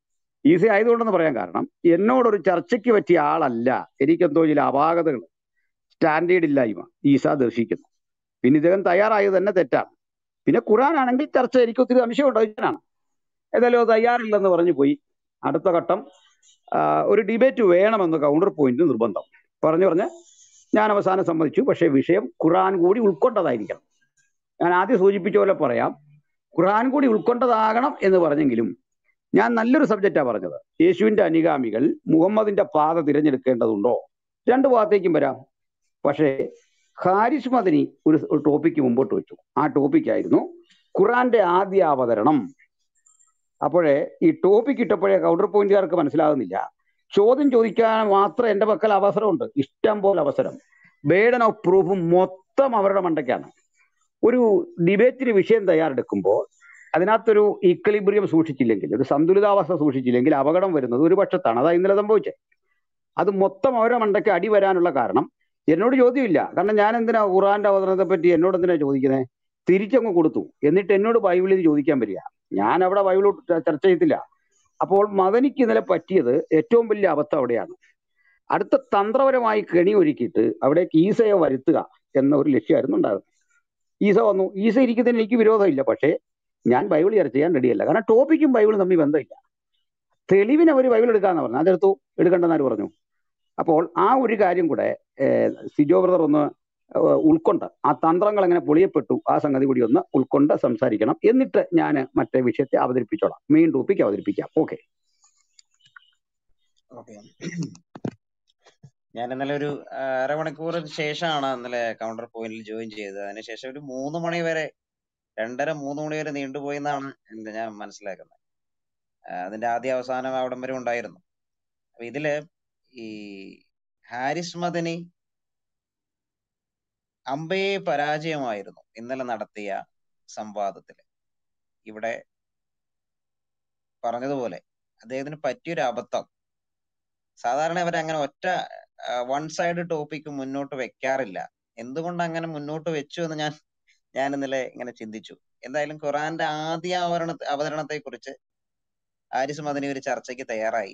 ഈസ ആയതുകൊണ്ടെന്ന് പറയാൻ കാരണം എന്നോടൊരു ചർച്ചയ്ക്ക് പറ്റിയ ആളല്ല എനിക്കെന്തോ ചില അപാകതകൾ സ്റ്റാൻഡേർഡ് ഇല്ലായ്മ ഈസ ദർശിക്കുന്നു പിന്നെ ഇദ്ദേഹം തയ്യാറായത് തന്നെ തെറ്റാണ് പിന്നെ ഖുറാൻ ആണെങ്കിൽ ചർച്ച എനിക്ക് ഒത്തിരി സംശയമുണ്ട് അതിനാണ് ഏതായാലും അത് തയ്യാറില്ലെന്ന് പറഞ്ഞു പോയി അടുത്ത ഘട്ടം ആ, ഒരു ഡിബേറ്റ് വേണമെന്ന് കൗണ്ടർ പോയിന്റ് നിർബന്ധം പറഞ്ഞു പറഞ്ഞ് ഞാൻ അവസാനം സമ്മതിച്ചു പക്ഷേ വിഷയം ഖുറാൻ കൂടി ഉൾക്കൊണ്ടതായിരിക്കണം ഞാൻ ആദ്യം സൂചിപ്പിച്ച പോലെ പറയാം ഖുർആൻ കൂടി ഉൾക്കൊണ്ടതാകണം എന്ന് പറഞ്ഞെങ്കിലും ഞാൻ നല്ലൊരു സബ്ജക്റ്റാണ് പറഞ്ഞത് യേശുവിന്റെ അനുഗാമികൾ മുഹമ്മദിന്റെ പാത തിരഞ്ഞെടുക്കേണ്ടതുണ്ടോ രണ്ട് ഭാഗത്തേക്കും വരാം പക്ഷേ ഹാരിസ് മദനി ഒരു ഒരു ടോപ്പിക്ക് മുമ്പോട്ട് വെച്ചു ആ ടോപ്പിക്കായിരുന്നു ഖുറാന്റെ ആദ്യ അവതരണം അപ്പോഴേ ഈ ടോപ്പിക് ഇട്ടപ്പോഴേ കൗണ്ടർ പോയിന്റുകാർക്ക് മനസ്സിലാകുന്നില്ല ചോദ്യം ചോദിക്കാൻ മാത്രം എന്റെ പക്കൽ അവസരമുണ്ട് ഇഷ്ടം പോലെ അവസരം ബേഡൻ ഓഫ് പ്രൂഫും മൊത്തം അവരുടെ മണ്ടയ്ക്കാണ് ഒരു ഡിബേറ്റിന് വിഷയം തയ്യാറെടുക്കുമ്പോൾ അതിനകത്തൊരു ഈക്വലിബ്രിയം സൂക്ഷിച്ചില്ലെങ്കിൽ ഒരു സന്തുലിതാവസ്ഥ സൂക്ഷിച്ചില്ലെങ്കിൽ അപകടം വരുന്നത് ഒരു പക്ഷത്താണ് അതാ ഇന്നലെ സംഭവിച്ചത് അത് മൊത്തം അവരുടെ മണ്ടയ്ക്ക് അടി വരാനുള്ള കാരണം എന്നോട് ചോദ്യമില്ല കാരണം ഞാൻ എന്തിനാ ഖുറാന്റെ അവതരണത്തെ പറ്റി എന്നോട് എന്തിനാ ചോദിക്കുന്നത് തിരിച്ചങ്ങ് കൊടുത്തു എന്നിട്ട് എന്നോട് ബൈബിളിൽ ചോദിക്കാൻ വരിക ഞാൻ അവിടെ ബൈബിൾ ചർച്ച ചെയ്തില്ല അപ്പോൾ മദനിക്ക് ഇന്നലെ പറ്റിയത് ഏറ്റവും വലിയ അബദ്ധം അവിടെയാണ് അടുത്ത തന്ത്രപരമായി കെണി ഒരുക്കിയിട്ട് അവിടേക്ക് ഈസയെ വരുത്തുക എന്ന ഒരു ലക്ഷ്യമായിരുന്നു ഉണ്ടാകുന്നത് ഈസ വന്നു ഈസ ഇരിക്കുന്നതിന് എനിക്ക് വിരോധമില്ല പക്ഷേ ഞാൻ ബൈബിൾ ചർച്ച ചെയ്യാൻ റെഡിയല്ല കാരണം ടോപ്പിക്കും ബൈബിളും തമ്മിൽ ബന്ധമില്ല തെളിവിന് അവർ ബൈബിൾ എടുക്കാന്ന് പറഞ്ഞു അതെടുത്തു എടുക്കണ്ടെന്നാര് പറഞ്ഞു അപ്പോൾ ആ ഒരു കാര്യം കൂടെ ഏഹ്, സിജോ ബ്രദർ ഒന്ന് ഏഹ്, ഉൾക്കൊണ്ട് ആ തന്ത്രങ്ങൾ എങ്ങനെ പൊളിയപ്പെട്ടു ആ സംഗതി കൂടി ഒന്ന് ഉൾക്കൊണ്ട് സംസാരിക്കണം എന്നിട്ട് ഞാൻ മറ്റേ വിഷയത്തെ അവതരിപ്പിച്ചോളാം മെയിൻ ടോപ്പിക്ക് അവതരിപ്പിക്കാം ഓക്കെ ഓക്കെ ഞാൻ ഇന്നലെ ഒരു ആ, അരമണിക്കൂറിന് ശേഷമാണ് ഇന്നലെ കൗണ്ടർ പോയിന്റിൽ ജോയിൻ ചെയ്തത് അതിനുശേഷം ഒരു മൂന്ന് മണി വരെ രണ്ടര മൂന്ന് മണി വരെ നീണ്ടുപോയി എന്നാണ് എന്റെ ഞാൻ മനസ്സിലാക്കുന്നത് ആ, അതിന്റെ ആദ്യ അവസാനം അവിടം വരെ ഉണ്ടായിരുന്നു അപ്പൊ ഇതില് ഈ ഹാരിസ് മദനി അമ്പയെ പരാജയമായിരുന്നു ഇന്നലെ നടത്തിയ സംവാദത്തിൽ ഇവിടെ പറഞ്ഞതുപോലെ അദ്ദേഹത്തിന് പറ്റിയൊരു അബദ്ധം സാധാരണ അവർ അങ്ങനെ ഒറ്റ വൺ സൈഡ് ടോപ്പിക്ക് മുന്നോട്ട് വെക്കാറില്ല എന്തുകൊണ്ട് അങ്ങനെ മുന്നോട്ട് വെച്ചു എന്ന് ഞാൻ ഞാൻ ഇന്നലെ ഇങ്ങനെ ചിന്തിച്ചു എന്തായാലും ഖുറാന്റെ ആദ്യ അവതരണ അവതരണത്തെ കുറിച്ച് ഹാരിസ് മദനി ഒരു ചർച്ചയ്ക്ക് തയ്യാറായി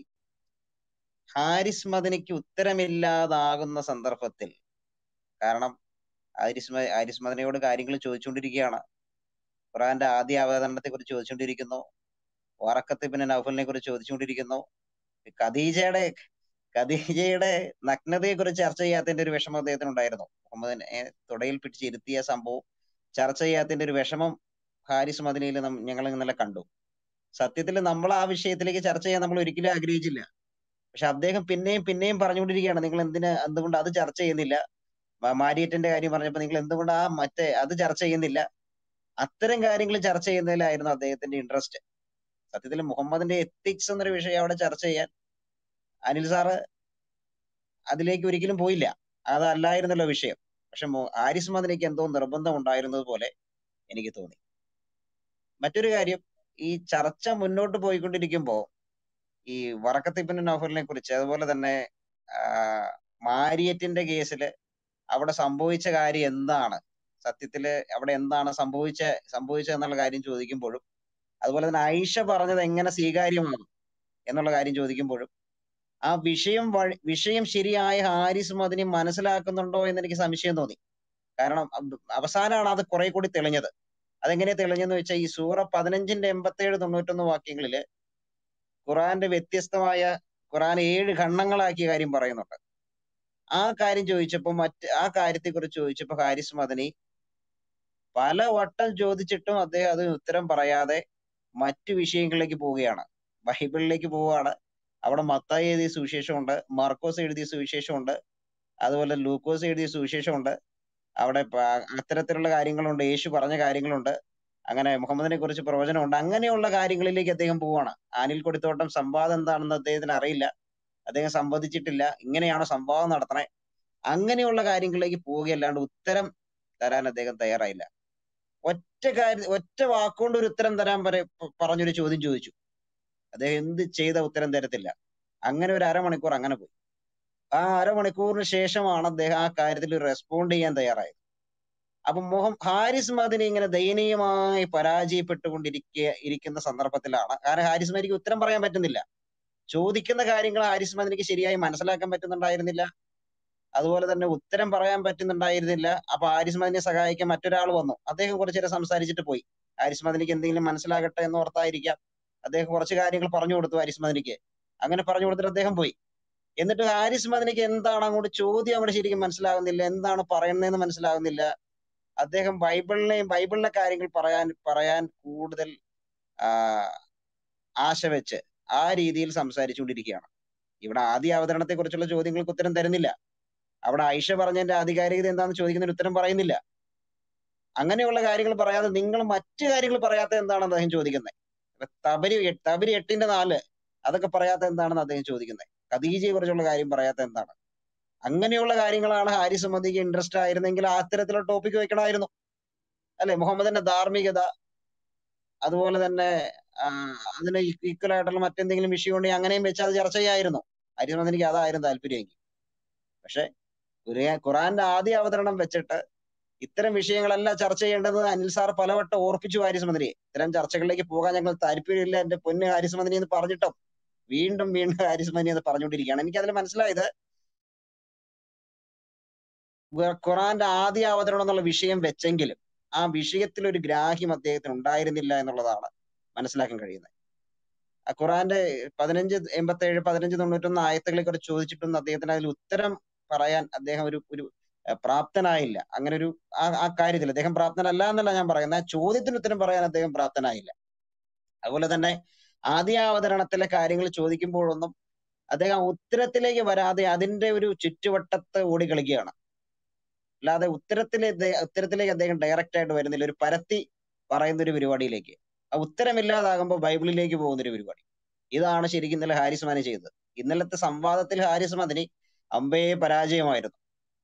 ഹാരിസ് മദനിക്ക് ഉത്തരമില്ലാതാകുന്ന സന്ദർഭത്തിൽ കാരണം ഹാരിസ് മ- ഹാരിസ് മദനിയോട് കാര്യങ്ങൾ ചോദിച്ചുകൊണ്ടിരിക്കുകയാണ് ഖുറാന്റെ ആദ്യ അവതരണത്തെ കുറിച്ച് ചോദിച്ചുകൊണ്ടിരിക്കുന്നു വറക്കത്ത് പിന്നെ നൗഫലിനെ കുറിച്ച് ചോദിച്ചുകൊണ്ടിരിക്കുന്നു ഖദീജയുടെ ഖദീജയുടെ നഗ്നതയെ കുറിച്ച് ചർച്ച ചെയ്യാത്തതിന്റെ ഒരു വിഷമം അദ്ദേഹത്തിന് ഉണ്ടായിരുന്നു മുഹമ്മദിനെ തുടയിൽ പിടിച്ചിരുത്തിയ സംഭവം ചർച്ച ചെയ്യാത്തതിന്റെ ഒരു വിഷമം ഹാരിസ് മദനിയിൽ ഞങ്ങൾ ഇന്നലെ കണ്ടു സത്യത്തിൽ നമ്മൾ ആ വിഷയത്തിലേക്ക് ചർച്ച ചെയ്യാൻ നമ്മൾ ഒരിക്കലും ആഗ്രഹിച്ചില്ല പക്ഷെ അദ്ദേഹം പിന്നെയും പിന്നെയും പറഞ്ഞുകൊണ്ടിരിക്കുകയാണ് നിങ്ങൾ എന്തിന് എന്തുകൊണ്ട് അത് ചർച്ച ചെയ്യുന്നില്ല മ- മാരിയറ്റിന്റെ കാര്യം പറഞ്ഞപ്പോൾ നിങ്ങൾ എന്തുകൊണ്ട് ആ മറ്റേ അത് ചർച്ച ചെയ്യുന്നില്ല അത്തരം കാര്യങ്ങൾ ചർച്ച ചെയ്യുന്നതിലായിരുന്നു അദ്ദേഹത്തിന്റെ ഇൻട്രസ്റ്റ് സത്യത്തിൽ മുഹമ്മദിന്റെ എത്തിക്സ് എന്നൊരു വിഷയം അവിടെ ചർച്ച ചെയ്യാൻ അനിൽ സാറ് അതിലേക്ക് ഒരിക്കലും പോയില്ല അതല്ലായിരുന്നല്ലോ വിഷയം പക്ഷെ മു- ഹാരിസ് മദനിക്ക് എന്തോ നിർബന്ധം ഉണ്ടായിരുന്നത് പോലെ എനിക്ക് തോന്നി മറ്റൊരു കാര്യം ഈ ചർച്ച മുന്നോട്ട് പോയിക്കൊണ്ടിരിക്കുമ്പോൾ ഈ വറക്കത്തിപ്പിന്റെ നോവലിനെ കുറിച്ച് അതുപോലെ തന്നെ ആ, മാരിയറ്റിന്റെ കേസിൽ അവിടെ സംഭവിച്ച കാര്യം എന്താണ് സത്യത്തില് അവിടെ എന്താണ് സംഭവിച്ച സംഭവിച്ചത് എന്നുള്ള കാര്യം ചോദിക്കുമ്പോഴും അതുപോലെ തന്നെ ഐഷ പറഞ്ഞത് എങ്ങനെ സ്വീകാര്യമാകും എന്നുള്ള കാര്യം ചോദിക്കുമ്പോഴും ആ വിഷയം വഴി വിഷയം ശരിയായ ഹാരിസ് മദിനി മനസ്സിലാക്കുന്നുണ്ടോ എന്ന് എനിക്ക് സംശയം തോന്നി കാരണം അബ് അവസാനമാണ് അത് കുറെ കൂടി തെളിഞ്ഞത് അതെങ്ങനെ തെളിഞ്ഞെന്ന് വെച്ചാൽ ഈ സൂറ പതിനഞ്ചിന്റെ എൺപത്തേഴ് തൊണ്ണൂറ്റൊന്ന് വാക്യങ്ങളില് ഖുറാന്റെ വ്യത്യസ്തമായ ഖുറാൻ ഏഴ് ഖണ്ഡങ്ങളാക്കിയ കാര്യം പറയുന്നുണ്ട് ആ കാര്യം ചോദിച്ചപ്പോൾ മറ്റ് ആ കാര്യത്തെ കുറിച്ച് ചോദിച്ചപ്പോൾ ഹാരിസ് മദനി പല വട്ടം ചോദിച്ചിട്ടും അദ്ദേഹം അതിന് ഉത്തരം പറയാതെ മറ്റു വിഷയങ്ങളിലേക്ക് പോവുകയാണ് ബൈബിളിലേക്ക് പോവുകയാണ് അവിടെ മത്തായി എഴുതിയ സുവിശേഷമുണ്ട് മാർക്കോസ് എഴുതിയ സുവിശേഷമുണ്ട് അതുപോലെ ലൂക്കോസ് എഴുതിയ സുവിശേഷമുണ്ട് അവിടെ പ- അത്തരത്തിലുള്ള കാര്യങ്ങളുണ്ട് യേശു പറഞ്ഞ കാര്യങ്ങളുണ്ട് അങ്ങനെ മുഹമ്മദിനെ കുറിച്ച് പ്രവചനമുണ്ട് അങ്ങനെയുള്ള കാര്യങ്ങളിലേക്ക് അദ്ദേഹം പോവാണ് അനിൽ കൊടിത്തോട്ടം സംവാദം എന്താണെന്ന് അദ്ദേഹത്തിന് അറിയില്ല അദ്ദേഹം സംവദിച്ചിട്ടില്ല ഇങ്ങനെയാണോ സംവാദം നടത്തണേ അങ്ങനെയുള്ള കാര്യങ്ങളിലേക്ക് പോവുകയല്ലാണ്ട് ഉത്തരം തരാൻ അദ്ദേഹം തയ്യാറായില്ല ഒറ്റ കാര്യം ഒറ്റ വാക്കുകൊണ്ട് ഒരു ഉത്തരം തരാൻ പറ- പ- പറഞ്ഞൊരു ചോദ്യം ചോദിച്ചു അദ്ദേഹം എന്ത് ചെയ്ത ഉത്തരം തരത്തില്ല അങ്ങനെ ഒരു അരമണിക്കൂർ അങ്ങനെ പോയി ആ അരമണിക്കൂറിന് ശേഷമാണ് അദ്ദേഹം ആ കാര്യത്തിൽ റെസ്പോണ്ട് ചെയ്യാൻ തയ്യാറായത് അപ്പൊ മോഹം ഹാരിസ് മദിനി ഇങ്ങനെ ദയനീയമായി പരാജയപ്പെട്ടുകൊണ്ടിരിക്കുക ഇരിക്കുന്ന സന്ദർഭത്തിലാണ് കാരണം ഹാരിസ് മദിനിക്ക് ഉത്തരം പറയാൻ പറ്റുന്നില്ല ചോദിക്കുന്ന കാര്യങ്ങൾ ഹാരിസ് മദിനിക്ക് ശരിയായി മനസ്സിലാക്കാൻ പറ്റുന്നുണ്ടായിരുന്നില്ല അതുപോലെ തന്നെ ഉത്തരം പറയാൻ പറ്റുന്നുണ്ടായിരുന്നില്ല അപ്പൊ ഹാരിസ് മദിനെ സഹായിക്കാൻ മറ്റൊരാൾ വന്നു അദ്ദേഹം കുറച്ചു നേരം സംസാരിച്ചിട്ട് പോയി ഹാരിസ് മദിനിക്ക് എന്തെങ്കിലും മനസ്സിലാകട്ടെ എന്ന് ഓർത്തായിരിക്കാം അദ്ദേഹം കുറച്ച് കാര്യങ്ങൾ പറഞ്ഞു കൊടുത്തു ഹാരിസ് മദിനിക്ക് അങ്ങനെ പറഞ്ഞു കൊടുത്തിട്ട് അദ്ദേഹം പോയി എന്നിട്ട് ഹാരിസ് മദിനിക്ക് എന്താണ് അങ്ങോട്ട് ചോദ്യം അങ്ങോട്ട് ശരിക്കും മനസ്സിലാകുന്നില്ല എന്താണ് പറയുന്നതെന്ന് മനസ്സിലാകുന്നില്ല അദ്ദേഹം ബൈബിളിനെയും ബൈബിളിലെ കാര്യങ്ങൾ പറയാൻ പറയാൻ കൂടുതൽ ആ, ആശ വെച്ച് ആ രീതിയിൽ സംസാരിച്ചുകൊണ്ടിരിക്കുകയാണ് ഇവിടെ ആദ്യ അവതരണത്തെ കുറിച്ചുള്ള ചോദ്യങ്ങൾക്ക് ഉത്തരം തരുന്നില്ല അവിടെ ഐഷ പറഞ്ഞതിന്റെ ആധികാരികത എന്താണെന്ന് ചോദിക്കുന്നതിന് ഉത്തരം പറയുന്നില്ല അങ്ങനെയുള്ള കാര്യങ്ങൾ പറയാതെ നിങ്ങൾ മറ്റു കാര്യങ്ങൾ പറയാത്ത എന്താണെന്ന് അദ്ദേഹം ചോദിക്കുന്നത് ഇപ്പൊ തബരി എ- തബരി എട്ടിന്റെ നാല് അതൊക്കെ പറയാത്ത എന്താണെന്ന് അദ്ദേഹം ചോദിക്കുന്നത് ഖദീജയെ കുറിച്ചുള്ള കാര്യം പറയാത്ത എന്താണ് അങ്ങനെയുള്ള കാര്യങ്ങളാണ് ഹാരിസ് മദിക്ക് ഇൻട്രസ്റ്റ് ആയിരുന്നെങ്കിൽ ആ അത്തരത്തിലുള്ള ടോപ്പിക് വെക്കണമായിരുന്നു അല്ലെ മുഹമ്മദിന്റെ ധാർമ്മികത അതുപോലെ തന്നെ ആ, അതിന് ഈക്വൽ ആയിട്ടുള്ള മറ്റെന്തെങ്കിലും വിഷയം ഉണ്ടെങ്കിൽ അങ്ങനെയും വെച്ച് അത് ചർച്ച ചെയ്യായിരുന്നു ഹാരിസ് മദിനിക്ക് അതായിരുന്നു താല്പര്യമെങ്കിൽ പക്ഷെ ഖുർആ- ഖുറാന്റെ ആദ്യ അവതരണം വെച്ചിട്ട് ഇത്തരം വിഷയങ്ങളല്ല ചർച്ച ചെയ്യേണ്ടത് അനിൽ സാർ പലവട്ടം ഓർപ്പിച്ചു ഹാരിസ് മന്ത്രിയെ ഇത്തരം ചർച്ചകളിലേക്ക് പോകാൻ ഞങ്ങൾ താല്പര്യമില്ല എന്റെ പൊന്ന് ഹാരിസ് മന്ത്രി എന്ന് പറഞ്ഞിട്ടും വീണ്ടും വീണ്ടും ഹാരിസ് മന്ത്രി എന്ന് പറഞ്ഞുകൊണ്ടിരിക്കുകയാണ് എനിക്ക് അതിൽ മനസ്സിലായത് ഖു- ഖുറാന്റെ ആദ്യ അവതരണം എന്നുള്ള വിഷയം വെച്ചെങ്കിലും ആ വിഷയത്തിൽ ഒരു ഗ്രാഹ്യം അദ്ദേഹത്തിന് ഉണ്ടായിരുന്നില്ല എന്നുള്ളതാണ് മനസ്സിലാക്കാൻ കഴിയുന്നത് ആ ഖുറാന്റെ പതിനഞ്ച് എൺപത്തി ഏഴ് പതിനഞ്ച് തൊണ്ണൂറ്റൊന്ന് ആയത്തുകളെ കുറിച്ച് ചോദിച്ചിട്ടൊന്നും അദ്ദേഹത്തിന് അതിൽ ഉത്തരം പറയാൻ അദ്ദേഹം ഒരു ഒരു ഏഹ്, പ്രാപ്തനായില്ല അങ്ങനെ ഒരു ആ ആ കാര്യത്തിൽ അദ്ദേഹം പ്രാപ്തനല്ല എന്നല്ല ഞാൻ പറയുന്നത് ആ ചോദ്യത്തിന് ഉത്തരം പറയാൻ അദ്ദേഹം പ്രാപ്തനായില്ല അതുപോലെ തന്നെ ആദ്യ അവതരണത്തിലെ കാര്യങ്ങൾ ചോദിക്കുമ്പോഴൊന്നും അദ്ദേഹം ഉത്തരത്തിലേക്ക് വരാതെ അതിന്റെ ഒരു ചുറ്റുവട്ടത്ത് ഓടി കളിക്കുകയാണ് അല്ലാതെ ഉത്തരത്തിലെ ഉത്തരത്തിലേക്ക് അദ്ദേഹം ഡയറക്റ്റ് ആയിട്ട് വരുന്നില്ല ഒരു പരത്തി പറയുന്ന ഒരു പരിപാടിയിലേക്ക് ആ ഉത്തരമില്ലാതാകുമ്പോൾ ബൈബിളിലേക്ക് പോകുന്ന ഒരു പരിപാടി ഇതാണ് ശരിക്കും ഇന്നലെ ഹാരിസ് മാനെ ചെയ്തത് ഇന്നലത്തെ സംവാദത്തിൽ ഹാരിസ് മദിനി അമ്പയെ പരാജയമായിരുന്നു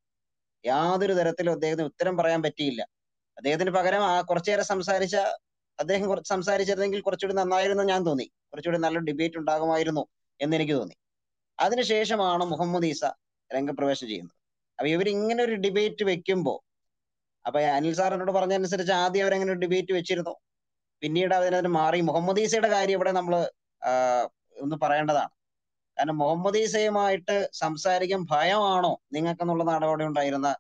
യാതൊരു തരത്തിലും അദ്ദേഹത്തിന് ഉത്തരം പറയാൻ പറ്റിയില്ല അദ്ദേഹത്തിന് പകരം ആ കുറച്ചു നേരം സംസാരിച്ച അദ്ദേഹം കുറച്ച് സംസാരിച്ചിരുന്നെങ്കിൽ കുറച്ചുകൂടി നന്നായിരുന്നു ഞാൻ തോന്നി കുറച്ചുകൂടി നല്ല ഡിബേറ്റ് ഉണ്ടാകുമായിരുന്നു എന്ന് എനിക്ക് തോന്നി അതിനുശേഷമാണ് മുഹമ്മദ് ഈസ രംഗപ്രവേശം ചെയ്യുന്നത് അപ്പൊ ഇവർ ഇങ്ങനെ ഒരു ഡിബേറ്റ് വെക്കുമ്പോ അപ്പൊ അനിൽ സാർ എന്നോട് പറഞ്ഞതനുസരിച്ച് ആദ്യം അവരങ്ങനെ ഒരു ഡിബേറ്റ് വെച്ചിരുന്നു പിന്നീട് അതിനകത്ത് മാറി മുഹമ്മദ് ഈസയുടെ കാര്യം ഇവിടെ നമ്മൾ ഒന്ന് പറയേണ്ടതാണ് കാരണം മുഹമ്മദ് ഈസയുമായിട്ട് സംസാരിക്കാൻ ഭയമാണോ നിങ്ങൾക്കെന്നുള്ള നടപടി ഉണ്ടായിരുന്ന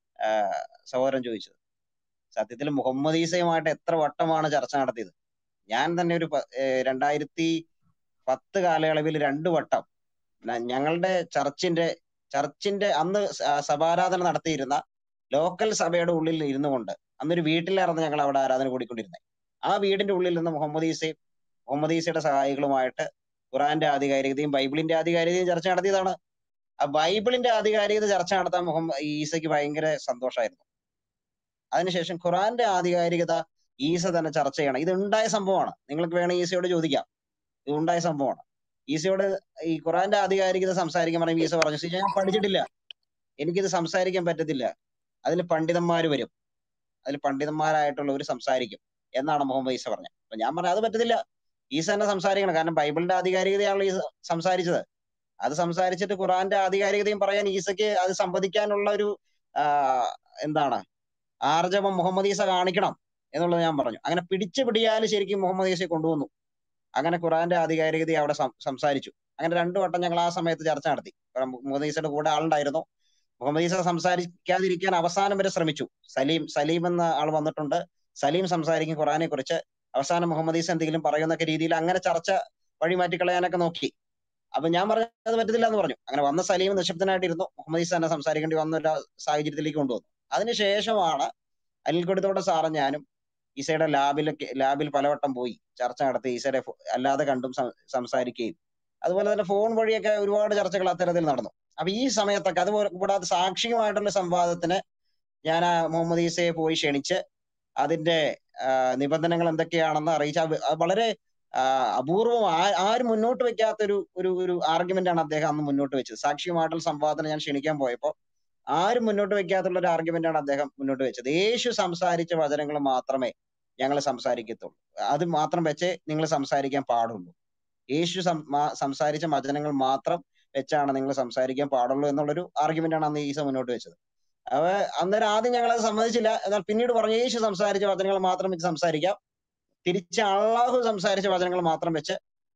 ആഹ് സഹോദരൻ ചോദിച്ചത് സത്യത്തിൽ മുഹമ്മദ് ഈസയുമായിട്ട് എത്ര വട്ടമാണ് ചർച്ച നടത്തിയത് ഞാൻ തന്നെ ഒരു പ- ഏഹ് രണ്ടായിരത്തി പത്ത് കാലയളവിൽ രണ്ട് വട്ടം ന- ഞങ്ങളുടെ ചർച്ചിന്റെ ചർച്ചിന്റെ അന്ന് സ- ആ സഭാരാധന നടത്തിയിരുന്ന ലോക്കൽ സഭയുടെ ഉള്ളിൽ ഇരുന്നു കൊണ്ട് അന്നൊരു വീട്ടിലായിരുന്നു ഞങ്ങൾ അവിടെ ആരാധന കൂടിക്കൊണ്ടിരുന്നത് ആ വീടിന്റെ ഉള്ളിൽ നിന്ന് മുഹമ്മദ് ഈസയും മുഹമ്മദ് ഈസയുടെ സഹായികളുമായിട്ട് ഖുറാന്റെ ആധികാരികതയും ബൈബിളിന്റെ ആധികാരികതയും ചർച്ച നടത്തിയതാണ് ആ ബൈബിളിന്റെ ആധികാരികത ചർച്ച നടത്താൻ മുഹമ്മദ് ഈസയ്ക്ക് ഭയങ്കര സന്തോഷമായിരുന്നു അതിനുശേഷം ഖുറാന്റെ ആധികാരികത ഈസ തന്നെ ചർച്ച ചെയ്യണം ഇത് ഉണ്ടായ സംഭവമാണ് നിങ്ങൾക്ക് വേണമെങ്കിൽ ഈസയോട് ചോദിക്കാം ഇത് ഉണ്ടായ സംഭവമാണ് ഈസയോട് ഈ ഖുറാന്റെ ആധികാരികത സംസാരിക്കാൻ പറയുമ്പോൾ ഈസ പറഞ്ഞു "സി, ഞാൻ പഠിച്ചിട്ടില്ല എനിക്കിത് സംസാരിക്കാൻ പറ്റത്തില്ല അതിൽ പണ്ഡിതന്മാർ വരും അതിൽ പണ്ഡിതന്മാരായിട്ടുള്ളവർ സംസാരിക്കും എന്നാണ് മുഹമ്മദ് ഈസ പറഞ്ഞത് അപ്പൊ ഞാൻ പറഞ്ഞു അത് പറ്റത്തില്ല ഈസ തന്നെ സംസാരിക്കണം കാരണം ബൈബിളിന്റെ ആധികാരികതയാണല്ലോ ഈസ സംസാരിച്ചത് അത് സംസാരിച്ചിട്ട് ഖുറാന്റെ ആധികാരികതയും പറയാൻ ഈസയ്ക്ക് അത് സംവദിക്കാനുള്ള ഒരു ആ, എന്താണ് ആർജവം മുഹമ്മദ് ഈസ കാണിക്കണം എന്നുള്ളത് ഞാൻ പറഞ്ഞു അങ്ങനെ പിടിച്ചു പിടിയാൽ ശരിക്കും മുഹമ്മദ് ഈസയെ കൊണ്ടുവന്നു അങ്ങനെ ഖുറാന്റെ ആധികാരികത അവിടെ സം- സംസാരിച്ചു അങ്ങനെ രണ്ടു വട്ടം ഞങ്ങൾ ആ സമയത്ത് ചർച്ച നടത്തി കാരണം മുഹമ്മദ് ഈസയുടെ കൂടെ ആളുണ്ടായിരുന്നു മുഹമ്മദ് ഈസ സംസാരിക്കാതിരിക്കാൻ അവസാനം വരെ ശ്രമിച്ചു സലീം സലീം എന്ന ആൾ വന്നിട്ടുണ്ട് സലീം സംസാരിക്കും ഖുറാനെ കുറിച്ച് അവസാനം മുഹമ്മദ് ഈസ എന്തെങ്കിലും പറയുന്നൊക്കെ രീതിയിൽ അങ്ങനെ ചർച്ച വഴി മാറ്റിക്കളയാനൊക്കെ നോക്കി അപ്പൊ ഞാൻ പറഞ്ഞു അത് പറ്റത്തില്ല എന്ന് പറഞ്ഞു അങ്ങനെ വന്ന സലീം നിശബ്ദനായിട്ടിരുന്നു മുഹമ്മദ് ഈസ തന്നെ സംസാരിക്കേണ്ടി വന്ന ഒരു സാഹചര്യത്തിലേക്ക് കൊണ്ടുവന്നു അതിനുശേഷമാണ് അനിൽക്കൊടിത്തോടെ സാറും ഞാനും ഈസയുടെ ലാബിലൊക്കെ ലാബിൽ പലവട്ടം പോയി ചർച്ച നടത്തി ഈസയുടെ ഫോ- അല്ലാതെ കണ്ടും സം- സംസാരിക്കുകയും അതുപോലെ തന്നെ ഫോൺ വഴിയൊക്കെ ഒരുപാട് ചർച്ചകൾ അത്തരത്തിൽ നടന്നു അപ്പൊ ഈ സമയത്തൊക്കെ അതുപോലെ കൂടാതെ സാക്ഷികമായിട്ടുള്ള സംവാദത്തിന് ഞാൻ ആ മുഹമ്മദ് ഈസയെ പോയി ക്ഷണിച്ച് അതിന്റെ ആ, നിബന്ധനകൾ എന്തൊക്കെയാണെന്ന് അറിയിച്ച അത് വളരെ ആ, അപൂർവം ആ- ആരും മുന്നോട്ട് വെക്കാത്ത ഒരു ഒരു ഒരു ആർഗ്യുമെന്റ് ആണ് അദ്ദേഹം അന്ന് മുന്നോട്ട് വെച്ചത് സാക്ഷികമായിട്ടുള്ള സംവാദത്തിന് ഞാൻ ക്ഷണിക്കാൻ പോയപ്പോൾ ആരും മുന്നോട്ട് വെക്കാത്തുള്ള ഒരു ആർഗ്യുമെന്റ് ആണ് അദ്ദേഹം മുന്നോട്ട് വെച്ചത് യേശു സംസാരിച്ച വചനങ്ങൾ മാത്രമേ ഞങ്ങൾ സംസാരിക്കത്തുള്ളൂ അത് മാത്രം വെച്ചേ നിങ്ങൾ സംസാരിക്കാൻ പാടുള്ളൂ യേശു സം- മാ- സംസാരിച്ച വചനങ്ങൾ മാത്രം വെച്ചാണ് നിങ്ങൾ സംസാരിക്കാൻ പാടുള്ളൂ എന്നുള്ളൊരു ആർഗ്യുമെന്റ് ആണ് അന്ന് ഈസ മുന്നോട്ട് വെച്ചത് അവ അന്നേരം ആദ്യം ഞങ്ങൾ അത് സമ്മതിച്ചില്ല എന്നാൽ പിന്നീട് പറഞ്ഞു യേശു സംസാരിച്ച വചനങ്ങൾ മാത്രം വെച്ച് സംസാരിക്കാം തിരിച്ച് അള്ളാഹു സംസാരിച്ച വചനങ്ങൾ മാത്രം വെച്ച്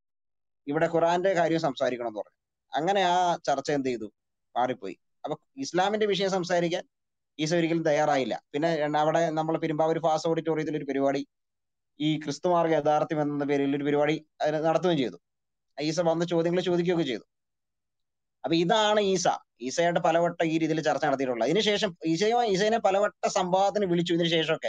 ഇവിടെ ഖുറാന്റെ കാര്യം സംസാരിക്കണം എന്ന് പറഞ്ഞു അങ്ങനെ ആ ചർച്ച എന്ത് ചെയ്തു മാറിപ്പോയി അപ്പൊ ഇസ്ലാമിന്റെ വിഷയം സംസാരിക്കാൻ ഈസ ഒരിക്കലും തയ്യാറായില്ല പിന്നെ രണ്ട- അവിടെ നമ്മൾ പെരുമ്പാവൂർ ഫാസ് ഓഡിറ്റോറിയത്തിൽ ഒരു പരിപാടി ഈ ക്രിസ്തുമാർഗ യഥാർത്ഥ്യം എന്ന പേരിൽ ഒരു പരിപാടി അതിന് നടത്തുകയും ചെയ്തു ഈസ വന്ന് ചോദ്യങ്ങൾ ചോദിക്കുകയൊക്കെ ചെയ്തു അപ്പൊ ഇതാണ് ഈസ ഈസയായിട്ട് പലവട്ടം ഈ രീതിയിൽ ചർച്ച നടത്തിയിട്ടുള്ളത് ഇതിനുശേഷം ഈസയുമായി ഈസയെ പലവട്ട സംവാദത്തിന് വിളിച്ചു ഇതിനു ശേഷമൊക്കെ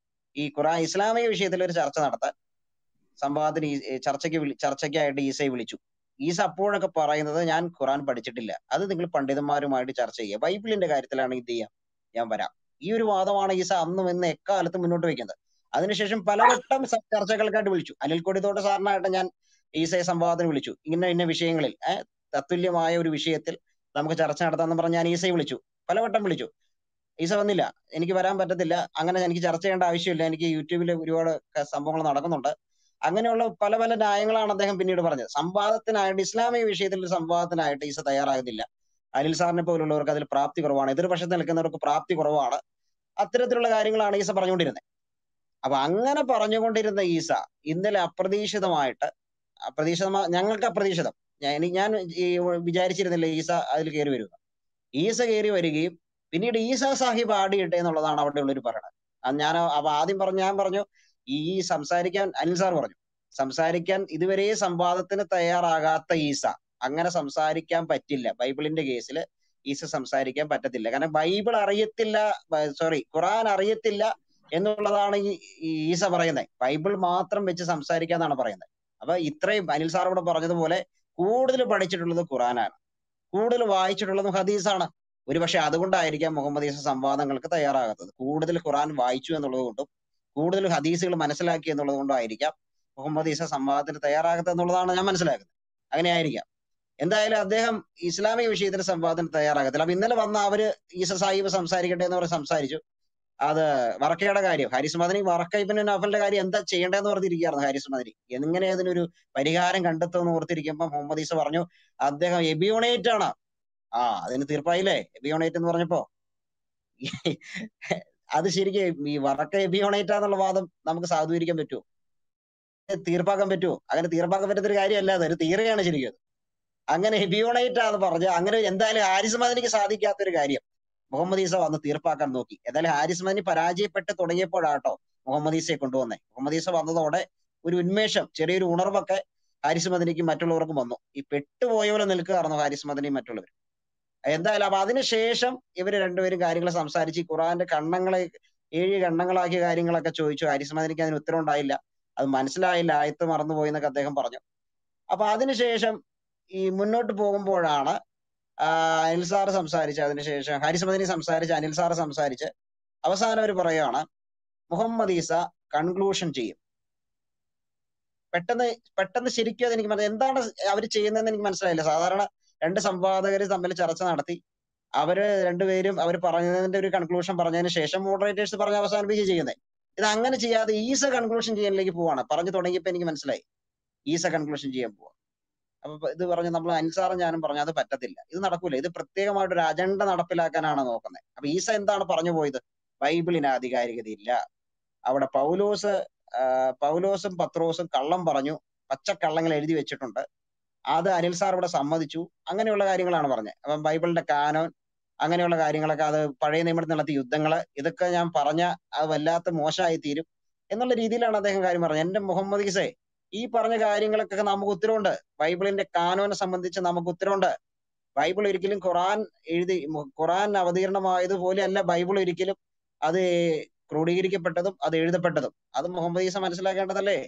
ഈ ഖുറാൻ ഇസ്ലാമിക വിഷയത്തിൽ ഒരു ചർച്ച നടത്താൻ സംവാദത്തിന് ഈ- ഈ ചർച്ചയ്ക്ക് വിളി ചർച്ചയ്ക്കായിട്ട് ഈസയെ വിളിച്ചു ഈസ അപ്പോഴൊക്കെ പറയുന്നത് ഞാൻ ഖുറാൻ പഠിച്ചിട്ടില്ല അത് നിങ്ങൾ പണ്ഡിതന്മാരുമായിട്ട് ചർച്ച ചെയ്യുക ബൈബിളിന്റെ കാര്യത്തിലാണ് ഇത് ചെയ്യാം ഞാൻ വരാം ഈ ഒരു വാദമാണ് ഈസ അന്നും ഇന്ന് എക്കാലത്തും മുന്നോട്ട് വെക്കുന്നത് അതിനുശേഷം പലവട്ടം സ- ചർച്ചകൾക്കായിട്ട് വിളിച്ചു അനിൽ കൊടിത്തോട്ട് സാറിനായിട്ട് ഞാൻ ഈസയെ സംവാദത്തിന് വിളിച്ചു ഇന്ന ഇന്ന വിഷയങ്ങളിൽ ഏഹ് തത്തുല്യമായ ഒരു വിഷയത്തിൽ നമുക്ക് ചർച്ച നടത്താമെന്ന് പറഞ്ഞ് ഞാൻ ഈസയെ വിളിച്ചു പലവട്ടം വിളിച്ചു ഈസ വന്നില്ല എനിക്ക് വരാൻ പറ്റത്തില്ല അങ്ങനെ എനിക്ക് ചർച്ച ചെയ്യേണ്ട ആവശ്യമില്ല എനിക്ക് യൂട്യൂബിൽ ഒരുപാട് ക- സംഭവങ്ങൾ നടക്കുന്നുണ്ട് അങ്ങനെയുള്ള പല പല ന്യായങ്ങളാണ് അദ്ദേഹം പിന്നീട് പറഞ്ഞത് സംവാദത്തിനായിട്ട് ഇസ്ലാമിക വിഷയത്തിൽ ഒരു സംവാദത്തിനായിട്ട് ഈസ തയ്യാറാകുന്നില്ല അനിൽ സാറിനെ പോലുള്ളവർക്ക് അതിൽ പ്രാപ്തി കുറവാണ് എതിർപക്ഷത്ത് നിൽക്കുന്നവർക്ക് പ്രാപ്തി കുറവാണ് അത്തരത്തിലുള്ള കാര്യങ്ങളാണ് ഈസ പറഞ്ഞുകൊണ്ടിരുന്നത് അപ്പൊ അങ്ങനെ പറഞ്ഞുകൊണ്ടിരുന്ന ഈസ ഇന്നലെ അപ്രതീക്ഷിതമായിട്ട് അപ്രതീക്ഷിതമാ ഞങ്ങൾക്ക് അപ്രതീക്ഷിതം ഞാൻ എനിക്ക് ഞാൻ ഈ വിചാരിച്ചിരുന്നില്ല ഈസ അതിൽ കയറി വരുക ഈസ കയറി വരികയും പിന്നീട് ഈസ സാഹിബ് ആടിയിട്ടെ എന്നുള്ളതാണ് അവിടെ ഉള്ളൊരു പറയണത് അത് ഞാൻ അപ്പൊ ആദ്യം പറഞ്ഞു ഞാൻ പറഞ്ഞു ഈ സംസാരിക്കാൻ അനിൽ സാർ പറഞ്ഞു സംസാരിക്കാൻ ഇതുവരെ സംവാദത്തിന് തയ്യാറാകാത്ത ഈസ അങ്ങനെ സംസാരിക്കാൻ പറ്റില്ല ബൈബിളിന്റെ കേസിൽ ഈസ സംസാരിക്കാൻ പറ്റത്തില്ല കാരണം ബൈബിൾ അറിയത്തില്ല സോറി ഖുറാൻ അറിയത്തില്ല എന്നുള്ളതാണ് ഈ ഈ ഈസ പറയുന്നത് ബൈബിൾ മാത്രം വെച്ച് സംസാരിക്കാന്നാണ് പറയുന്നത് അപ്പൊ ഇത്രയും അനിൽ സാർ ഇവിടെ പറഞ്ഞതുപോലെ കൂടുതൽ പഠിച്ചിട്ടുള്ളത് ഖുറാനാണ് കൂടുതൽ വായിച്ചിട്ടുള്ളതും ഹദീസാണ് ഒരുപക്ഷെ അതുകൊണ്ടായിരിക്കാം മുഹമ്മദ് ഈസ സംവാദങ്ങൾക്ക് തയ്യാറാകാത്തത് കൂടുതൽ ഖുറാൻ വായിച്ചു എന്നുള്ളത് കൊണ്ടും കൂടുതൽ ഹദീസുകൾ മനസ്സിലാക്കി എന്നുള്ളത് കൊണ്ടും ആയിരിക്കാം മുഹമ്മദ് ഈസ സംവാദത്തിന് തയ്യാറാകാത്തത് എന്നുള്ളതാണ് ഞാൻ മനസ്സിലാക്കുന്നത് അങ്ങനെ ആയിരിക്കാം എന്തായാലും അദ്ദേഹം ഇസ്ലാമിക വിഷയത്തിന് സംവാദത്തിന് തയ്യാറാകത്തില്ല അപ്പൊ ഇന്നലെ വന്ന അവര് ഈസ സാഹിബ് സംസാരിക്കട്ടെ എന്ന് പറഞ്ഞ് സംസാരിച്ചു അത് വറക്കയുടെ കാര്യം ഹാരിസ് മദനി വറക്ക ഇബിന് നഫലിന്റെ കാര്യം എന്താ ചെയ്യേണ്ടതെന്ന് ഓർത്തിരിക്കുകയായിരുന്നു ഹാരിസ് മദനി എങ്ങനെ അതിനൊരു പരിഹാരം കണ്ടെത്തുമെന്ന് ഓർത്തിരിക്കുമ്പോൾ മുഹമ്മദ് ഈസ പറഞ്ഞു അദ്ദേഹം എബിയോണേറ്റ് ആണ് ആ അതിന് തീർപ്പായില്ലേ എബിയോണേറ്റ് എന്ന് പറഞ്ഞപ്പോ അത് ശരിക്കും ഈ വറക്ക എബിയോണേറ്റ് എന്നുള്ള വാദം നമുക്ക് സാധൂകരിക്കാൻ പറ്റുമോ തീർപ്പാക്കാൻ പറ്റുമോ അങ്ങനെ തീർപ്പാക്കാൻ പറ്റുന്ന ഒരു കാര്യമല്ല അത് ഒരു തീറുകയാണ് ശരിക്കും അത്. അങ്ങനെ എബിയോണേറ്റ് ആന്ന് പറഞ്ഞ് അങ്ങനെ എന്തായാലും ഹാരിസ് മദനിക്ക് സാധിക്കാത്തൊരു കാര്യം മുഹമ്മദ് ഈസ വന്ന് തീർപ്പാക്കാൻ നോക്കി എന്തായാലും ഹാരിസ് മദനി പരാജയപ്പെട്ട് തുടങ്ങിയപ്പോഴാട്ടോ മുഹമ്മദ് ഈസയെ കൊണ്ടുവന്നേ മുഹമ്മദ് ഈസ വന്നതോടെ ഒരു ഉന്മേഷം ചെറിയൊരു ഉണർവൊക്കെ ഹാരിസ് മദനിക്കും മറ്റുള്ളവർക്കും വന്നു ഈ പെട്ടുപോയ പോലെ നിൽക്കുകയായിരുന്നു ഹാരിസ് മദനിയും മറ്റുള്ളവർ എന്തായാലും അപ്പൊ അതിനുശേഷം ഇവര് രണ്ടുപേരും കാര്യങ്ങൾ സംസാരിച്ച് ഈ ഖുറാന്റെ കണ്ണങ്ങളെ ഏഴ് കണ്ണങ്ങളാക്കിയ കാര്യങ്ങളൊക്കെ ചോദിച്ചു ഹാരിസ് മദനിക്ക് അതിന് ഉത്തരം ഉണ്ടായില്ല അത് മനസ്സിലായില്ല ആയത്ത് മറന്നുപോയി എന്നൊക്കെ അദ്ദേഹം പറഞ്ഞു അപ്പൊ അതിനുശേഷം ഈ മുന്നോട്ട് പോകുമ്പോഴാണ് ആഹ് അനിൽ സാറ് സംസാരിച്ച് അതിനുശേഷം ഹാരിസ് മദനി സംസാരിച്ച് അനിൽ സാറ് സംസാരിച്ച് അവസാനം അവർ പറയുകയാണ് മുഹമ്മദ് ഈസ കൺക്ലൂഷൻ ചെയ്യും പെട്ടെന്ന് പെട്ടെന്ന് ശരിക്കും അത് എനിക്ക് മനസ്സിലായി എന്താണ് അവർ ചെയ്യുന്നതെന്ന് എനിക്ക് മനസ്സിലായില്ല സാധാരണ രണ്ട് സംവാദകർ തമ്മിൽ ചർച്ച നടത്തി അവര് രണ്ടുപേരും അവർ പറഞ്ഞതിന്റെ ഒരു കൺക്ലൂഷൻ പറഞ്ഞതിന് ശേഷം മോഡറേറ്റേഴ്സ് പറഞ്ഞ് അവസാനിപ്പിക്കുക ചെയ്യുന്നത് ഇത് അങ്ങനെ ചെയ്യാതെ ഈസ കൺക്ലൂഷൻ ചെയ്യാനിലേക്ക് പോവാണ് പറഞ്ഞു തുടങ്ങിയപ്പോ എനിക്ക് മനസ്സിലായി ഈസ കൺക്ലൂഷൻ ചെയ്യാൻ പോവാ അപ്പൊ ഇത് പറഞ്ഞ് നമ്മൾ അൻസാറും ഞാനും പറഞ്ഞു അത് പറ്റത്തില്ല ഇത് നടക്കൂല ഇത് പ്രത്യേകമായിട്ട് ഒരു അജണ്ട നടപ്പിലാക്കാനാണ് നോക്കുന്നത് അപ്പൊ ഈസ എന്താണ് പറഞ്ഞു പോയത് ബൈബിളിന് ആധികാരികതയില്ല അവിടെ പൗലോസ് ആ, പൗലോസും പത്രോസും കള്ളം പറഞ്ഞു പച്ചക്കള്ളങ്ങൾ എഴുതി വെച്ചിട്ടുണ്ട് അത് അനിൽ സാർ ഇവിടെ സമ്മതിച്ചു അങ്ങനെയുള്ള കാര്യങ്ങളാണ് പറഞ്ഞത് അപ്പം ബൈബിളിന്റെ കാനോൻ അങ്ങനെയുള്ള കാര്യങ്ങളൊക്കെ അത് പഴയ നിയമത്തിൽ നടത്തിയ യുദ്ധങ്ങള് ഇതൊക്കെ ഞാൻ പറഞ്ഞ അത് വല്ലാത്ത മോശമായി തീരും എന്നുള്ള രീതിയിലാണ് അദ്ദേഹം കാര്യം പറഞ്ഞത് എന്റെ മുഹമ്മദ് ഈസേ ഈ പറഞ്ഞ കാര്യങ്ങളൊക്കെ നമുക്ക് ഉത്തരവുണ്ട് ബൈബിളിന്റെ കാനോനെ സംബന്ധിച്ച് നമുക്ക് ഉത്തരവുണ്ട് ബൈബിൾ ഒരിക്കലും ഖുറാൻ എഴുതി മു- ഖുറാൻ അവതീർണമായതുപോലെ അല്ല ബൈബിൾ ഒരിക്കലും അത് ക്രോഡീകരിക്കപ്പെട്ടതും അത് എഴുതപ്പെട്ടതും അത് മുഹമ്മദ് ഈസ മനസ്സിലാക്കേണ്ടതല്ലേ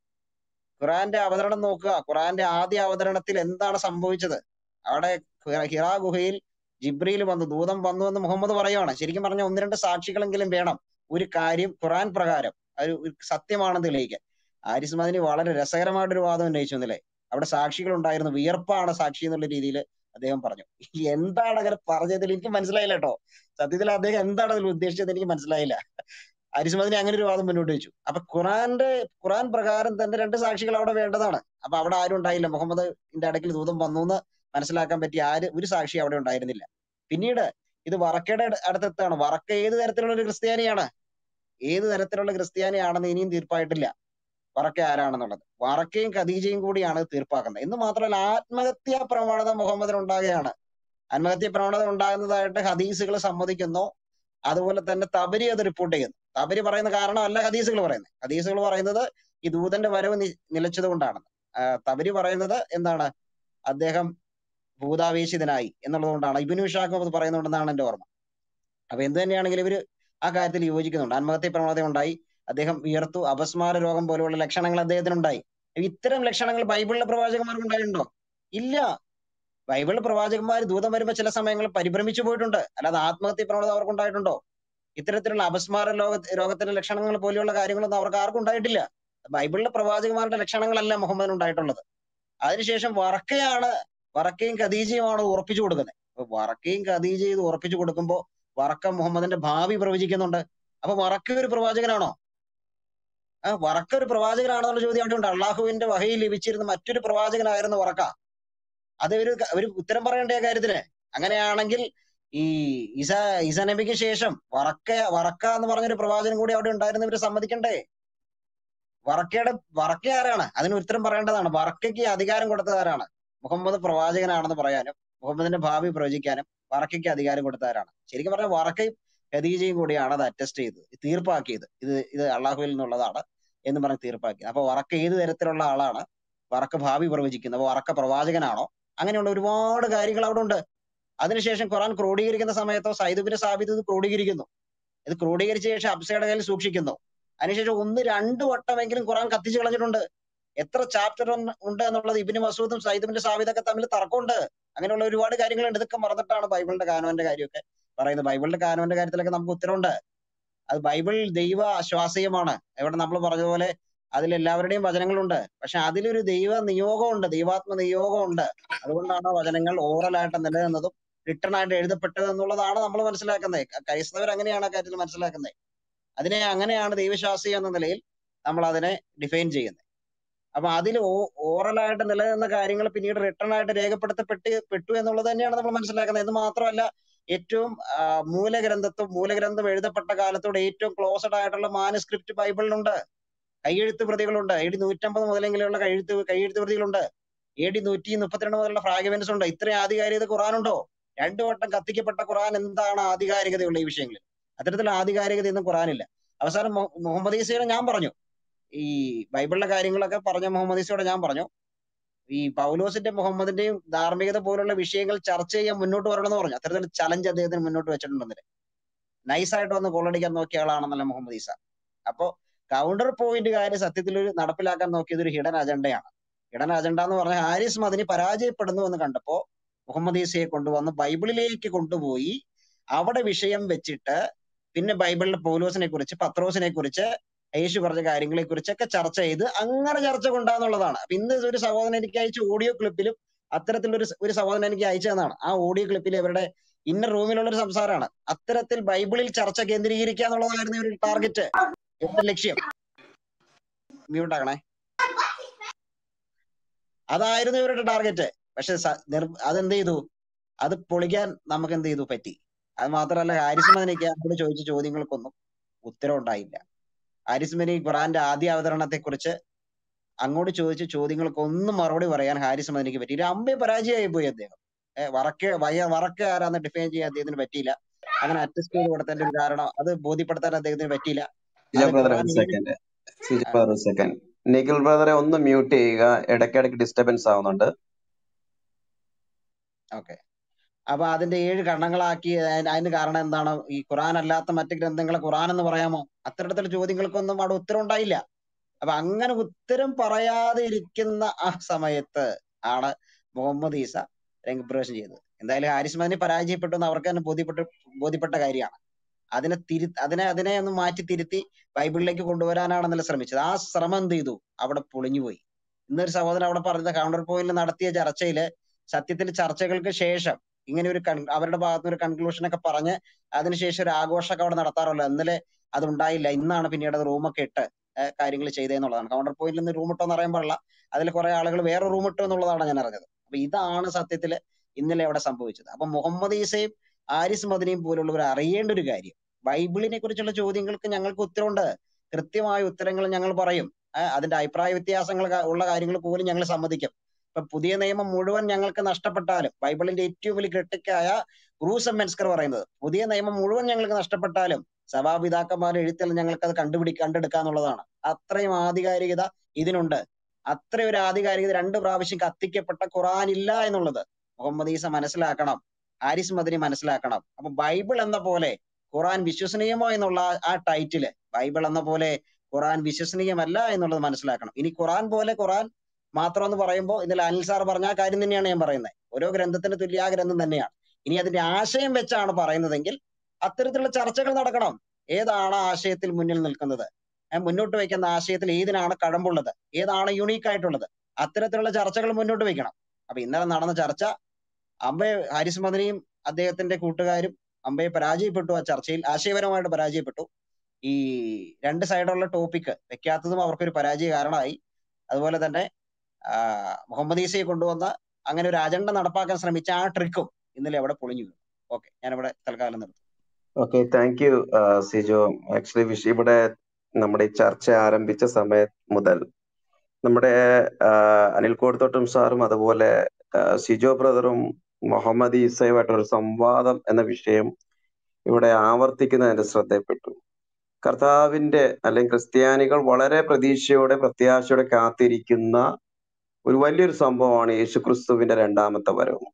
ഖുറാന്റെ അവതരണം നോക്കുക ഖുറാന്റെ ആദ്യ അവതരണത്തിൽ എന്താണ് സംഭവിച്ചത് അവിടെ ഹിറ- ഹിറാ ഗുഹയിൽ ജിബ്രീൽ വന്നു ദൂതം വന്നു എന്ന് മുഹമ്മദ് പറയുവാണ് ശരിക്കും പറഞ്ഞ ഒന്ന് രണ്ട് സാക്ഷികളെങ്കിലും വേണം ഒരു കാര്യം ഖുറാൻ പ്രകാരം ഒരു ഒരു സത്യമാണെന്ന് തെളിയിക്കാൻ ആരിസ് മദനി വളരെ രസകരമായിട്ടൊരു വാദം ഉന്നയിച്ചു എന്നല്ലേ അവിടെ സാക്ഷികൾ ഉണ്ടായിരുന്നു വിയർപ്പാണ് സാക്ഷി എന്നുള്ള രീതിയിൽ അദ്ദേഹം പറഞ്ഞു എന്താണ് അങ്ങനെ പറഞ്ഞതിൽ എനിക്ക് മനസ്സിലായില്ല കേട്ടോ സത്യത്തിൽ അദ്ദേഹം എന്താണ് അതിൽ ഉദ്ദേശിച്ചത് എനിക്ക് മനസ്സിലായില്ല ആരിസ് മദനി അങ്ങനെ ഒരു വാദം മുന്നോട്ട് വെച്ചു അപ്പൊ ഖുറാന്റെ ഖുറാൻ പ്രകാരം തന്നെ രണ്ട് സാക്ഷികൾ അവിടെ വേണ്ടതാണ് അപ്പൊ അവിടെ ആരും ഉണ്ടായില്ല മുഹമ്മദിന്റെ അടുക്കൽ ദൂതം വന്നു എന്ന് മനസ്സിലാക്കാൻ പറ്റിയ ആര് ഒരു സാക്ഷി അവിടെ ഉണ്ടായിരുന്നില്ല പിന്നീട് ഇത് വറക്കയുടെ അടു- അടുത്തെത്താണ് വറക്ക ഏത് തരത്തിലുള്ള ഒരു ക്രിസ്ത്യാനിയാണ് ഏത് തരത്തിലുള്ള ക്രിസ്ത്യാനിയാണെന്ന് ഇനിയും തീർപ്പായിട്ടില്ല വറക്ക ആരാണെന്നുള്ളത് വറക്കയും ഖദീജയും കൂടിയാണ് തീർപ്പാക്കുന്നത് എന്ന് മാത്രമല്ല ആത്മഹത്യാ പ്രവണത മുഹമ്മദിന് ഉണ്ടാകുകയാണ് ആത്മഹത്യാ പ്രവണത ഉണ്ടാകുന്നതായിട്ട് ഹദീസുകൾ സമ്മതിക്കുന്നു അതുപോലെ തന്നെ തബരി അത് റിപ്പോർട്ട് ചെയ്യുന്നു തബരി പറയുന്ന കാരണമല്ല ഹദീസുകൾ പറയുന്നത് ഹദീസുകൾ പറയുന്നത് ഈ ദൂതന്റെ വരവ് നി- നിലച്ചത് കൊണ്ടാണെന്ന് ആ, തബരി പറയുന്നത് എന്താണ് അദ്ദേഹം ഭൂതാവേശിതനായി എന്നുള്ളത് കൊണ്ടാണ് ഇബിനു ഷാഖും അത് പറയുന്നുണ്ടെന്നാണ് എന്റെ ഓർമ്മ അപ്പൊ എന്ത് തന്നെയാണെങ്കിലും ഇവര് ആ കാര്യത്തിൽ യോജിക്കുന്നുണ്ട് ആത്മഹത്യ പ്രവണത ഉണ്ടായി അദ്ദേഹം വിയർത്തു അപസ്മാര രോഗം പോലെയുള്ള ലക്ഷണങ്ങൾ അദ്ദേഹത്തിന് ഉണ്ടായി ഇത്തരം ലക്ഷണങ്ങൾ ബൈബിളിലെ പ്രവാചകന്മാർക്ക് ഉണ്ടായിട്ടുണ്ടോ ഇല്ല ബൈബിളിലെ പ്രവാചകന്മാർ ദൂതം വരുമ്പോൾ ചില സമയങ്ങളിൽ പരിഭ്രമിച്ചു പോയിട്ടുണ്ട് അല്ലാതെ ആത്മഹത്യ പ്രവണത അവർക്ക് ഉണ്ടായിട്ടുണ്ടോ ഇത്തരത്തിലുള്ള അപസ്മാര ലോക രോഗത്തിന്റെ ലക്ഷണങ്ങൾ പോലെയുള്ള കാര്യങ്ങളൊന്നും അവർക്ക് ആർക്കും ഉണ്ടായിട്ടില്ല ബൈബിളിലെ പ്രവാചകന്മാരുടെ ലക്ഷണങ്ങളല്ല മുഹമ്മദിന് ഉണ്ടായിട്ടുള്ളത് അതിനുശേഷം വറക്കയാണ് വറക്കയും ഖദീജയുമാണ് ഉറപ്പിച്ചു കൊടുക്കുന്നത് അപ്പൊ വറക്കയും ഖദീജയും ഇത് ഉറപ്പിച്ചു കൊടുക്കുമ്പോൾ വറക്ക മുഹമ്മദിന്റെ ഭാവി പ്രവചിക്കുന്നുണ്ട് അപ്പൊ വറക്ക ഒരു പ്രവാചകനാണോ ആ വറക്ക ഒരു പ്രവാചകനാണെന്നുള്ള ചോദ്യം അവിടെ ഉണ്ട് അള്ളാഹുവിന്റെ വഹയിൽ ലഭിച്ചിരുന്ന മറ്റൊരു പ്രവാചകനായിരുന്നു വറക്ക അത് ഒരു ഒരു ഉത്തരം പറയേണ്ട ആ കാര്യത്തിന് അങ്ങനെയാണെങ്കിൽ ഈ ഇസ ഇസ നബിക്ക് ശേഷം വറക്ക വറക്ക എന്ന് പറഞ്ഞൊരു പ്രവാചകൻ കൂടി അവിടെ ഉണ്ടായിരുന്നവര് സമ്മതിക്കണ്ടേ വറക്കയുടെ വറക്ക ആരാണ് അതിന് ഉത്തരം പറയേണ്ടതാണ് വറക്കയ്ക്ക് അധികാരം കൊടുത്തത് ആരാണ് മുഹമ്മദ് പ്രവാചകനാണെന്ന് പറയാനും മുഹമ്മദിന്റെ ഭാവി പ്രവചിക്കാനും വറക്കയ്ക്ക് അധികാരം കൊടുത്തവരാണ് ശരിക്കും പറഞ്ഞാൽ വറക്കയും ഖദീജയും കൂടിയാണ് അത് അറ്റസ്റ്റ് ചെയ്തത് തീർപ്പാക്കിയത് ഇത് ഇത് അള്ളാഹുവിൽ നിന്നുള്ളതാണ് എന്ന് പറഞ്ഞ് തീർപ്പാക്കിയത് അപ്പൊ വറക്ക ഏത് തരത്തിലുള്ള ആളാണ് വറക്ക ഭാവി പ്രവചിക്കുന്നത് അപ്പൊ വറക്ക പ്രവാചകനാണോ അങ്ങനെയുള്ള ഒരുപാട് കാര്യങ്ങൾ അവിടെ ഉണ്ട് അതിനുശേഷം ഖുറാൻ ക്രോഡീകരിക്കുന്ന സമയത്തോ സൈദുബിന് സാബിത്ത് ഇത് ക്രോഡീകരിക്കുന്നു ഇത് ക്രോഡീകരിച്ച ശേഷം അബ്സയുടെ കയ്യിൽ സൂക്ഷിക്കുന്നു അതിനുശേഷം ഒന്ന് രണ്ട് വട്ടമെങ്കിലും ഖുറാൻ കത്തിച്ചു കളഞ്ഞിട്ടുണ്ട് എത്ര ചാപ്റ്റർ ഉണ്ട് എന്നുള്ളത് ഇബിന് മസൂദും സൈദുബിന്റെ സാബിതൊക്കെ തമ്മിൽ തർക്കമുണ്ട് അങ്ങനെയുള്ള ഒരുപാട് കാര്യങ്ങളുണ്ട് ഇതൊക്കെ മറന്നിട്ടാണ് ബൈബിളിന്റെ കാനോന്റെ കാര്യമൊക്കെ പറയുന്നത് ബൈബിളിന്റെ കാനോന്റെ കാര്യത്തിലൊക്കെ നമുക്ക് ഉത്തരവുണ്ട് അത് ബൈബിൾ ദൈവ ആശ്വാസീയമാണ് ഇവിടെ നമ്മൾ പറഞ്ഞതുപോലെ അതിൽ എല്ലാവരുടെയും വചനങ്ങളുണ്ട് പക്ഷെ അതിലൊരു ദൈവ നിയോഗമുണ്ട് ദൈവാത്മ നിയോഗമുണ്ട് അതുകൊണ്ടാണ് ആ വചനങ്ങൾ ഓറലായിട്ട് നിലനിന്നതും റിട്ടേൺ ആയിട്ട് എഴുതപ്പെട്ടത് എന്നുള്ളതാണ് നമ്മൾ മനസ്സിലാക്കുന്നത് ക്രൈസ്തവർ അങ്ങനെയാണ് ആ കാര്യത്തിൽ മനസ്സിലാക്കുന്നത് അതിനെ അങ്ങനെയാണ് ദൈവശാസ്ത്രീയ എന്ന നിലയിൽ നമ്മൾ അതിനെ ഡിഫൈൻ ചെയ്യുന്നത് അപ്പൊ അതിൽ ഓറലായിട്ട് നിലനിന്ന കാര്യങ്ങൾ പിന്നീട് റിട്ടേൺ ആയിട്ട് രേഖപ്പെടുത്തപ്പെട്ട് പെട്ടു എന്നുള്ളത് തന്നെയാണ് നമ്മൾ മനസ്സിലാക്കുന്നത് ഇത് മാത്രമല്ല ഏറ്റവും ആ, മൂലഗ്രന്ഥത്തും മൂലഗ്രന്ഥം എഴുതപ്പെട്ട കാലത്തോട് ഏറ്റവും ക്ലോസ്ഡ് ആയിട്ടുള്ള മാനുസ്ക്രിപ്റ്റ് ബൈബിളിലുണ്ട് കൈയെഴുത്ത് പ്രതികളുണ്ട് എ ഡി നൂറ്റമ്പത് മുതലെങ്കിലുള്ള കൈയെഴുത്ത് കൈയെഴുത്ത് പ്രതികളുണ്ട് എ ഡി നൂറ്റി മുപ്പത്തിരണ്ട് മുതലുള്ള ഫ്രാഗ്മെന്റ്സ് ഉണ്ട് ഇത്രയും ആധികാരികത ഖുറാനുണ്ടോ രണ്ടു വട്ടം കത്തിക്കപ്പെട്ട ഖുറാൻ എന്താണ് ആധികാരികതയുള്ള ഈ വിഷയങ്ങളിൽ അത്തരത്തിൽ ആധികാരികതയൊന്നും ഖുറാനില്ല അവസാനം മൊ- മുഹമ്മദ് ഈസയോട് ഞാൻ പറഞ്ഞു ഈ ബൈബിളിലെ കാര്യങ്ങളൊക്കെ പറഞ്ഞ മുഹമ്മദ് ഈസയോട് ഞാൻ പറഞ്ഞു ഈ പൗലോസിന്റെ മുഹമ്മദിന്റെയും ധാർമ്മികത പോലുള്ള വിഷയങ്ങൾ ചർച്ച ചെയ്യാൻ മുന്നോട്ട് വരണമെന്ന് പറഞ്ഞു അത്തരത്തിൽ ചലഞ്ച് അദ്ദേഹത്തിന് മുന്നോട്ട് വെച്ചിട്ടുണ്ടെന്നില്ല നൈസായിട്ട് വന്ന് ഗോളടിക്കാൻ നോക്കിയ ആളാണെന്നല്ല മുഹമ്മദ് ഈസ അപ്പോ കൗണ്ടർ പോയിന്റ് കാര്യം സത്യത്തിൽ ഒരു നടപ്പിലാക്കാൻ നോക്കിയത് ഒരു ഹിഡൻ അജണ്ടയാണ് ഹിഡൻ അജണ്ട എന്ന് പറഞ്ഞാൽ ഹാരിസ് മദിനി പരാജയപ്പെടുന്നു എന്ന് കണ്ടപ്പോ മുഹമ്മദ് ഈസയെ കൊണ്ടുവന്ന് ബൈബിളിലേക്ക് കൊണ്ടുപോയി അവിടെ വിഷയം വെച്ചിട്ട് പിന്നെ ബൈബിളിലെ പൗലോസിനെ കുറിച്ച് പത്രോസിനെ കുറിച്ച് യേശു പറഞ്ഞ കാര്യങ്ങളെ കുറിച്ചൊക്കെ ചർച്ച ചെയ്ത് അങ്ങനെ ചർച്ച കൊണ്ടാന്നുള്ളതാണ് അപ്പൊ ഇന്ന് ഒരു സഹോദരൻ എനിക്ക് അയച്ച ഓഡിയോ ക്ലിപ്പിലും അത്തരത്തിലൊരു സ- ഒരു സഹോദരൻ എനിക്ക് അയച്ചു തന്നതാണ് ആ ഓഡിയോ ക്ലിപ്പിൽ ഇവരുടെ ഇന്ന റൂമിലുള്ള ഒരു സംസാരമാണ് അത്തരത്തിൽ ബൈബിളിൽ ചർച്ച കേന്ദ്രീകരിക്കുക എന്നുള്ളതായിരുന്നു ഒരു ടാർഗറ്റ് ഇവരുടെ ലക്ഷ്യം മ്യൂട്ട് ആക്കണേ അതായിരുന്നു ഇവരുടെ ടാർഗറ്റ് പക്ഷെ സ- നിർ- അതെന്ത് ചെയ്തു അത് പൊളിക്കാൻ നമുക്ക് എന്ത് ചെയ്തു പറ്റി അത് മാത്രമല്ല ഹാരിസ് മദനിക്ക് അവരോട് ചോദിച്ച ചോദ്യങ്ങൾക്കൊന്നും ഉത്തരം ഉണ്ടായില്ല ഹാരിസ് മദനി ഖുറാന്റെ ആദ്യ അവതരണത്തെ കുറിച്ച് അങ്ങോട്ട് ചോദിച്ച ചോദ്യങ്ങൾക്കൊന്നും മറുപടി പറയാൻ ഹാരിസ് മദനിക്ക് പറ്റിയില്ല അമ്പേ പരാജയമായി പോയി അദ്ദേഹം ഏഹ് വറക്ക് വയ വറക്ക് ആരാന്ന് ഡിഫൈൻ ചെയ്യാൻ അദ്ദേഹത്തിന് പറ്റിയില്ല അങ്ങനെ അറ്റസ്റ്റ് ചെയ്ത് കൊടുത്തതിന്റെ ഒരു കാരണം അത് ബോധ്യപ്പെടുത്താൻ അദ്ദേഹത്തിന് പറ്റിയില്ല സിജോ അത് ബ്രദർ ഖുറാൻ ഒരു ഏത് സെക്കൻഡ് സിജോ ആ, ബ്രദർ ഒരു സെക്കൻഡ് നിഖിൽ ബ്രദറെ ഒന്ന് മ്യൂട്ട് ചെയ്യുക ഇടയ്ക്കിടയ്ക്ക് ഡിസ്റ്റർബൻസ് ആവുന്നുണ്ട് ഓക്കെ അപ്പൊ അതിന്റെ ഏഴ് കണ്ണങ്ങളാക്കി അതിന് അതിന് കാരണം എന്താണ് ഈ ഖുറാൻ അല്ലാത്ത മറ്റ് ഗ്രന്ഥങ്ങളെ ഖുറാൻ എന്ന് പറയാമോ അത്തരത്തിലുള്ള ചോദ്യങ്ങൾക്കൊന്നും അവിടെ ഉത്തരം ഉണ്ടായില്ല അപ്പൊ അങ്ങനെ ഉത്തരം പറയാതെ ഇരിക്കുന്ന ആ സമയത്ത് ആണ് മുഹമ്മദ് ഈസ രംഗപ്രവേശം ചെയ്തത് എന്തായാലും ഹാരിസ് മദനി പരാജയപ്പെട്ടു എന്ന് അവർക്ക് തന്നെ ബോധ്യപ്പെട്ട ബോധ്യപ്പെട്ട കാര്യമാണ് അതിനെ തിരു അതിനെ അതിനെ ഒന്ന് മാറ്റി തിരുത്തി ബൈബിളിലേക്ക് കൊണ്ടുവരാനാണെന്നല്ല ശ്രമിച്ചത് ആ ശ്രമം എന്ത് ചെയ്തു അവിടെ പൊളിഞ്ഞുപോയി ഇന്നൊരു സഹോദരൻ അവിടെ പറഞ്ഞ കൗണ്ടർ പോയിന്റിൽ നടത്തിയ ചർച്ചയില് സത്യത്തിൽ ചർച്ചകൾക്ക് ശേഷം ഇങ്ങനെ ഒരു കൺ അവരുടെ ഭാഗത്ത് ഒരു കൺക്ലൂഷൻ ഒക്കെ പറഞ്ഞ് അതിനുശേഷം ഒരു ആഘോഷമൊക്കെ അവിടെ നടത്താറുള്ളൂ ഇന്നലെ അത് ഉണ്ടായില്ല ഇന്നാണ് പിന്നീട് അത് റൂമൊക്കെ ഇട്ട് കാര്യങ്ങൾ ചെയ്തതെന്നുള്ളതാണ് കൗണ്ടർ പോയിന്റിൽ നിന്ന് റൂം ഇട്ടോ എന്ന് അറിയാൻ പാടില്ല അതിൽ കുറെ ആളുകൾ വേറെ റൂം ഇട്ടു എന്നുള്ളതാണ് ഞാൻ അറിഞ്ഞത് അപ്പൊ ഇതാണ് സത്യത്തിൽ ഇന്നലെ അവിടെ സംഭവിച്ചത് അപ്പൊ മുഹമ്മദ് ഈസയും ആരിസ് മദനിയും പോലുള്ളവർ അറിയേണ്ട ഒരു കാര്യം ബൈബിളിനെ കുറിച്ചുള്ള ചോദ്യങ്ങൾക്ക് ഞങ്ങൾക്ക് ഉത്തരവുണ്ട് കൃത്യമായ ഉത്തരങ്ങൾ ഞങ്ങൾ പറയും ഏഹ് അതിന്റെ അഭിപ്രായ വ്യത്യാസങ്ങൾ ക- ഉള്ള കാര്യങ്ങൾ പോലും ഞങ്ങൾ സമ്മതിക്കും ഇപ്പൊ പുതിയ നിയമം മുഴുവൻ ഞങ്ങൾക്ക് നഷ്ടപ്പെട്ടാലും ബൈബിളിന്റെ ഏറ്റവും വലിയ ക്രിട്ടിക്കായ ബ്രൂസ് മെൻസ്കർ പറയുന്നത് പുതിയ നിയമം മുഴുവൻ ഞങ്ങൾക്ക് നഷ്ടപ്പെട്ടാലും സഭാപിതാക്കന്മാരുടെ എഴുത്തിൽ ഞങ്ങൾക്ക് അത് കണ്ടുപിടി കണ്ടെടുക്കാന്നുള്ളതാണ് അത്രയും ആധികാരികത ഇതിനുണ്ട് അത്ര ഒരു ആധികാരികത രണ്ട് പ്രാവശ്യം കത്തിക്കപ്പെട്ട ഖുറാൻ ഇല്ല എന്നുള്ളത് മുഹമ്മദ് ഈസ മനസ്സിലാക്കണം ഹാരിസ് മദനി മനസ്സിലാക്കണം അപ്പൊ ബൈബിൾ എന്ന പോലെ ഖുറാൻ വിശ്വസനീയമോ എന്നുള്ള ആ- ആ ടൈറ്റില് ബൈബിൾ എന്ന പോലെ ഖുറാൻ വിശ്വസനീയമല്ല എന്നുള്ളത് മനസ്സിലാക്കണം ഇനി ഖുറാൻ പോലെ ഖുറാൻ മാത്രം എന്ന് പറയുമ്പോൾ ഇന്നലെ അനിൽ സാർ പറഞ്ഞ ആ കാര്യം തന്നെയാണ് ഞാൻ പറയുന്നത് ഓരോ ഗ്രന്ഥത്തിന് തുല്യ ആ ഗ്രന്ഥം തന്നെയാണ് ഇനി അതിന്റെ ആശയം വെച്ചാണ് പറയുന്നതെങ്കിൽ അത്തരത്തിലുള്ള ചർച്ചകൾ നടക്കണം ഏതാണ് ആ ആശയത്തിൽ മുന്നിൽ നിൽക്കുന്നത് ഏ, മുന്നോട്ട് വയ്ക്കുന്ന ആശയത്തിൽ ഏതിനാണ് കഴമ്പുള്ളത് ഏതാണ് യുണീക്ക് ആയിട്ടുള്ളത് അത്തരത്തിലുള്ള ചർച്ചകൾ മുന്നോട്ട് വെക്കണം അപ്പൊ ഇന്നലെ നടന്ന ചർച്ച അമ്പയെ ഹാരിസ് മദനിയും അദ്ദേഹത്തിന്റെ കൂട്ടുകാരും അമ്പയെ പരാജയപ്പെട്ടു ആ ചർച്ചയിൽ ആശയപരമായിട്ട് പരാജയപ്പെട്ടു ഈ രണ്ട് സൈഡുള്ള ടോപ്പിക് വെക്കാത്തതും അവർക്കൊരു പരാജയ കാരണമായി അതുപോലെ തന്നെ ആ, മുഹമ്മദ് ഈസയെ കൊണ്ടുവന്ന അങ്ങനെ ഒരു അജണ്ട നടപ്പാക്കാൻ ശ്രമിച്ച ആ ട്രിക്കും ഇന്നലെ അവിടെ പൊളിഞ്ഞു വീണു ഓക്കെ ഞാനിവിടെ തൽക്കാലം നിർത്തും okay thank you Sijo actually വിഷ ഇവിടെ നമ്മുടെ ഈ ചർച്ച ആരംഭിച്ച സമയം മുതൽ നമ്മുടെ ആ, അനിൽ കോടത്തോട്ടും സാറും അതുപോലെ ആ, സിജോ ബ്രദറും മുഹമ്മദ് ഈസയുമായിട്ട് ഒരു സംവാദം എന്ന വിഷയം ഇവിടെ ആവർത്തിക്കുന്നത് എന്റെ ശ്രദ്ധയിൽപ്പെട്ടു കർത്താവിന്റെ അല്ലെങ്കിൽ ക്രിസ്ത്യാനികൾ വളരെ പ്രതീക്ഷയോടെ പ്രത്യാശയോടെ കാത്തിരിക്കുന്ന ഒരു വലിയൊരു സംഭവമാണ് യേശുക്രിസ്തുവിന്റെ രണ്ടാമത്തെ വരവ്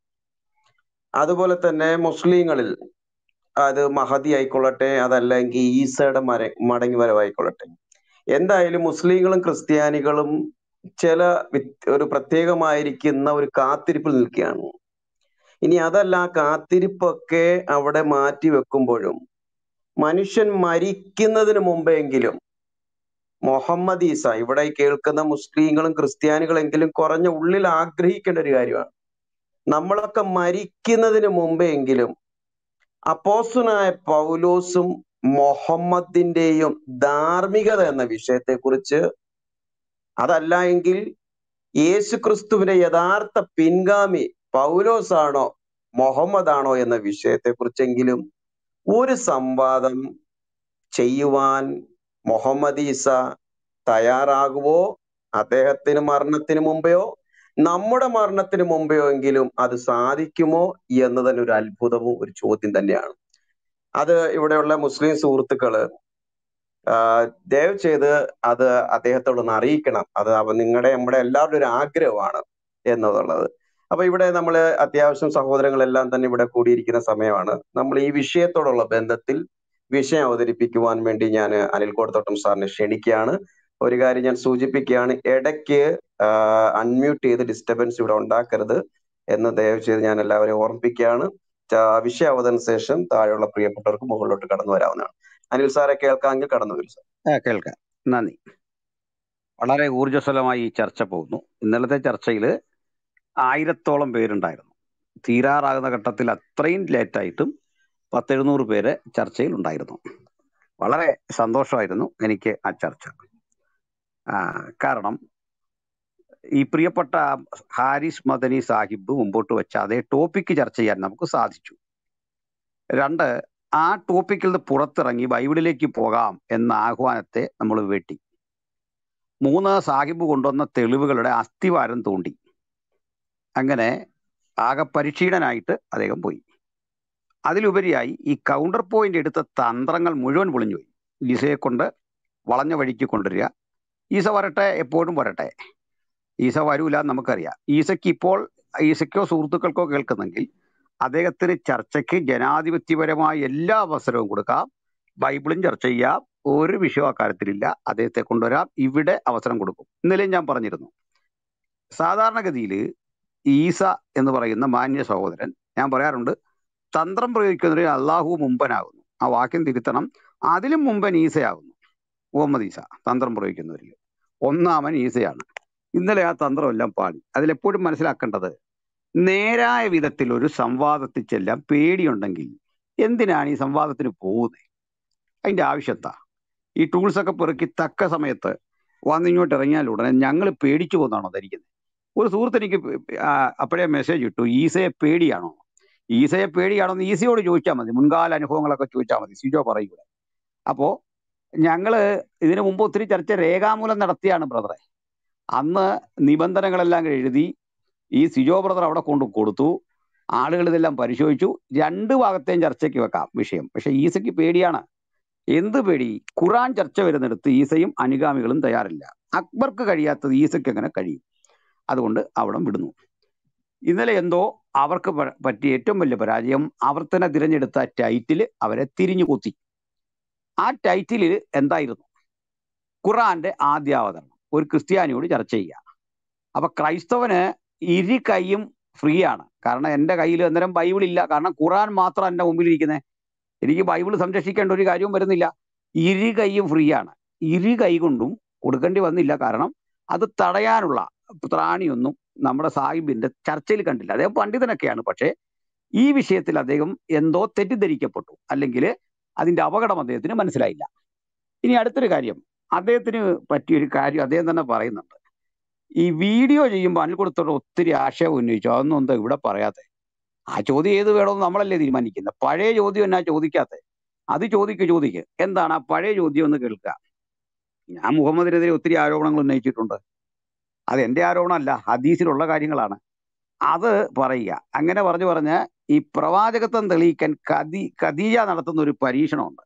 അതുപോലെ തന്നെ മുസ്ലിങ്ങളിൽ അത് മഹദി ആയിക്കൊള്ളട്ടെ അതല്ലെങ്കിൽ ഈസയുടെ മര മടങ്ങി വരവായിക്കൊള്ളട്ടെ എന്തായാലും മുസ്ലിങ്ങളും ക്രിസ്ത്യാനികളും ചില വ്യത്യ- ഒരു പ്രത്യേകമായിരിക്കുന്ന ഒരു കാത്തിരിപ്പിൽ നിൽക്കുകയാണ് ഇനി അതല്ല ആ കാത്തിരിപ്പൊക്കെ അവിടെ മാറ്റി വെക്കുമ്പോഴും മനുഷ്യൻ മരിക്കുന്നതിന് മുമ്പെങ്കിലും മുഹമ്മദ് ഈസ ഇവിടെ ഈ കേൾക്കുന്ന മുസ്ലിങ്ങളും ക്രിസ്ത്യാനികളെങ്കിലും കുറഞ്ഞ ഉള്ളിൽ ആഗ്രഹിക്കേണ്ട ഒരു കാര്യമാണ് നമ്മളൊക്കെ മരിക്കുന്നതിന് മുമ്പെങ്കിലും അപ്പോസ്തലനായ പൗലോസും മുഹമ്മദിന്റെയും ധാർമ്മികത എന്ന വിഷയത്തെക്കുറിച്ച് അതല്ല എങ്കിൽ യേശു ക്രിസ്തുവിന്റെ യഥാർത്ഥ പിൻഗാമി പൗലോസ് ആണോ മുഹമ്മദ് ആണോ എന്ന വിഷയത്തെക്കുറിച്ചെങ്കിലും ഒരു സംവാദം ചെയ്യുവാൻ മുഹമ്മദ് ഈസ തയ്യാറാകുവോ അദ്ദേഹത്തിന് മരണത്തിന് മുമ്പെയോ നമ്മുടെ മരണത്തിന് മുമ്പെയോ എങ്കിലും അത് സാധിക്കുമോ എന്ന് തന്നെ ഒരു അത്ഭുതവും ഒരു ചോദ്യം തന്നെയാണ് അത് ഇവിടെയുള്ള മുസ്ലിം സുഹൃത്തുക്കള് ആഹ് ദയവ് ചെയ്ത് അത് അദ്ദേഹത്തോടൊന്ന് അറിയിക്കണം അത് അവ നിങ്ങളുടെ നമ്മുടെ എല്ലാവരുടെ ഒരു ആഗ്രഹമാണ് എന്നുള്ളത് അപ്പൊ ഇവിടെ നമ്മൾ അത്യാവശ്യം സഹോദരങ്ങളെല്ലാം തന്നെ ഇവിടെ കൂടിയിരിക്കുന്ന സമയമാണ് നമ്മൾ ഈ വിഷയത്തോടുള്ള ബന്ധത്തിൽ വിഷയം അവതരിപ്പിക്കുവാൻ വേണ്ടി ഞാൻ അനിൽ കോടത്തോട്ടം സാറിനെ ക്ഷണിക്കുകയാണ് ഒരു കാര്യം ഞാൻ സൂചിപ്പിക്കുകയാണ് ഇടയ്ക്ക് അൺമ്യൂട്ട് ചെയ്ത് ഡിസ്റ്റർബൻസ് ഇവിടെ ഉണ്ടാക്കരുത് എന്ന് ദയവ് ചെയ്ത് ഞാൻ എല്ലാവരെയും ഓർമ്മിപ്പിക്കുകയാണ് ച- വിഷയ അവതരണ ശേഷം താഴെയുള്ള പ്രിയപ്പെട്ടവർക്ക് മുകളിലോട്ട് കടന്നു വരാവുന്നതാണ് അനിൽ സാറെ കേൾക്കാമെങ്കിൽ കടന്നു വരും സാർ ആ, കേൾക്കാം നന്ദി വളരെ ഊർജ്ജസ്വലമായി ഈ ചർച്ച പോകുന്നു ഇന്നലത്തെ ചർച്ചയിൽ ആയിരത്തോളം പേരുണ്ടായിരുന്നു തീരാറാകുന്ന ഘട്ടത്തിൽ അത്രയും ലേറ്റായിട്ടും പത്തെഴുന്നൂറ് പേര് ചർച്ചയിൽ ഉണ്ടായിരുന്നു വളരെ സന്തോഷമായിരുന്നു എനിക്ക് ആ ചർച്ച ആ, കാരണം ഈ പ്രിയപ്പെട്ട ഹാരിസ് മദനി സാഹിബ് മുമ്പോട്ട് വെച്ച അതേ ടോപ്പിക്ക് ചർച്ച ചെയ്യാൻ നമുക്ക് സാധിച്ചു രണ്ട് ആ ടോപ്പിക്കിൽ നിന്ന് പുറത്തിറങ്ങി ബൈബിളിലേക്ക് പോകാം എന്ന ആഹ്വാനത്തെ നമ്മൾ വെട്ടി മൂന്ന് സാഹിബ് കൊണ്ടുവന്ന തെളിവുകളുടെ അസ്ഥിവാരം തോണ്ടി അങ്ങനെ ആകെ പരിക്ഷീണനായിട്ട് അദ്ദേഹം പോയി അതിലുപരിയായി ഈ കൗണ്ടർ പോയിന്റ് എടുത്ത തന്ത്രങ്ങൾ മുഴുവൻ പൊളിഞ്ഞുപോയി ഈസയെ കൊണ്ട് വളഞ്ഞ വഴിക്ക് കൊണ്ടുവരിക ഈസ വരട്ടെ എപ്പോഴും വരട്ടെ ഈസ വരൂല എന്ന് നമുക്കറിയാം ഈസയ്ക്ക് ഇപ്പോൾ ഈസയ്ക്കോ സുഹൃത്തുക്കൾക്കോ കേൾക്കുന്നെങ്കിൽ അദ്ദേഹത്തിന് ചർച്ചയ്ക്ക് ജനാധിപത്യപരമായ എല്ലാ അവസരവും കൊടുക്കാം ബൈബിളും ചർച്ച ചെയ്യാം ഒരു വിഷയം അക്കാര്യത്തിലില്ല അദ്ദേഹത്തെ കൊണ്ടുവരാം ഇവിടെ അവസരം കൊടുക്കും ഇന്നലെയും ഞാൻ പറഞ്ഞിരുന്നു സാധാരണഗതിയിൽ ഈസ എന്ന് പറയുന്ന മാന്യ സഹോദരൻ ഞാൻ പറയാറുണ്ട് തന്ത്രം പ്രയോഗിക്കുന്നതിൽ അള്ളാഹു മുമ്പനാകുന്നു ആ വാക്യം തിരുത്തണം അതിലും മുമ്പൻ ഈസയാകുന്നു മുഹമ്മദ് ഈസ തന്ത്രം പ്രയോഗിക്കുന്നവരിൽ ഒന്നാമൻ ഈസയാണ് ഇന്നലെ ആ തന്ത്രമെല്ലാം പാടി അതിലെപ്പോഴും മനസ്സിലാക്കേണ്ടത് നേരായ വിധത്തിൽ ഒരു സംവാദത്തിൽ ചെല്ലാൻ പേടിയുണ്ടെങ്കിൽ എന്തിനാണ് ഈ സംവാദത്തിന് പോകുന്നത് അതിന്റെ ആവശ്യം എന്താ ഈ ടൂൾസ് ഒക്കെ പെറുക്കി തക്ക സമയത്ത് വന്നിങ്ങോട്ട് ഇറങ്ങിയാൽ ഉടനെ ഞങ്ങൾ പേടിച്ചു പോകുന്നതാണോ ധരിക്കുന്നത് ഒരു സുഹൃത്ത് എനിക്ക് ആ, അപ്പോഴേ മെസ്സേജ് ഇട്ടു ഈസയെ പേടിയാണോ ഈസയെ പേടിയാണോ എന്ന് ഈസയോട് ചോദിച്ചാൽ മതി മുൻകാല അനുഭവങ്ങളൊക്കെ ചോദിച്ചാൽ മതി സിജോ പറയൂടെ അപ്പോ ഞങ്ങള് ഇതിനു മുമ്പ് ഒത്തിരി ചർച്ച രേഖാമൂലം നടത്തിയാണ് ബ്രദറെ അന്ന് നിബന്ധനകളെല്ലാം എഴുതി ഈ സിജോ ബ്രദർ അവിടെ കൊണ്ട് കൊടുത്തു ആളുകൾ ഇതെല്ലാം പരിശോധിച്ചു രണ്ട് ഭാഗത്തെയും ചർച്ചയ്ക്ക് വെക്കാം വിഷയം പക്ഷെ ഈസയ്ക്ക് പേടിയാണ് എന്ത് പേടി ഖുറാൻ ചർച്ച വരുന്നിടത്ത് ഈസയും അനുഗാമികളും തയ്യാറില്ല അക്ബർക്ക് കഴിയാത്തത് ഈസയ്ക്ക് എങ്ങനെ കഴിയും അതുകൊണ്ട് അവിടെ വിടുന്നു ഇന്നലെ എന്തോ അവർക്ക് പ- പറ്റിയ ഏറ്റവും വലിയ പരാജയം അവർ തന്നെ തിരഞ്ഞെടുത്ത ടൈറ്റിൽ അവരെ തിരിഞ്ഞു കുത്തി ആ ടൈറ്റിലിൽ എന്തായിരുന്നു ഖുറാന്റെ ആദ്യാവതരണം ഒരു ക്രിസ്ത്യാനിയോട് ചർച്ച ചെയ്യുക അപ്പൊ ക്രൈസ്തവന് ഇരു കൈയും ഫ്രീ ആണ് കാരണം എന്റെ കയ്യിൽ അന്നേരം ബൈബിൾ ഇല്ല കാരണം ഖുറാൻ മാത്രം എന്റെ മുമ്പിൽ ഇരിക്കുന്നത് എനിക്ക് ബൈബിൾ സംരക്ഷിക്കേണ്ട ഒരു കാര്യവും വരുന്നില്ല ഇരു കൈയും ഫ്രീ ആണ് ഇരു കൈ കൊണ്ടും കൊടുക്കേണ്ടി വന്നില്ല കാരണം അത് തടയാനുള്ള ത്രാണിയൊന്നും നമ്മുടെ സാഹിബിന്റെ ചർച്ചയിൽ കണ്ടില്ല അദ്ദേഹം പണ്ഡിതനൊക്കെയാണ് പക്ഷേ ഈ വിഷയത്തിൽ അദ്ദേഹം എന്തോ തെറ്റിദ്ധരിക്കപ്പെട്ടു അല്ലെങ്കിൽ അതിന്റെ അപകടം അദ്ദേഹത്തിന് മനസ്സിലായില്ല ഇനി അടുത്തൊരു കാര്യം അദ്ദേഹത്തിന് പറ്റിയൊരു കാര്യം അദ്ദേഹം തന്നെ പറയുന്നുണ്ട് ഈ വീഡിയോ ചെയ്യുമ്പോൾ അനിൽ കൊടുത്തോട് ഒത്തിരി ആശയം ഉന്നയിച്ചു അതൊന്നും എന്താ ഇവിടെ പറയാത്തെ ആ ചോദ്യം ഏത് വേണമെന്ന് നമ്മളല്ലേ തീരുമാനിക്കുന്നത് പഴയ ചോദ്യം എന്നാ ചോദിക്കാത്തെ അത് ചോദിക്ക് ചോദിക്ക് എന്താണ് ആ പഴയ ചോദ്യം എന്ന് കേൾക്കുക ഞാൻ മുഹമ്മദിനെതിരെ ഒത്തിരി ആരോപണങ്ങൾ ഉന്നയിച്ചിട്ടുണ്ട് അത് എന്റെ ആരോപണമല്ല ഹദീസിലുള്ള കാര്യങ്ങളാണ് അത് പറയുക അങ്ങനെ പറഞ്ഞു പറഞ്ഞ് ഈ പ്രവാചകത്വം തെളിയിക്കാൻ കദി ഖദീജ നടത്തുന്ന ഒരു പരീക്ഷണമുണ്ട്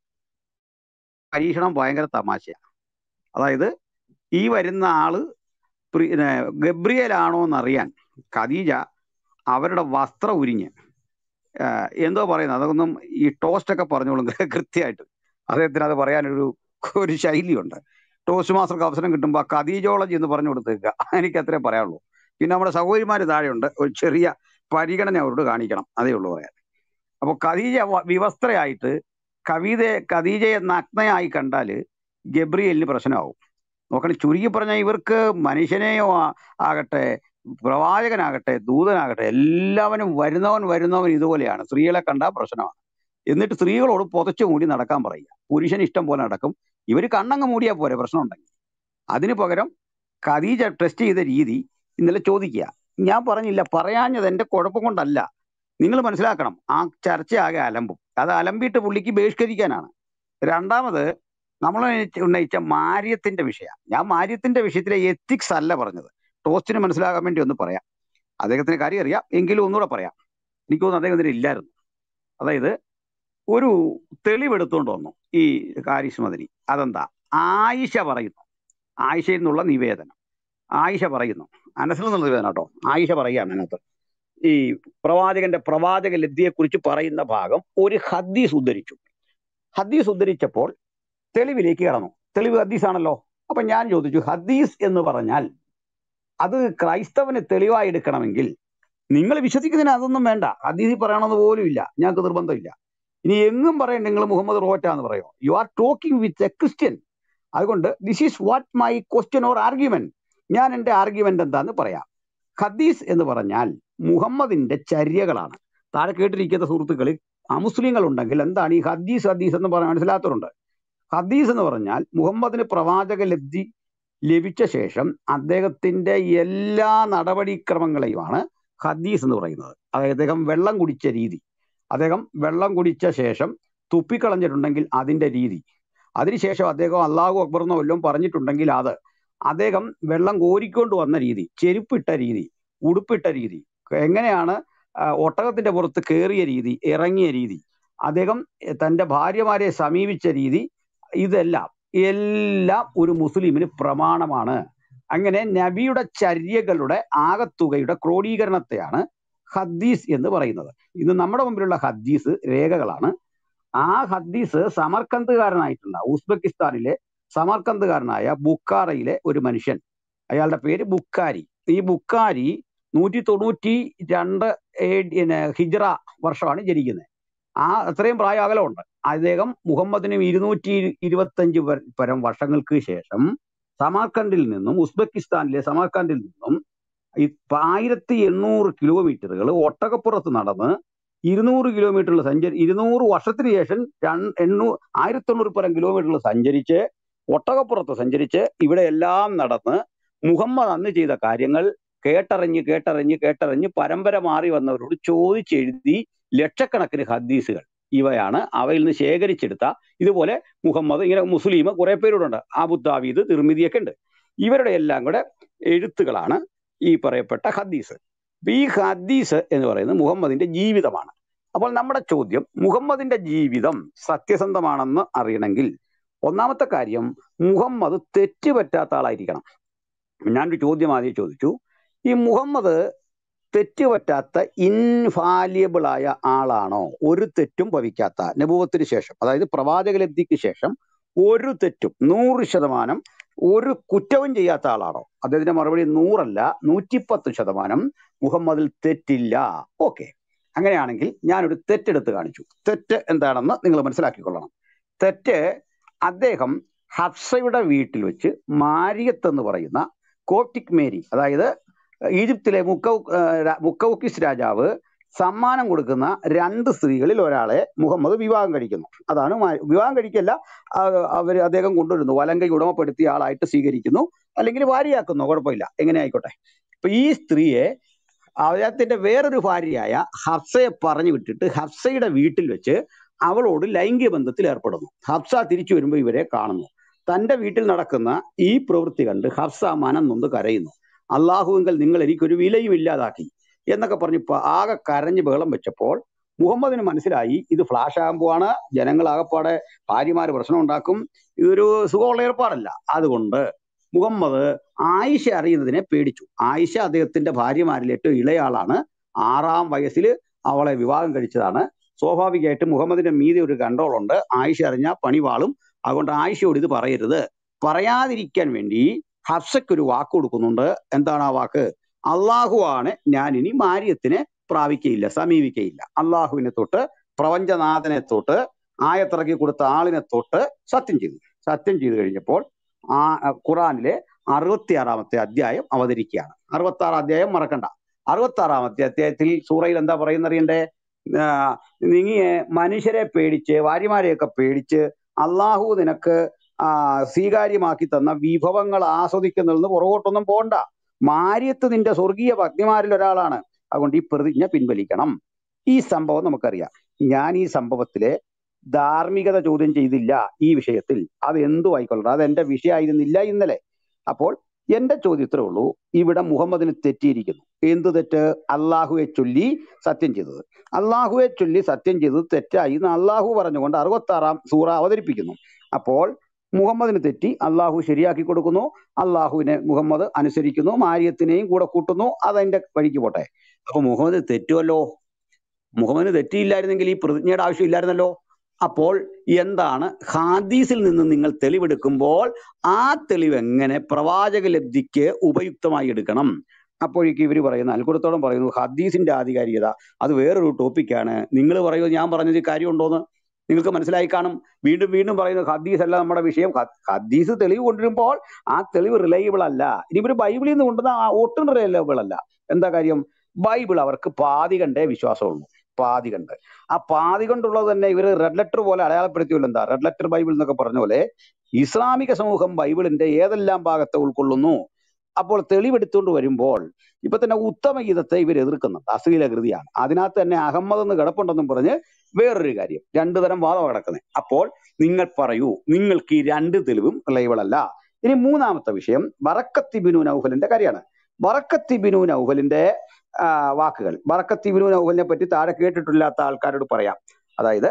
പരീക്ഷണം ഭയങ്കര തമാശയാണ് അതായത് ഈ വരുന്ന ആള് പ്രി- പിന്നെ ഗബ്രിയേലാണോ എന്നറിയാൻ ഖദീജ അവരുടെ വസ്ത്രം ഉരിഞ്ഞ് ആഹ് എന്തോ പറയുന്നത് അതൊന്നും ഈ ടോസ്റ്റ് ഒക്കെ പറഞ്ഞോളും കൃത്യമായിട്ട് അദ്ദേഹത്തിന് അത് പറയാനൊരു ഒരു ശൈലിയുണ്ട് ടോസ്റ്റ് മാസ്റ്റർക്ക് അവസരം കിട്ടുമ്പോൾ കതീജോളജി എന്ന് പറഞ്ഞു കൊടുത്തേക്കുക എനിക്ക് അത്രേ പറയാനുള്ളൂ പിന്നെ നമ്മുടെ സഹോദരിമാര് താഴെയുണ്ട് ഒരു ചെറിയ പരിഗണന അവരോട് കാണിക്കണം അതേ ഉള്ളൂ പറയാൻ അപ്പോൾ ഖദീജ വ- വിവസ്ത്രയായിട്ട് കവിതയെ ഖദീജയെ നഗ്നയായി കണ്ടാല് ഗബ്രിയലിന് പ്രശ്നമാവും നോക്കണം ചുരുക്കി പറഞ്ഞാൽ ഇവർക്ക് മനുഷ്യനെയോ ആ- ആകട്ടെ പ്രവാചകനാകട്ടെ ദൂതനാകട്ടെ എല്ലാവരും വരുന്നവൻ വരുന്നവൻ ഇതുപോലെയാണ് സ്ത്രീകളെ കണ്ടാൽ പ്രശ്നമാണ് എന്നിട്ട് സ്ത്രീകളോട് പുതച്ചു മൂടി നടക്കാൻ പറയുക പുരുഷന് ഇഷ്ടം പോലെ നടക്കും ഇവർ കണ്ണങ്ങ് മൂടിയാൽ പോരെ പ്രശ്നം ഉണ്ടെങ്കിൽ അതിന് പകരം ഖദീജ ടെസ്റ്റ് ചെയ്ത രീതി ഇന്നലെ ചോദിക്കുക ഞാൻ പറഞ്ഞില്ല പറയാഞ്ഞത് എന്റെ കുഴപ്പം കൊണ്ടല്ല നിങ്ങൾ മനസ്സിലാക്കണം ആ ചർച്ച ആകെ അലമ്പും അത് അലമ്പിയിട്ട് പുള്ളിക്ക് ബഹിഷ്കരിക്കാനാണ് രണ്ടാമത് നമ്മൾ ഉന്നയിച്ച മാര്യത്തിന്റെ വിഷയം ഞാൻ മാര്യത്തിന്റെ വിഷയത്തിലെ എത്തിക്സ് അല്ല പറഞ്ഞത് ടോസ്റ്റിന് മനസ്സിലാകാൻ വേണ്ടി ഒന്ന് പറയാം അദ്ദേഹത്തിന് കാര്യം അറിയാം എങ്കിലും ഒന്നുകൂടെ പറയാം എനിക്ക് തോന്നുന്നു അദ്ദേഹത്തിന് ഇല്ലായിരുന്നു അതായത് ഒരു തെളിവെടുത്തുകൊണ്ട് വന്നു ഈ കാരിസ്മതിനി അതെന്താ ആയിഷ പറയുന്നു ആയിഷയിൽ നിന്നുള്ള നിവേദനം ആയിഷ പറയുന്നു അനസിൽ നിന്നുള്ള നിവേദനം കേട്ടോ ആയിഷ പറയുകയാണ് അതിനകത്ത് ഈ പ്രവാചകന്റെ പ്രവാചക ലബ്ധിയെക്കുറിച്ച് പറയുന്ന ഭാഗം ഒരു ഹദീസ് ഉദ്ധരിച്ചു ഹദീസ് ഉദ്ധരിച്ചപ്പോൾ തെളിവിലേക്ക് കടന്നു തെളിവ് ഹദീസ് ആണല്ലോ അപ്പൊ ഞാൻ ചോദിച്ചു ഹദീസ് എന്ന് പറഞ്ഞാൽ അത് ക്രൈസ്തവന് തെളിവായി എടുക്കണമെങ്കിൽ നിങ്ങൾ വിശ്വസിക്കുന്നതിന് അതൊന്നും വേണ്ട ഹദീസിൽ പറയണമെന്ന് പോലും ഇല്ല ഞങ്ങൾക്ക് നിർബന്ധമില്ല ഇനി എങ്ങും പറയണ്ട നിങ്ങൾ മുഹമ്മദ് റോറ്റ എന്ന് പറയോ you are talking with a Christian അതുകൊണ്ട് this is what my question or argument ഞാൻ എന്റെ ആർഗ്യുമെന്റ് എന്താന്ന് പറയാം ഹദീസ് എന്ന് പറഞ്ഞാൽ മുഹമ്മദിന്റെ ചര്യകളാണ് താഴെ കേട്ടിരിക്കുന്ന സുഹൃത്തുക്കളിൽ അമുസ്ലിങ്ങൾ ഉണ്ടെങ്കിൽ എന്താണ് ഈ ഹദീസ് ഹദീസ് എന്ന് പറയാൻ മനസ്സിലാത്തവരുണ്ട് ഹദീസ് എന്ന് പറഞ്ഞാൽ മുഹമ്മദിന് പ്രവാചക ലബ്ധി ലഭിച്ച ശേഷം അദ്ദേഹത്തിന്റെ എല്ലാ നടപടിക്രമങ്ങളെയുമാണ് ഹദീസ് എന്ന് പറയുന്നത് അതായത് അദ്ദേഹം വെള്ളം കുടിച്ച രീതി അദ്ദേഹം വെള്ളം കുടിച്ച ശേഷം തുപ്പിക്കളഞ്ഞിട്ടുണ്ടെങ്കിൽ അതിന്റെ രീതി അതിനുശേഷം അദ്ദേഹം അള്ളാഹു അക്ബർ എന്നോ വല്ലതും പറഞ്ഞിട്ടുണ്ടെങ്കിൽ അത് അദ്ദേഹം വെള്ളം കോരിക്കൊണ്ട് വന്ന രീതി ചെരുപ്പിട്ട രീതി ഉടുപ്പിട്ട രീതി എങ്ങനെയാണ് ആ, ഒട്ടകത്തിന്റെ പുറത്ത് കയറിയ രീതി ഇറങ്ങിയ രീതി അദ്ദേഹം എ, തന്റെ ഭാര്യമാരെ സമീപിച്ച രീതി ഇതെല്ലാം എല്ലാം ഒരു മുസ്ലിമിന് പ്രമാണമാണ് അങ്ങനെ നബിയുടെ ചര്യകളുടെ ആകത്തുകയുടെ ക്രോഡീകരണത്തെയാണ് ഹദീസ് എന്ന് പറയുന്നത് ഇന്ന് നമ്മുടെ മുമ്പിലുള്ള ഹദീസ് രേഖകളാണ് ആ ഹദീസ് സമർക്കന്തുകാരനായിട്ടുള്ള ഉസ്ബെക്കിസ്ഥാനിലെ സമർക്കന്തുകാരനായ ബുക്കാറയിലെ ഒരു മനുഷ്യൻ അയാളുടെ പേര് ബുക്കാരി ഈ ബുക്കാരി നൂറ്റി തൊണ്ണൂറ്റി രണ്ട് AD പിന്നെ ഹിജ്റ വർഷമാണ് ജനിക്കുന്നത് ആ അത്രയും പ്രായ അകലമുണ്ട് അദ്ദേഹം മുഹമ്മദിനും ഇരുന്നൂറ്റി ഇരുപത്തഞ്ച് വര- പരം വർഷങ്ങൾക്ക് ശേഷം സമർക്കണ്ടിൽ നിന്നും ഉസ്ബെക്കിസ്ഥാനിലെ സമർക്കണ്ടിൽ നിന്നും ഈ ആയിരത്തി എണ്ണൂറ് കിലോമീറ്ററുകൾ ഒട്ടകപ്പുറത്ത് നടന്ന് ഇരുന്നൂറ് കിലോമീറ്ററിൽ സഞ്ചരി ഇരുന്നൂറ് വർഷത്തിന് ശേഷം രണ്ട് എണ്ണൂ ആയിരത്തി തൊണ്ണൂറ് പരം കിലോമീറ്ററിൽ സഞ്ചരിച്ച് ഒട്ടകപ്പുറത്ത് സഞ്ചരിച്ച് ഇവിടെ എല്ലാം നടന്ന് മുഹമ്മദ് അന്ന് ചെയ്ത കാര്യങ്ങൾ കേട്ടറിഞ്ഞ് കേട്ടറിഞ്ഞ് കേട്ടറിഞ്ഞ് പരമ്പര മാറി വന്നവരോട് ചോദിച്ചെഴുതി ലക്ഷക്കണക്കിന് ഹദീസുകൾ ഇവയാണ് അവയിൽ നിന്ന് ശേഖരിച്ചെടുത്ത ഇതുപോലെ മുഹമ്മദ് ഇങ്ങനെ മുസ്ലിം കുറെ പേരോടുണ്ട് അബുദാബീദ് തിർമിതിയൊക്കെ ഉണ്ട് ഇവരുടെ എല്ലാം കൂടെ എഴുത്തുകളാണ് ഈ പറയപ്പെട്ട ഹദീസ് അപ്പൊ ഈ ഹദീസ് എന്ന് പറയുന്നത് മുഹമ്മദിന്റെ ജീവിതമാണ് അപ്പോൾ നമ്മുടെ ചോദ്യം മുഹമ്മദിന്റെ ജീവിതം സത്യസന്ധമാണെന്ന് അറിയണമെങ്കിൽ ഒന്നാമത്തെ കാര്യം മുഹമ്മദ് തെറ്റുപറ്റാത്ത ആളായിരിക്കണം ഞാനൊരു ചോദ്യം ആദ്യം ചോദിച്ചു ഈ മുഹമ്മദ് തെറ്റുപറ്റാത്ത ഇൻഫാലിയബിൾ ആയ ആളാണോ ഒരു തെറ്റും ഭവിക്കാത്ത നബുവത്തിന് ശേഷം അതായത് പ്രവാചക ലബ്ധിക്ക് ശേഷം ഒരു തെറ്റും നൂറ് ശതമാനം ഒരു കുറ്റവും ചെയ്യാത്ത ആളാണോ അദ്ദേഹത്തിന്റെ മറുപടി നൂറല്ല നൂറ്റിപ്പത്ത് ശതമാനം മുഹമ്മദിൽ തെറ്റില്ല ഓക്കെ അങ്ങനെയാണെങ്കിൽ ഞാനൊരു തെറ്റെടുത്ത് കാണിച്ചു തെറ്റ് എന്താണെന്ന് നിങ്ങൾ മനസ്സിലാക്കിക്കൊള്ളണം തെറ്റ് അദ്ദേഹം ഹഫ്സയുടെ വീട്ടിൽ വെച്ച് മാരിയത്ത് എന്ന് പറയുന്ന കോപ്റ്റിക് മേരി അതായത് ഈജിപ്തിലെ മുക്കൗ മുക്കൗക്കിസ് രാജാവ് സമ്മാനം കൊടുക്കുന്ന രണ്ട് സ്ത്രീകളിൽ ഒരാളെ മുഹമ്മദ് വിവാഹം കഴിക്കുന്നു അതാണ് മാ- വിവാഹം കഴിക്കല്ല അവർ അദ്ദേഹം കൊണ്ടുവരുന്നു വലങ്കൈ ഉടമപ്പെടുത്തിയ ആളായിട്ട് സ്വീകരിക്കുന്നു അല്ലെങ്കിൽ ഭാര്യയാക്കുന്നു കുഴപ്പമില്ല എങ്ങനെ ആയിക്കോട്ടെ അപ്പൊ ഈ സ്ത്രീയെ അദ്ദേഹത്തിന്റെ വേറൊരു ഭാര്യയായ ഹഫ്സയെ പറഞ്ഞു വിട്ടിട്ട് ഹഫ്സയുടെ വീട്ടിൽ വെച്ച് അവളോട് ലൈംഗിക ബന്ധത്തിൽ ഏർപ്പെടുന്നു ഹഫ്സ തിരിച്ചു വരുമ്പോൾ ഇവരെ കാണുന്നു തന്റെ വീട്ടിൽ നടക്കുന്ന ഈ പ്രവൃത്തി കണ്ട് ഹഫ്സ മനം നൊന്ന് കരയുന്നു അള്ളാഹുവിങ്കൽ നിങ്ങൾ എനിക്കൊരു വിലയും ഇല്ലാതാക്കി എന്നൊക്കെ പറഞ്ഞ് ഇപ്പൊ ആകെ കരഞ്ഞ് ബഹളം വെച്ചപ്പോൾ മുഹമ്മദിന് മനസ്സിലായി ഇത് ഫ്ലാഷ് ആകുമ്പോഴാണ് ജനങ്ങൾ ആകപ്പാടെ ഭാര്യമാര് പ്രശ്നം ഉണ്ടാക്കും ഇതൊരു സുഖമുള്ള ഏർപ്പാടല്ല അതുകൊണ്ട് മുഹമ്മദ് ആയിഷ അറിയുന്നതിനെ പേടിച്ചു ആയിഷ അദ്ദേഹത്തിന്റെ ഭാര്യമാരിൽ ഏറ്റവും ഇളയാളാണ് ആറാം വയസ്സിൽ അവളെ വിവാഹം കഴിച്ചതാണ് സ്വാഭാവികമായിട്ടും മുഹമ്മദിന്റെ മീതെ ഒരു കൺട്രോൾ ഉണ്ട് ആയിഷ അറിഞ്ഞ പണിവാളും അതുകൊണ്ട് ആയിഷയോട് ഇത് പറയരുത് പറയാതിരിക്കാൻ വേണ്ടി ഹഫ്സയ്ക്ക് ഒരു വാക്ക് കൊടുക്കുന്നുണ്ട് എന്താണ് ആ വാക്ക് അള്ളാഹു ആണ് ഞാൻ ഇനി മാര്യത്തിനെ പ്രാപിക്കയില്ല സമീപിക്കയില്ല അള്ളാഹുവിനെ തൊട്ട് പ്രപഞ്ചനാഥനെ തൊട്ട് ആയത്തിറക്കി കൊടുത്ത ആളിനെ തൊട്ട് സത്യം ചെയ്തു സത്യം ചെയ്തു കഴിഞ്ഞപ്പോൾ ആ അഹ് ഖുറാനിലെ അറുപത്തി ആറാമത്തെ അധ്യായം അവതരിക്കുകയാണ് അറുപത്തി ആറാം അധ്യായം മറക്കണ്ട അറുപത്തി ആറാമത്തെ അധ്യായത്തിൽ സൂറയിൽ എന്താ പറയുന്ന അറിയണ്ടേ ആ, നീ മനുഷ്യരെ പേടിച്ച് ഭാര്യമാരെയൊക്കെ പേടിച്ച് അള്ളാഹു നിനക്ക് ആ സ്വീകാര്യമാക്കി തന്ന വിഭവങ്ങൾ ആസ്വദിക്കുന്നതിൽ പുറകോട്ടൊന്നും പോണ്ട മാര്യത്ത് നിന്റെ സ്വർഗീയ ഭക്തിമാരിൽ ഒരാളാണ് അതുകൊണ്ട് ഈ പ്രതിജ്ഞ പിൻവലിക്കണം ഈ സംഭവം നമുക്കറിയാം ഞാൻ ഈ സംഭവത്തിലെ ധാർമ്മികത ചോദ്യം ചെയ്തില്ല ഈ വിഷയത്തിൽ അത് എന്തു ആയിക്കൊള്ളട്ടെ അത് എന്റെ വിഷയമായിരുന്നില്ല ഇന്നലെ അപ്പോൾ എന്റെ ചോദ്യത്രേ ഉള്ളൂ ഇവിടെ മുഹമ്മദിന് തെറ്റിയിരിക്കുന്നു എന്ത് തെറ്റ് അള്ളാഹുവെ ചൊല്ലി സത്യം ചെയ്തത് അള്ളാഹുവെ ചൊല്ലി സത്യം ചെയ്തത് തെറ്റായി എന്ന് അള്ളാഹു പറഞ്ഞുകൊണ്ട് അറുപത്തി ആറാം സൂറ അവതരിപ്പിക്കുന്നു അപ്പോൾ മുഹമ്മദിന് തെറ്റി അള്ളാഹു ശരിയാക്കി കൊടുക്കുന്നു അള്ളാഹുവിനെ മുഹമ്മദ് അനുസരിക്കുന്നു മാര്യത്തിനെയും കൂടെ കൂട്ടുന്നു അതതിന്റെ വഴിക്ക് പോട്ടെ അപ്പൊ മുഹമ്മദ് തെറ്റുമല്ലോ മുഹമ്മദിന് തെറ്റിയില്ലായിരുന്നെങ്കിൽ ഈ പ്രതിജ്ഞയുടെ ആവശ്യമില്ലായിരുന്നല്ലോ അപ്പോൾ എന്താണ് ഹാദീസിൽ നിന്ന് നിങ്ങൾ തെളിവെടുക്കുമ്പോൾ ആ തെളിവ് എങ്ങനെ പ്രവാചക ലബ്ധിക്ക് ഉപയുക്തമായി എടുക്കണം അപ്പോഴേക്ക് ഇവർ പറയുന്ന അൽക്കുടത്തോളം പറയുന്നു ഹദീസിന്റെ ആധികാരികത അത് വേറൊരു ടോപ്പിക്കാണ് നിങ്ങൾ പറയുന്നത് ഞാൻ പറഞ്ഞത് കാര്യമുണ്ടോന്ന് നിങ്ങൾക്ക് മനസ്സിലായി കാണും വീണ്ടും വീണ്ടും പറയുന്നു ഹദീസ് അല്ല നമ്മുടെ വിഷയം ഹ- ഹദീസ് തെളിവ് കൊണ്ടുവരുമ്പോൾ ആ തെളിവ് റിലയബിൾ അല്ല ഇനി ഇവർ ബൈബിളിൽ നിന്ന് കൊണ്ടുവന്ന ആ ഒട്ടും റിലയബിൾ അല്ല എന്താ കാര്യം ബൈബിൾ അവർക്ക് പാതി കണ്ടേ വിശ്വാസമുള്ളൂ പാതി കണ്ട് ആ പാതി കൊണ്ടുള്ളത് തന്നെ ഇവർ റെഡ് ലെറ്റർ പോലെ അടയാളപ്പെടുത്തിയല്ലോ എന്താ റെഡ് ലെറ്റർ ബൈബിൾ എന്നൊക്കെ പറഞ്ഞ പോലെ ഇസ്ലാമിക സമൂഹം ബൈബിളിന്റെ ഏതെല്ലാം ഭാഗത്തെ ഉൾക്കൊള്ളുന്നു അപ്പോൾ തെളിവെടുത്തുകൊണ്ട് വരുമ്പോൾ ഇപ്പൊ തന്നെ ഉത്തമഗീതത്തെ ഇവർ എതിർക്കുന്നുണ്ട് അശ്ലീല കൃതിയാണ് അതിനകത്ത് തന്നെ അഹമ്മദ് എന്ന് കിടപ്പുണ്ടെന്നും പറഞ്ഞ് വേറൊരു കാര്യം രണ്ടു തരം വാദം കിടക്കുന്നത് അപ്പോൾ നിങ്ങൾ പറയൂ നിങ്ങൾക്ക് ഈ രണ്ട് തെളിവും റിലയബിൾ അല്ല ഇനി മൂന്നാമത്തെ വിഷയം ബറക്കത്തി ബിനു നൗഫലിന്റെ കാര്യമാണ് ബറക്കത്തി ബിനു നൗഫലിന്റെ ആ, വാക്കുകൾ ബറക്കത്തി ബിനു നൗഫലിനെ പറ്റി താഴെ കേട്ടിട്ടില്ലാത്ത ആൾക്കാരോട് പറയാം അതായത്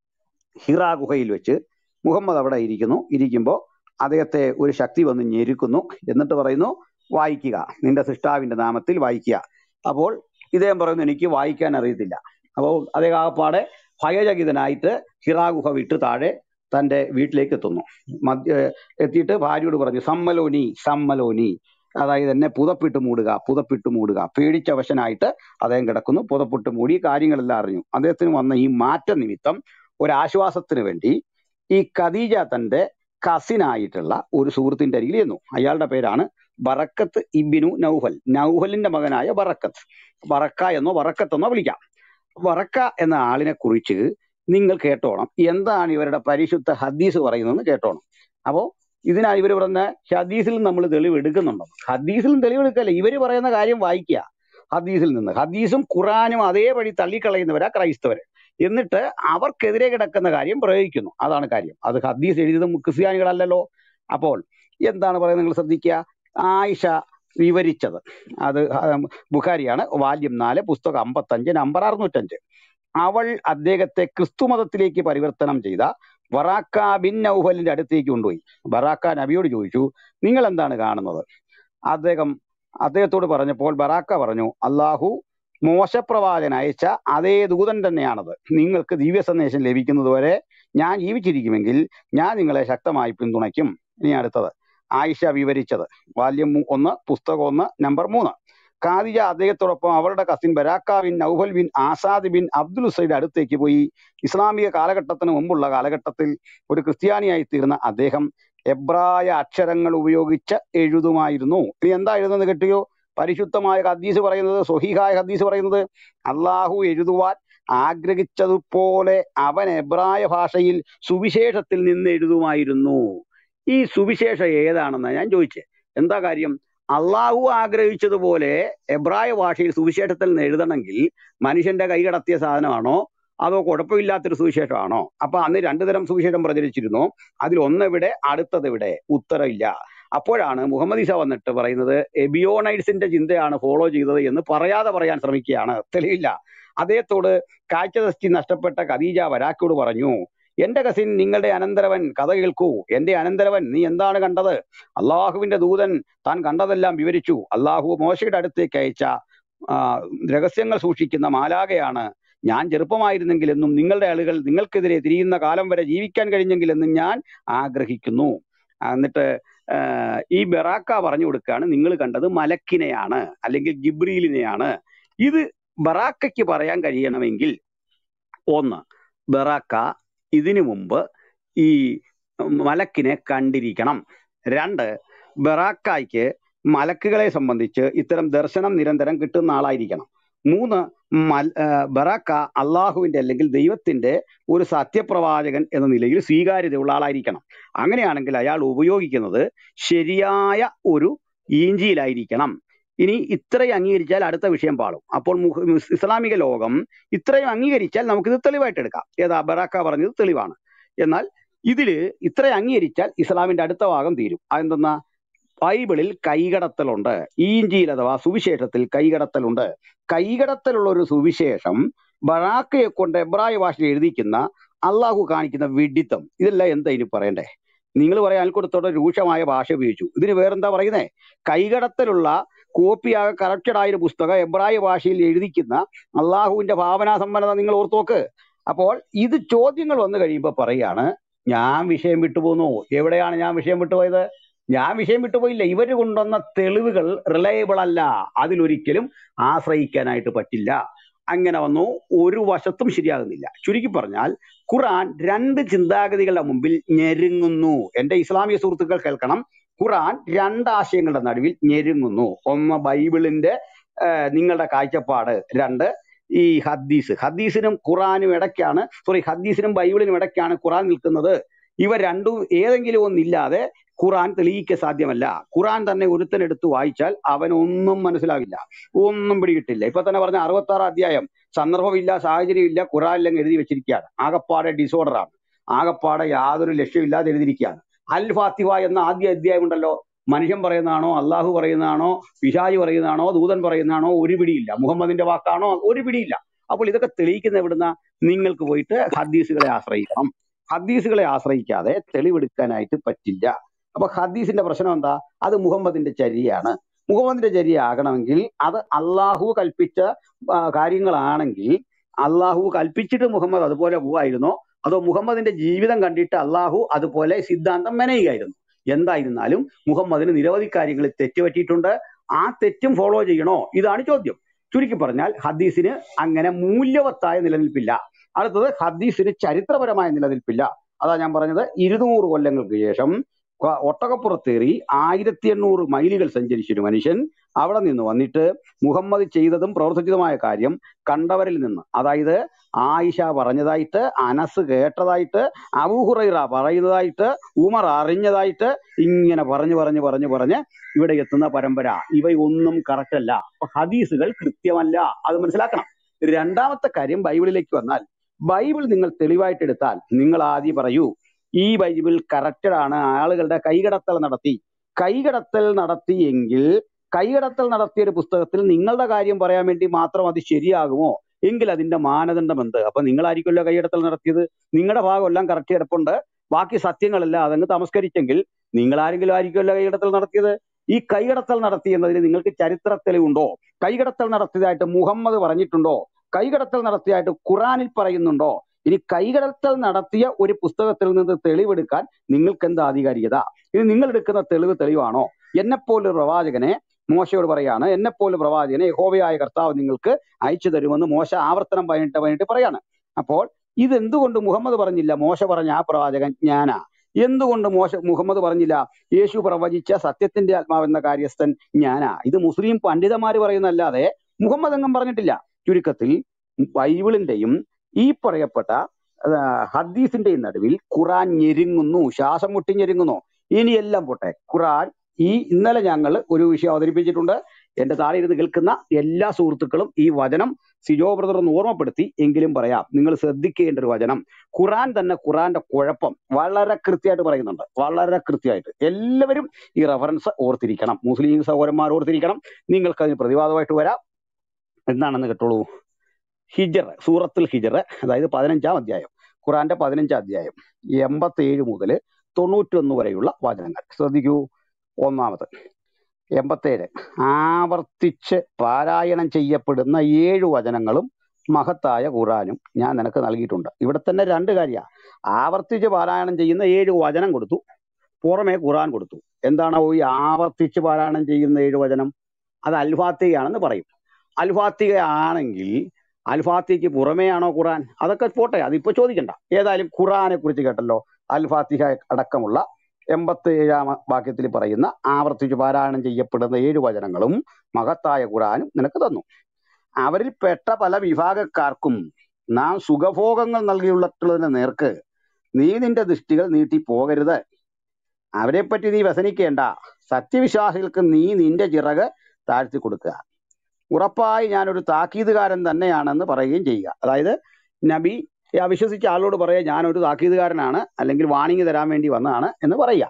ഹിറാ ഗുഹയിൽ വെച്ച് മുഹമ്മദ് അവിടെ ഇരിക്കുന്നു ഇരിക്കുമ്പോൾ അദ്ദേഹത്തെ ഒരു ശക്തി വന്ന് ഞെരുക്കുന്നു എന്നിട്ട് പറയുന്നു വായിക്കുക നിന്റെ സൃഷ്ടാവിന്റെ നാമത്തിൽ വായിക്കുക അപ്പോൾ ഇദ്ദേഹം പറയുന്നു എനിക്ക് വായിക്കാൻ അറിയത്തില്ല അപ്പോൾ അദ്ദേഹം ആകപ്പാടെ ഭയചകിതനായിട്ട് ഹിറാ ഗുഹ വിട്ട് താഴെ തന്റെ വീട്ടിലേക്ക് എത്തുന്നു മധ്യ എത്തിയിട്ട് ഭാര്യയോട് പറഞ്ഞു സമ്മലോനി സമ്മലോനി അതായത് എന്നെ പുതപ്പിട്ട് മൂടുക പുതപ്പിട്ട് മൂടുക പേടിച്ചവശനായിട്ട് അദ്ദേഹം കിടക്കുന്നു പുതപ്പിട്ട് മൂടി കാര്യങ്ങളെല്ലാം അറിഞ്ഞു അദ്ദേഹത്തിന് വന്ന ഈ മാറ്റ നിമിത്തം ഒരു ആശ്വാസത്തിന് വേണ്ടി ഈ ഖദീജ തന്റെ കസിനായിട്ടുള്ള ഒരു സുഹൃത്തിന്റെ അരികിൽ ചെന്നു അയാളുടെ പേരാണ് ബറക്കത്ത് ഇബിനു നൗഫൽ നൗഫലിന്റെ മകനായ ബറക്കത്ത് ബറക്ക എന്നോ ബറക്കത്ത് എന്നോ വിളിക്കാം ബറക്ക എന്ന ആളിനെ കുറിച്ച് നിങ്ങൾ കേട്ടോണം എന്താണ് ഇവരുടെ പരിശുദ്ധ ഹദീസ് പറയുന്നതെന്ന് കേട്ടോണം അപ്പോ ഇതിനാണ് ഇവർ പറയുന്ന ഹദീസിൽ നമ്മൾ തെളിവ് എടുക്കുന്നുണ്ടോ ഹദീസിലും തെളിവ് എടുക്കല്ല ഇവര് പറയുന്ന കാര്യം വായിക്കുക ഹദീസിൽ നിന്ന് ഹദീസും ഖുറാനും അതേപടി തള്ളിക്കളയുന്നവരാ ക്രൈസ്തവര് എന്നിട്ട് അവർക്കെതിരെ കിടക്കുന്ന കാര്യം പ്രയോഗിക്കുന്നു അതാണ് കാര്യം അത് ഹദീസ് എഴുതിയത് ക്രിസ്ത്യാനികളല്ലല്ലോ അപ്പോൾ എന്താണ് പറയുന്നത് നിങ്ങൾ ശ്രദ്ധിക്കുക ആയിഷ വിവരിച്ചത് അത് ബുഖാരിയാണ് വാല്യം നാല് പുസ്തകം അമ്പത്തഞ്ച് നമ്പർ അറുന്നൂറ്റഞ്ച് അവൾ അദ്ദേഹത്തെ ക്രിസ്തു മതത്തിലേക്ക് പരിവർത്തനം ചെയ്ത ബറാക്ക ബിൻ നൗഫലിന്റെ അടുത്തേക്ക് കൊണ്ടുപോയി ബറാക്ക നബിയോട് ചോദിച്ചു നിങ്ങൾ എന്താണ് കാണുന്നത് അദ്ദേഹം അദ്ദേഹത്തോട് പറഞ്ഞപ്പോൾ ബറാക്ക പറഞ്ഞു അള്ളാഹു മോശപ്രവാചകൻ അയച്ച അതേ ദൂതൻ തന്നെയാണത് നിങ്ങൾക്ക് ദിവ്യ സന്ദേശം ലഭിക്കുന്നത് വരെ ഞാൻ ജീവിച്ചിരിക്കുമെങ്കിൽ ഞാൻ നിങ്ങളെ ശക്തമായി പിന്തുണയ്ക്കും ഇനി അടുത്തത് ആയിഷ വിവരിച്ചത് വാല്യം മൂ- ഒന്ന് പുസ്തകം ഒന്ന് നമ്പർ മൂന്ന് ഖാദിജ അദ്ദേഹത്തോടൊപ്പം അവരുടെ cousin Baraka bin Naufal bin Asad bin Abdul Usaid അടുത്തേക്ക് പോയി ഇസ്ലാമിക കാലഘട്ടത്തിന് മുമ്പുള്ള കാലഘട്ടത്തിൽ ഒരു ക്രിസ്ത്യാനിയായി തീർന്ന അദ്ദേഹം എബ്രായ അക്ഷരങ്ങൾ ഉപയോഗിച്ച് എഴുതുമായിരുന്നു ഇനി എന്താ എഴുതുന്നത് കേട്ടിയോ പരിശുദ്ധമായ ഹദീസ് പറയുന്നത് സ്വഹീഹായ ഹദീസ് പറയുന്നത് അള്ളാഹു എഴുതുവാൻ ആഗ്രഹിച്ചതുപോലെ അവൻ എബ്രായ ഭാഷയിൽ സുവിശേഷത്തിൽ നിന്ന് എഴുതുമായിരുന്നു ഈ സുവിശേഷം ഏതാണെന്നാ ഞാൻ ചോദിച്ചത് എന്താ കാര്യം അള്ളാഹു ആഗ്രഹിച്ചതുപോലെ എബ്രായ ഭാഷയിൽ സുവിശേഷത്തിൽ നിന്ന് എഴുതണമെങ്കിൽ മനുഷ്യന്റെ കൈ കടത്തിയ സാധനമാണോ അതോ കുഴപ്പമില്ലാത്തൊരു സുവിശേഷമാണോ അപ്പൊ അന്ന് രണ്ടു തരം സുവിശേഷം പ്രചരിച്ചിരുന്നു അതിൽ ഒന്നെവിടെ അടുത്തത് ഇവിടെ ഉത്തരമില്ല അപ്പോഴാണ് മുഹമ്മദ് ഈസ വന്നിട്ട് പറയുന്നത് എബിയോണൈറ്റ്സിന്റെ ചിന്തയാണ് ഫോളോ ചെയ്തത് എന്ന് പറയാതെ പറയാൻ ശ്രമിക്കുകയാണ് തെളിവില്ല അദ്ദേഹത്തോട് കാഴ്ചദൃഷ്ടി നഷ്ടപ്പെട്ട ഖദീജ വരാക്കോട് പറഞ്ഞു എന്റെ കസിൻ നിങ്ങളുടെ അനന്തരവൻ കഥ കേൾക്കൂ എന്റെ അനന്തരവൻ നീ എന്താണ് കണ്ടത് അള്ളാഹുവിന്റെ ദൂതൻ താൻ കണ്ടതെല്ലാം വിവരിച്ചു അള്ളാഹു മോശയുടെ അടുത്തേക്ക് അയച്ച ആ, രഹസ്യങ്ങൾ സൂക്ഷിക്കുന്ന മാലാകയാണ് ഞാൻ ചെറുപ്പമായിരുന്നെങ്കിൽ എന്നും നിങ്ങളുടെ ആളുകൾ നിങ്ങൾക്കെതിരെ തിരിയുന്ന കാലം വരെ ജീവിക്കാൻ കഴിഞ്ഞെങ്കിൽ എന്നും ഞാൻ ആഗ്രഹിക്കുന്നു എന്നിട്ട് ആഹ് ഈ ബറാക്ക പറഞ്ഞു കൊടുക്കുകയാണ് നിങ്ങൾ കണ്ടത് മലക്കിനെയാണ് അല്ലെങ്കിൽ ജിബ്രീലിനെയാണ് ഇത് ബറാക്കയ്ക്ക് പറയാൻ കഴിയണമെങ്കിൽ ഒന്ന് ബറാക്ക ഇതിനു മുമ്പ് ഈ മലക്കിനെ കണ്ടിരിക്കണം രണ്ട് ബറാക്കായ്ക്ക് മലക്കുകളെ സംബന്ധിച്ച് ഇത്തരം ദർശനം നിരന്തരം കിട്ടുന്ന ആളായിരിക്കണം മൂന്ന് മൽ ആ, ബറാക്ക അള്ളാഹുവിന്റെ അല്ലെങ്കിൽ ദൈവത്തിന്റെ ഒരു സത്യപ്രവാചകൻ എന്ന നിലയിൽ സ്വീകാര്യതയുള്ള ആളായിരിക്കണം അങ്ങനെയാണെങ്കിൽ അയാൾ ഉപയോഗിക്കുന്നത് ശരിയായ ഒരു ഈഞ്ചിയിലായിരിക്കണം ഇനി ഇത്രയും അംഗീകരിച്ചാൽ അടുത്ത വിഷയം പാളും അപ്പോൾ മുഹ- മുസ് ഇസ്ലാമിക ലോകം ഇത്രയും അംഗീകരിച്ചാൽ നമുക്കിത് തെളിവായിട്ട് എടുക്കാം ഏതാ ബറാക്ക പറഞ്ഞത് തെളിവാണ് എന്നാൽ ഇതില് ഇത്രയും അംഗീകരിച്ചാൽ ഇസ്ലാമിന്റെ അടുത്ത ഭാഗം തീരും അതെന്തെന്നാ ബൈബിളിൽ കൈകടത്തലുണ്ട് ഈഞ്ചിയിൽ അഥവാ സുവിശേഷത്തിൽ കൈകടത്തലുണ്ട് കൈകടത്തലുള്ള ഒരു സുവിശേഷം ബറാക്കയെ കൊണ്ട് എബ്രായ ഭാഷയിൽ എഴുതിക്കുന്ന അള്ളാഹു കാണിക്കുന്ന വിഡിത്തം ഇതെല്ലാം എന്താ ഇനി പറയണ്ടേ നിങ്ങൾ പറയാൻ അൽക്കൊടുത്തോടെ രൂക്ഷമായ ഭാഷ ഉപയോഗിച്ചു ഇതിന് വേറെന്താ പറയുന്നേ കൈകടത്തലുള്ള കോപ്പിയാകെ കറക്റ്റഡ് ആയ ഒരു പുസ്തകം എബ്രായ ഭാഷയിൽ എഴുതിക്കുന്ന അള്ളാഹുവിന്റെ ഭാവനാ സമ്പന്നത നിങ്ങൾ ഓർത്ത് നോക്ക് അപ്പോൾ ഇത് ചോദ്യങ്ങൾ വന്നു കഴിയുമ്പോൾ പറയാണ് ഞാൻ വിഷയം വിട്ടുപോകുന്നു എവിടെയാണ് ഞാൻ വിഷയം വിട്ടുപോയത് ഞാൻ വിഷയം വിട്ടുപോയില്ല ഇവർ കൊണ്ടുവന്ന തെളിവുകൾ റിലയബിൾ അല്ല അതിലൊരിക്കലും ആശ്രയിക്കാനായിട്ട് പറ്റില്ല അങ്ങനെ വന്നു ഒരു വശത്തും ശരിയാകുന്നില്ല ചുരുക്കി പറഞ്ഞാൽ ഖുറാൻ രണ്ട് ചിന്താഗതികളുടെ മുമ്പിൽ ഞെരുങ്ങുന്നു എന്റെ ഇസ്ലാമിക സുഹൃത്തുക്കൾ കേൾക്കണം ഖുറാൻ രണ്ട് ആശയങ്ങളുടെ നടുവിൽ ഞെരുങ്ങുന്നു ഒന്ന് ബൈബിളിന്റെ ആ, നിങ്ങളുടെ കാഴ്ചപ്പാട് രണ്ട് ഈ ഹദീസ് ഹദീസിനും ഖുറാനും ഇടയ്ക്കാണ് സോറി ഹദീസിനും ബൈബിളിനും ഇടയ്ക്കാണ് ഖുറാൻ നിൽക്കുന്നത് ഇവ രണ്ടും ഏതെങ്കിലും ഒന്നില്ലാതെ ഖുറാൻ തെളിയിக்க സാധ്യമല്ല ഖുറാൻ തന്നെ ഒരുത്തനെടുത്ത് വായിച്ചാൽ അവനൊന്നും മനസ്സിലാവില്ല ഒന്നും പിടികിട്ടില്ല ഇപ്പൊ തന്നെ പറഞ്ഞ അറുപത്തി ആറ് അധ്യായം സന്ദർഭമില്ല സാഹചര്യമില്ല ഖുറാനിലങ്ങ് എഴുതി വെച്ചിരിക്കുകയാണ് ആകപ്പാടെ ഡിസോർഡർ ആണ് ആകപ്പാടെ യാതൊരു ലക്ഷ്യമില്ലാതെ എഴുതിയിരിക്കുകയാണ് അൽ ഫാത്തിഹ എന്ന ആദ്യ അധ്യായം ഉണ്ടല്ലോ മനുഷ്യൻ പറയുന്നതാണോ അള്ളാഹു പറയുന്നതാണോ പിശാജ് പറയുന്നതാണോ ദൂതൻ പറയുന്നതാണോ ഒരു പിടിയില്ല മുഹമ്മദിന്റെ വാക്കാണോ ഒരു പിടിയില്ല അപ്പോൾ ഇതൊക്കെ തെളിയിക്കുന്ന എവിടുന്ന നിങ്ങൾക്ക് പോയിട്ട് ഹദീസുകളെ ആശ്രയിക്കണം ഹദീസുകളെ ആശ്രയിക്കാതെ തെളിവെടുക്കാനായിട്ട് പറ്റില്ല അപ്പൊ ഹദീസിന്റെ പ്രശ്നം എന്താ അത് മുഹമ്മദിന്റെ ചര്യയാണ് മുഹമ്മദിന്റെ ചര്യ ആകണമെങ്കിൽ അത് അള്ളാഹു കൽപ്പിച്ച ആ, കാര്യങ്ങളാണെങ്കിൽ അള്ളാഹു കൽപ്പിച്ചിട്ട് മുഹമ്മദ് അതുപോലെ പോവായിരുന്നോ അതോ മുഹമ്മദിന്റെ ജീവിതം കണ്ടിട്ട് അള്ളാഹു അതുപോലെ സിദ്ധാന്തം മെനയുകയായിരുന്നു എന്തായിരുന്നാലും മുഹമ്മദിന് നിരവധി കാര്യങ്ങളിൽ തെറ്റ് പറ്റിയിട്ടുണ്ട് ആ തെറ്റും ഫോളോ ചെയ്യണോ ഇതാണ് ചോദ്യം ചുരുക്കി പറഞ്ഞാൽ ഹദീസിന് അങ്ങനെ മൂല്യവത്തായ നിലനിൽപ്പില്ല അടുത്തത് ഹദീസിന് ചരിത്രപരമായ നിലനിൽപ്പില്ല അതാ ഞാൻ പറഞ്ഞത് ഇരുന്നൂറ് കൊല്ലങ്ങൾക്ക് ശേഷം ക- ഒട്ടകപ്പുറത്തേറി ആയിരത്തി എണ്ണൂറ് മൈലുകൾ സഞ്ചരിച്ചൊരു മനുഷ്യൻ അവിടെ നിന്ന് വന്നിട്ട് മുഹമ്മദ് ചെയ്തതും പ്രവർത്തിച്ചതുമായ കാര്യം കണ്ടവരിൽ നിന്ന് അതായത് ആയിഷ പറഞ്ഞതായിട്ട് അനസ് കേട്ടതായിട്ട് അബൂഹുറൈറ പറയുന്നതായിട്ട് ഉമർ അറിഞ്ഞതായിട്ട് ഇങ്ങനെ പറഞ്ഞു പറഞ്ഞു പറഞ്ഞു പറഞ്ഞ് ഇവിടെ എത്തുന്ന പരമ്പര ഇവയൊന്നും കറക്റ്റ് അല്ല അപ്പൊ ഹദീസുകൾ കൃത്യമല്ല അത് മനസ്സിലാക്കണം രണ്ടാമത്തെ കാര്യം ബൈബിളിലേക്ക് വന്നാൽ ബൈബിൾ നിങ്ങൾ തെളിവായിട്ട് എടുത്താൽ നിങ്ങൾ ആദ്യം പറയൂ ഈ ബൈബിൾ കറക്റ്റഡ് ആണ് ആളുകളുടെ കൈകടത്തൽ നടത്തി കൈകടത്തൽ നടത്തിയെങ്കിൽ കൈകടത്തൽ നടത്തിയ ഒരു പുസ്തകത്തിൽ നിങ്ങളുടെ കാര്യം പറയാൻ വേണ്ടി മാത്രം അത് ശരിയാകുമോ എങ്കിൽ അതിന്റെ മാനദണ്ഡം എന്ത് അപ്പൊ നിങ്ങളായിരിക്കുമല്ലോ കൈകടത്തൽ നടത്തിയത് നിങ്ങളുടെ ഭാഗം എല്ലാം കറക്റ്റ് കിടപ്പുണ്ട് ബാക്കി സത്യങ്ങളെല്ലാം അതങ്ങ് തമസ്കരിച്ചെങ്കിൽ നിങ്ങൾ ആരെങ്കിലും ആയിരിക്കുമല്ലോ കൈകടത്തൽ നടത്തിയത് ഈ കൈകടത്തൽ നടത്തി എന്നതിന് നിങ്ങൾക്ക് ചരിത്ര തെളിവുണ്ടോ കൈകടത്തൽ നടത്തിയതായിട്ട് മുഹമ്മദ് പറഞ്ഞിട്ടുണ്ടോ കൈകടത്തൽ നടത്തിയതായിട്ട് ഖുറാനിൽ പറയുന്നുണ്ടോ ഇനി കൈകടത്തൽ നടത്തിയ ഒരു പുസ്തകത്തിൽ നിന്ന് തെളിവെടുക്കാൻ നിങ്ങൾക്ക് എന്താ ആധികാരികത ഇനി നിങ്ങൾ എടുക്കുന്ന തെളിവ് തെളിവാണോ എന്നെപ്പോലെ ഒരു പ്രവാചകനെ മോശയോട് പറയാണ് എന്നെപ്പോലെ പ്രവാചകനെ യഹോവയായ കർത്താവ് നിങ്ങൾക്ക് അയച്ചു തരുമെന്ന് മോശ ആവർത്തനം പതിനെട്ട് പതിനെട്ട് പറയാണ് അപ്പോൾ ഇത് എന്തുകൊണ്ട് മുഹമ്മദ് പറഞ്ഞില്ല മോശ പറഞ്ഞ ആ പ്രവാചകൻ ഞാനാ എന്തുകൊണ്ട് മോശ മുഹമ്മദ് പറഞ്ഞില്ല യേശു പ്രവചിച്ച സത്യത്തിന്റെ ആത്മാവെന്ന കാര്യസ്ഥൻ ഞാനാ ഇത് മുസ്ലിം പണ്ഡിതന്മാര് പറയുന്നല്ലാതെ മുഹമ്മദ് എങ്ങും പറഞ്ഞിട്ടില്ല ചുരുക്കത്തിൽ ബൈബിളിന്റെയും ഈ പറയപ്പെട്ട ആ, ഹദീസിന്റെയും നടുവിൽ ഖുറാൻ ഞെരുങ്ങുന്നു ശ്വാസം മുട്ടി ഞെരുങ്ങുന്നു ഇനിയെല്ലാം പോട്ടെ ഖുറാൻ ഈ ഇന്നലെ ഞങ്ങൾ ഒരു വിഷയം അവതരിപ്പിച്ചിട്ടുണ്ട് എന്റെ താഴെ ഇരുന്ന് കേൾക്കുന്ന എല്ലാ സുഹൃത്തുക്കളും ഈ വചനം സിജോ ബ്രദർ ഒന്ന് ഓർമ്മപ്പെടുത്തി എങ്കിലും പറയാം നിങ്ങൾ ശ്രദ്ധിക്കേണ്ട ഒരു വചനം ഖുറാൻ തന്നെ ഖുറാന്റെ കുഴപ്പം വളരെ കൃത്യമായിട്ട് പറയുന്നുണ്ട് വളരെ കൃത്യമായിട്ട് എല്ലാവരും ഈ റെഫറൻസ് ഓർത്തിരിക്കണം മുസ്ലിം സഹോദരന്മാർ ഓർത്തിരിക്കണം നിങ്ങൾക്ക് അതിന് പ്രതിവാദമായിട്ട് വരാം എന്താണെന്ന് കേട്ടോളൂ ഹിജർ സൂറത്തുൽ ഹിജർ അതായത് പതിനഞ്ചാം അധ്യായം ഖുറാന്റെ പതിനഞ്ചാം അധ്യായം എൺപത്തി ഏഴ് മുതൽ തൊണ്ണൂറ്റൊന്ന് വരെയുള്ള വചനങ്ങൾ ശ്രദ്ധിക്കൂ ഒന്നാമത് എൺപത്തേഴ് ആവർത്തിച്ച് പാരായണം ചെയ്യപ്പെടുന്ന ഏഴ് വചനങ്ങളും മഹത്തായ ഖുറാനും ഞാൻ നിനക്ക് നൽകിയിട്ടുണ്ട് ഇവിടെ തന്നെ രണ്ട് കാര്യമാണ് ആവർത്തിച്ച് പാരായണം ചെയ്യുന്ന ഏഴ് വചനം കൊടുത്തു പുറമെ ഖുറാൻ കൊടുത്തു എന്താണ് ഈ ആവർത്തിച്ച് പാരായണം ചെയ്യുന്ന ഏഴ് വചനം അത് അൽഫാത്തികയാണെന്ന് പറയും അൽഫാത്തിക ആണെങ്കിൽ അൽഫാത്തിക്ക് പുറമേയാണോ ഖുറാൻ അതൊക്കെ പോട്ടെ അതിപ്പോ ചോദിക്കണ്ട ഏതായാലും ഖുറാനെ കുറിച്ച് കേട്ടല്ലോ അൽഫാത്തിഹ അടക്കമുള്ള എൺപത്തി ഏഴാം വാക്യത്തിൽ പറയുന്ന ആവർത്തിച്ച് പാരായണം ചെയ്യപ്പെടുന്ന ഏഴ് വചനങ്ങളും മഹത്തായ ഖുറാനും നിനക്ക് തന്നു അവരിൽ പെട്ട പല വിഭാഗക്കാർക്കും നാം സുഖഭോഗങ്ങൾ നൽകിയുള്ളതിന് നേർക്ക് നീ നിന്റെ ദൃഷ്ടികൾ നീട്ടി പോകരുത് അവരെപ്പറ്റി നീ വ്യസനിക്കേണ്ട സത്യവിശ്വാസികൾക്ക് നീ നിന്റെ ചിറക് താഴ്ത്തി കൊടുക്കുക ഉറപ്പായി ഞാനൊരു താക്കീതുകാരൻ തന്നെയാണെന്ന് പറയുകയും ചെയ്യുക അതായത് നബി ഈ അവിശ്വസിച്ച ആളോട് പറയുക ഞാനൊരു താക്കീതുകാരനാണ് അല്ലെങ്കിൽ വാണിംഗ് തരാൻ വേണ്ടി വന്നതാണ് എന്ന് പറയുക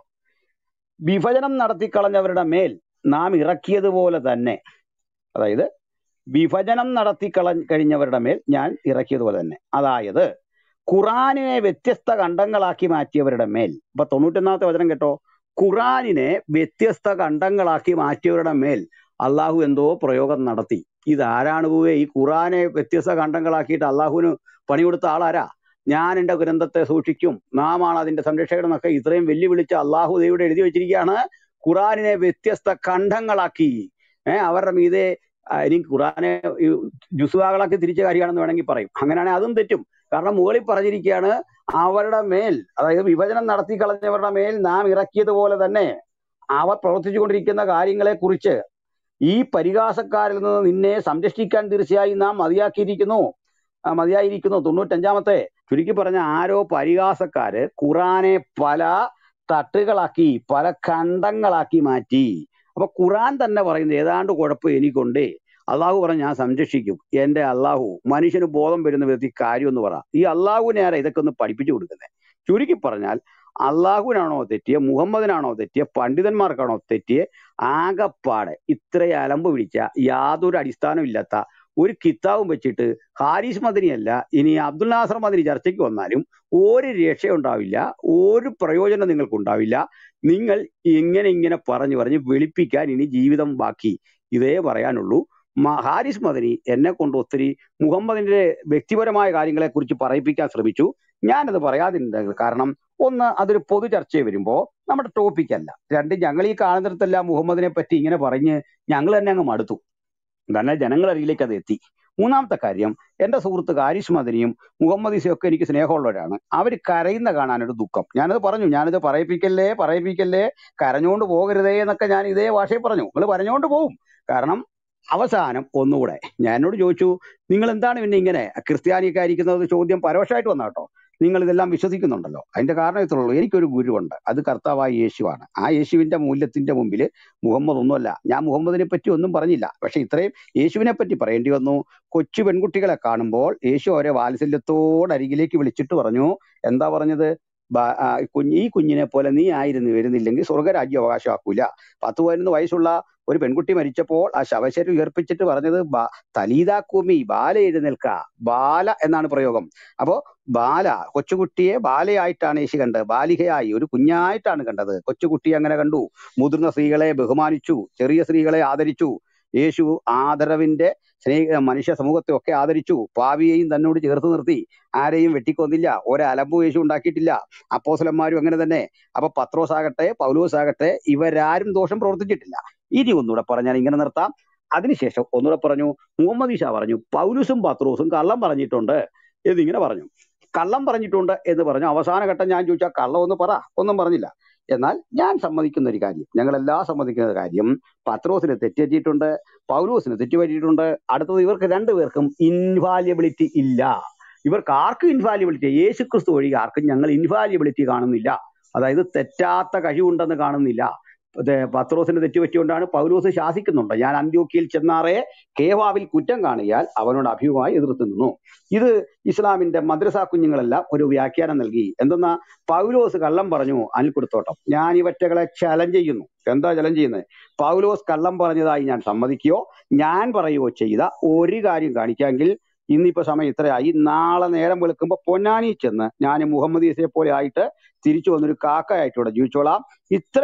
വിഭജനം നടത്തിക്കളഞ്ഞവരുടെ മേൽ നാം ഇറക്കിയതുപോലെ തന്നെ അതായത് വിഭജനം നടത്തിക്കള കഴിഞ്ഞവരുടെ മേൽ ഞാൻ ഇറക്കിയതുപോലെ തന്നെ അതായത് ഖുറാനിനെ വ്യത്യസ്ത ഖണ്ഡങ്ങളാക്കി മാറ്റിയവരുടെ മേൽ ഇപ്പൊ തൊണ്ണൂറ്റൊന്നാമത്തെ വചനം കേട്ടോ ഖുറാനിനെ വ്യത്യസ്ത ഖണ്ഡങ്ങളാക്കി മാറ്റിയവരുടെ മേൽ അള്ളാഹു എന്തോ പ്രയോഗം നടത്തി ഇതാരാണ് പോവേ ഈ ഖുറാനെ വ്യത്യസ്ത ഖണ്ഡങ്ങളാക്കിയിട്ട് അള്ളാഹുവിന് പണി കൊടുത്ത ആളാരാ ഞാൻ എന്റെ ഗ്രന്ഥത്തെ സൂക്ഷിക്കും നാം ആണ് അതിന്റെ സംരക്ഷകൻ എന്നൊക്കെ ഇത്രയും വെല്ലുവിളിച്ച അള്ളാഹു ദൈവയുടെ എഴുതി വെച്ചിരിക്കുകയാണ് ഖുറാനിനെ വ്യത്യസ്ത ഖണ്ഡങ്ങളാക്കി ഏഹ് അവരുടെ മീതെ ആ, ഇനി ഖുറാനെ ഈ ജുസുവാകളാക്കി തിരിച്ച കാര്യമാണെന്ന് വേണമെങ്കിൽ പറയും അങ്ങനെയാണെങ്കിൽ അതും തെറ്റും കാരണം മുകളിൽ പറഞ്ഞിരിക്കുകയാണ് അവരുടെ മേൽ അതായത് വിഭജനം നടത്തി കളഞ്ഞവരുടെ മേൽ നാം ഇറക്കിയതുപോലെ തന്നെ അവർ പ്രവർത്തിച്ചു കൊണ്ടിരിക്കുന്ന കാര്യങ്ങളെ കുറിച്ച് ഈ പരിഹാസക്കാരിൽ നിന്ന് നിന്നെ സംരക്ഷിക്കാൻ തീർച്ചയായും നാം മതിയാക്കിയിരിക്കുന്നു ആ, മതിയായിരിക്കുന്നു തൊണ്ണൂറ്റഞ്ചാമത്തെ ചുരുക്കി പറഞ്ഞ ആരോ പരിഹാസക്കാര് ഖുറാനെ പല തട്ടുകളാക്കി പല ഖണ്ഡങ്ങളാക്കി മാറ്റി അപ്പൊ ഖുറാൻ തന്നെ പറയുന്നത് ഏതാണ്ട് കുഴപ്പം എനിക്കുണ്ടേ അള്ളാഹു പറഞ്ഞ് ഞാൻ സംരക്ഷിക്കും എന്റെ അള്ളാഹു മനുഷ്യന് ബോധം വരുന്ന വിധത്തിൽ കാര്യം എന്ന് പറ ഈ അള്ളാഹുവിനെ ആരാ ഇതൊക്കെ ഒന്ന് പഠിപ്പിച്ചു കൊടുക്കുന്നത് ചുരുക്കി പറഞ്ഞാൽ അള്ളാഹുവിനാണോ തെറ്റിയ മുഹമ്മദിനാണോ തെറ്റിയ പണ്ഡിതന്മാർക്കാണോ തെറ്റിയ ആകപ്പാടെ ഇത്ര അലമ്പ് പിടിച്ച യാതൊരു അടിസ്ഥാനവും ഇല്ലാത്ത ഒരു കിതാബും വെച്ചിട്ട് ഹാരിസ് മദനിയല്ല ഇനി അബ്ദുൽ നാസർ മദനി ചർച്ചയ്ക്ക് വന്നാലും ഒരു രക്ഷയുണ്ടാവില്ല ഒരു പ്രയോജനം നിങ്ങൾക്ക് ഉണ്ടാവില്ല നിങ്ങൾ ഇങ്ങനെ ഇങ്ങനെ പറഞ്ഞു പറഞ്ഞ് വെളുപ്പിക്കാൻ ഇനി ജീവിതം ബാക്കി ഇതേ പറയാനുള്ളൂ മ- ഹാരിസ് മദനി എന്നെ കൊണ്ട് ഒത്തിരി മുഹമ്മദിന്റെ വ്യക്തിപരമായ കാര്യങ്ങളെ കുറിച്ച് പറയിപ്പിക്കാൻ ശ്രമിച്ചു ഞാനത് പറയാതിരുന്നത് കാരണം ഒന്ന് അതൊരു പൊതു ചർച്ചയിൽ വരുമ്പോൾ നമ്മുടെ ടോപ്പിക് അല്ല രണ്ട് ഞങ്ങൾ ഈ കാണുന്നിടത്തെല്ലാം മുഹമ്മദിനെ പറ്റി ഇങ്ങനെ പറഞ്ഞ് ഞങ്ങൾ തന്നെ അങ്ങ് മടുത്തു തന്നെ ജനങ്ങളരികിലേക്ക് അത് എത്തി മൂന്നാമത്തെ കാര്യം എന്റെ സുഹൃത്ത് ഹാരിസ് മദനിയും മുഹമ്മദ് ഇസയും ഒക്കെ എനിക്ക് സ്നേഹമുള്ളവരാണ് അവർ കരയുന്ന കാണാനൊരു ദുഃഖം ഞാനത് പറഞ്ഞു ഞാനിത് പറയിപ്പിക്കല്ലേ പറയിപ്പിക്കല്ലേ കരഞ്ഞുകൊണ്ട് പോകരുതേ എന്നൊക്കെ ഞാൻ ഇതേ ഭാഷയിൽ പറഞ്ഞു നിങ്ങൾ പറഞ്ഞുകൊണ്ട് പോവും കാരണം അവസാനം ഒന്നുകൂടെ ഞാൻ എന്നോട് ചോദിച്ചു നിങ്ങൾ എന്താണ് പിന്നെ ഇങ്ങനെ ക്രിസ്ത്യാനിയൊക്കെ ആയിരിക്കുന്നത് ചോദ്യം പരോക്ഷമായിട്ട് വന്ന കേട്ടോ നിങ്ങൾ ഇതെല്ലാം വിശ്വസിക്കുന്നുണ്ടല്ലോ അതിന്റെ കാരണം ഇത്രേ ഉള്ളൂ എനിക്കൊരു ഗുരുവുണ്ട് അത് കർത്താവായ യേശുവാണ് ആ യേശുവിന്റെ മൂല്യത്തിന്റെ മുമ്പിൽ മുഹമ്മദ് ഒന്നുമല്ല ഞാൻ മുഹമ്മദിനെ പറ്റി ഒന്നും പറഞ്ഞില്ല പക്ഷെ ഇത്രയും യേശുവിനെ പറ്റി പറയേണ്ടി വന്നു കൊച്ചു പെൺകുട്ടികളെ കാണുമ്പോൾ യേശു അവരെ വാത്സല്യത്തോട് അരികിലേക്ക് വിളിച്ചിട്ട് പറഞ്ഞു എന്താ പറഞ്ഞത് ബ- ആ, കുഞ്ഞ് ഈ കുഞ്ഞിനെ പോലെ നീ ആയിരുന്നു വരുന്നില്ലെങ്കിൽ സ്വർഗരാജ്യം അവകാശമാക്കൂല പത്ത് പതിനൊന്ന് വയസ്സുള്ള ഒരു പെൺകുട്ടി മരിച്ചപ്പോൾ ആ ശവശരീരം ഉയർപ്പിച്ചിട്ട് പറഞ്ഞത് ബ- തലീതാ കുമി ബാല എഴുന്നേൽക്ക ബാല എന്നാണ് പ്രയോഗം അപ്പോ ബാല കൊച്ചുകുട്ടിയെ ബാലയായിട്ടാണ് യേശു കണ്ടത് ബാലികയായി ഒരു കുഞ്ഞായിട്ടാണ് കണ്ടത് കൊച്ചുകുട്ടിയെ അങ്ങനെ കണ്ടു മുതിർന്ന സ്ത്രീകളെ ബഹുമാനിച്ചു ചെറിയ സ്ത്രീകളെ ആദരിച്ചു യേശു ആദരവിന്റെ സ്നേഹ മനുഷ്യ സമൂഹത്തെ ഒക്കെ ആദരിച്ചു പാവിയെയും തന്നോട് ചേർത്ത് നിർത്തി ആരെയും വെട്ടിക്കൊന്നില്ല ഒരലമ്പും യേശു ഉണ്ടാക്കിയിട്ടില്ല അപ്പോസലന്മാരും അങ്ങനെ തന്നെ അപ്പൊ പത്രോസ് ആകട്ടെ പൗലോസ് ആകട്ടെ ഇവരാരും ദോഷം പ്രവർത്തിച്ചിട്ടില്ല ഇനി ഒന്നുകൂടെ പറഞ്ഞാൽ ഇങ്ങനെ നിർത്താം അതിനുശേഷം ഒന്നുകൂടെ പറഞ്ഞു മുഹമ്മദ് ഈശ പറഞ്ഞു പൗലുസും പത്രോസും കള്ളം പറഞ്ഞിട്ടുണ്ട് എന്നിങ്ങനെ പറഞ്ഞു കള്ളം പറഞ്ഞിട്ടുണ്ട് എന്ന് പറഞ്ഞു അവസാന ഘട്ടം ഞാൻ ചോദിച്ചാൽ കള്ളം ഒന്ന് പറ ഒന്നും പറഞ്ഞില്ല എന്നാൽ ഞാൻ സമ്മതിക്കുന്ന ഒരു കാര്യം ഞങ്ങളെല്ലാം സമ്മതിക്കുന്ന ഒരു കാര്യം പത്രോസിന് തെറ്റുപറ്റിയിട്ടുണ്ട് പൗലോസിന് തെറ്റുപറ്റിയിട്ടുണ്ട് അടുത്തത് ഇവർക്ക് രണ്ടുപേർക്കും ഇൻവാലിയബിലിറ്റി ഇല്ല ഇവർക്ക് ആർക്കും ഇൻവാലിയബിലിറ്റി യേശു ക്രിസ്തു വഴി ആർക്കും ഞങ്ങൾ ഇൻവാലിയബിലിറ്റി കാണുന്നില്ല അതായത് തെറ്റാത്ത കഴിവുണ്ടെന്ന് കാണുന്നില്ല ഇത് പത്രോസിന് തെറ്റുപറ്റിയോണ്ടാണ് പൗലോസ് ശാസിക്കുന്നുണ്ട് ഞാൻ അന്ത്യോക്കിയിൽ ചെന്നാറേ കേവാവിൽ കുറ്റം കാണിയാൽ അവനോട് അഭിയുമായി എതിർത്ത് നിന്നു ഇത് ഇസ്ലാമിന്റെ മദ്രസ കുഞ്ഞുങ്ങളെല്ലാം ഒരു വ്യാഖ്യാനം നൽകി എന്തെന്നാ പൗലോസ് കള്ളം പറഞ്ഞു അനിൽക്കുടുത്തോട്ടം ഞാൻ ഇവറ്റകളെ ചലഞ്ച് ചെയ്യുന്നു എന്താ ചലഞ്ച് ചെയ്യുന്നത് പൗലോസ് കള്ളം പറഞ്ഞതായി ഞാൻ സമ്മതിക്കുകയോ ഞാൻ പറയുകയോ ചെയ്ത ഒരു കാര്യം കാണിക്കാമെങ്കിൽ ഇന്നിപ്പോ സമയം ഇത്രയായി നാളെ നേരം വെളുക്കുമ്പോ പൊന്നാനി ചെന്ന് ഞാൻ മുഹമ്മദ് ഈസയെ പോലെ ആയിട്ട് തിരിച്ചു വന്നൊരു കാക്കയായിട്ട് ഇവിടെ ജീവിച്ചോളാം ഇത്ര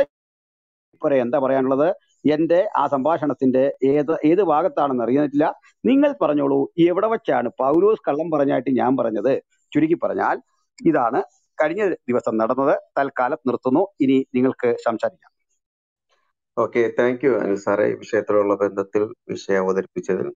വരെ എന്താ പറയാനുള്ളത് എന്റെ ആ സംഭാഷണത്തിന്റെ ഏത് ഏത് ഭാഗത്താണെന്ന് അറിയുന്നില്ല നിങ്ങൾ പറഞ്ഞോളൂ എവിടെ വെച്ചാണ് പൗലോസ് കള്ളം പറഞ്ഞായിട്ട് ഞാൻ പറഞ്ഞത് ചുരുക്കി പറഞ്ഞാൽ ഇതാണ് കഴിഞ്ഞ ദിവസം നടന്നത് തൽക്കാലം നിർത്തുന്നു ഇനി നിങ്ങൾക്ക് സംസാരിക്കാം ഓക്കെ താങ്ക് യു അനിൽ സാറേ ഈ വിഷയത്തിലുള്ള ബന്ധത്തിൽ വിഷയം അവതരിപ്പിച്ചതിൽ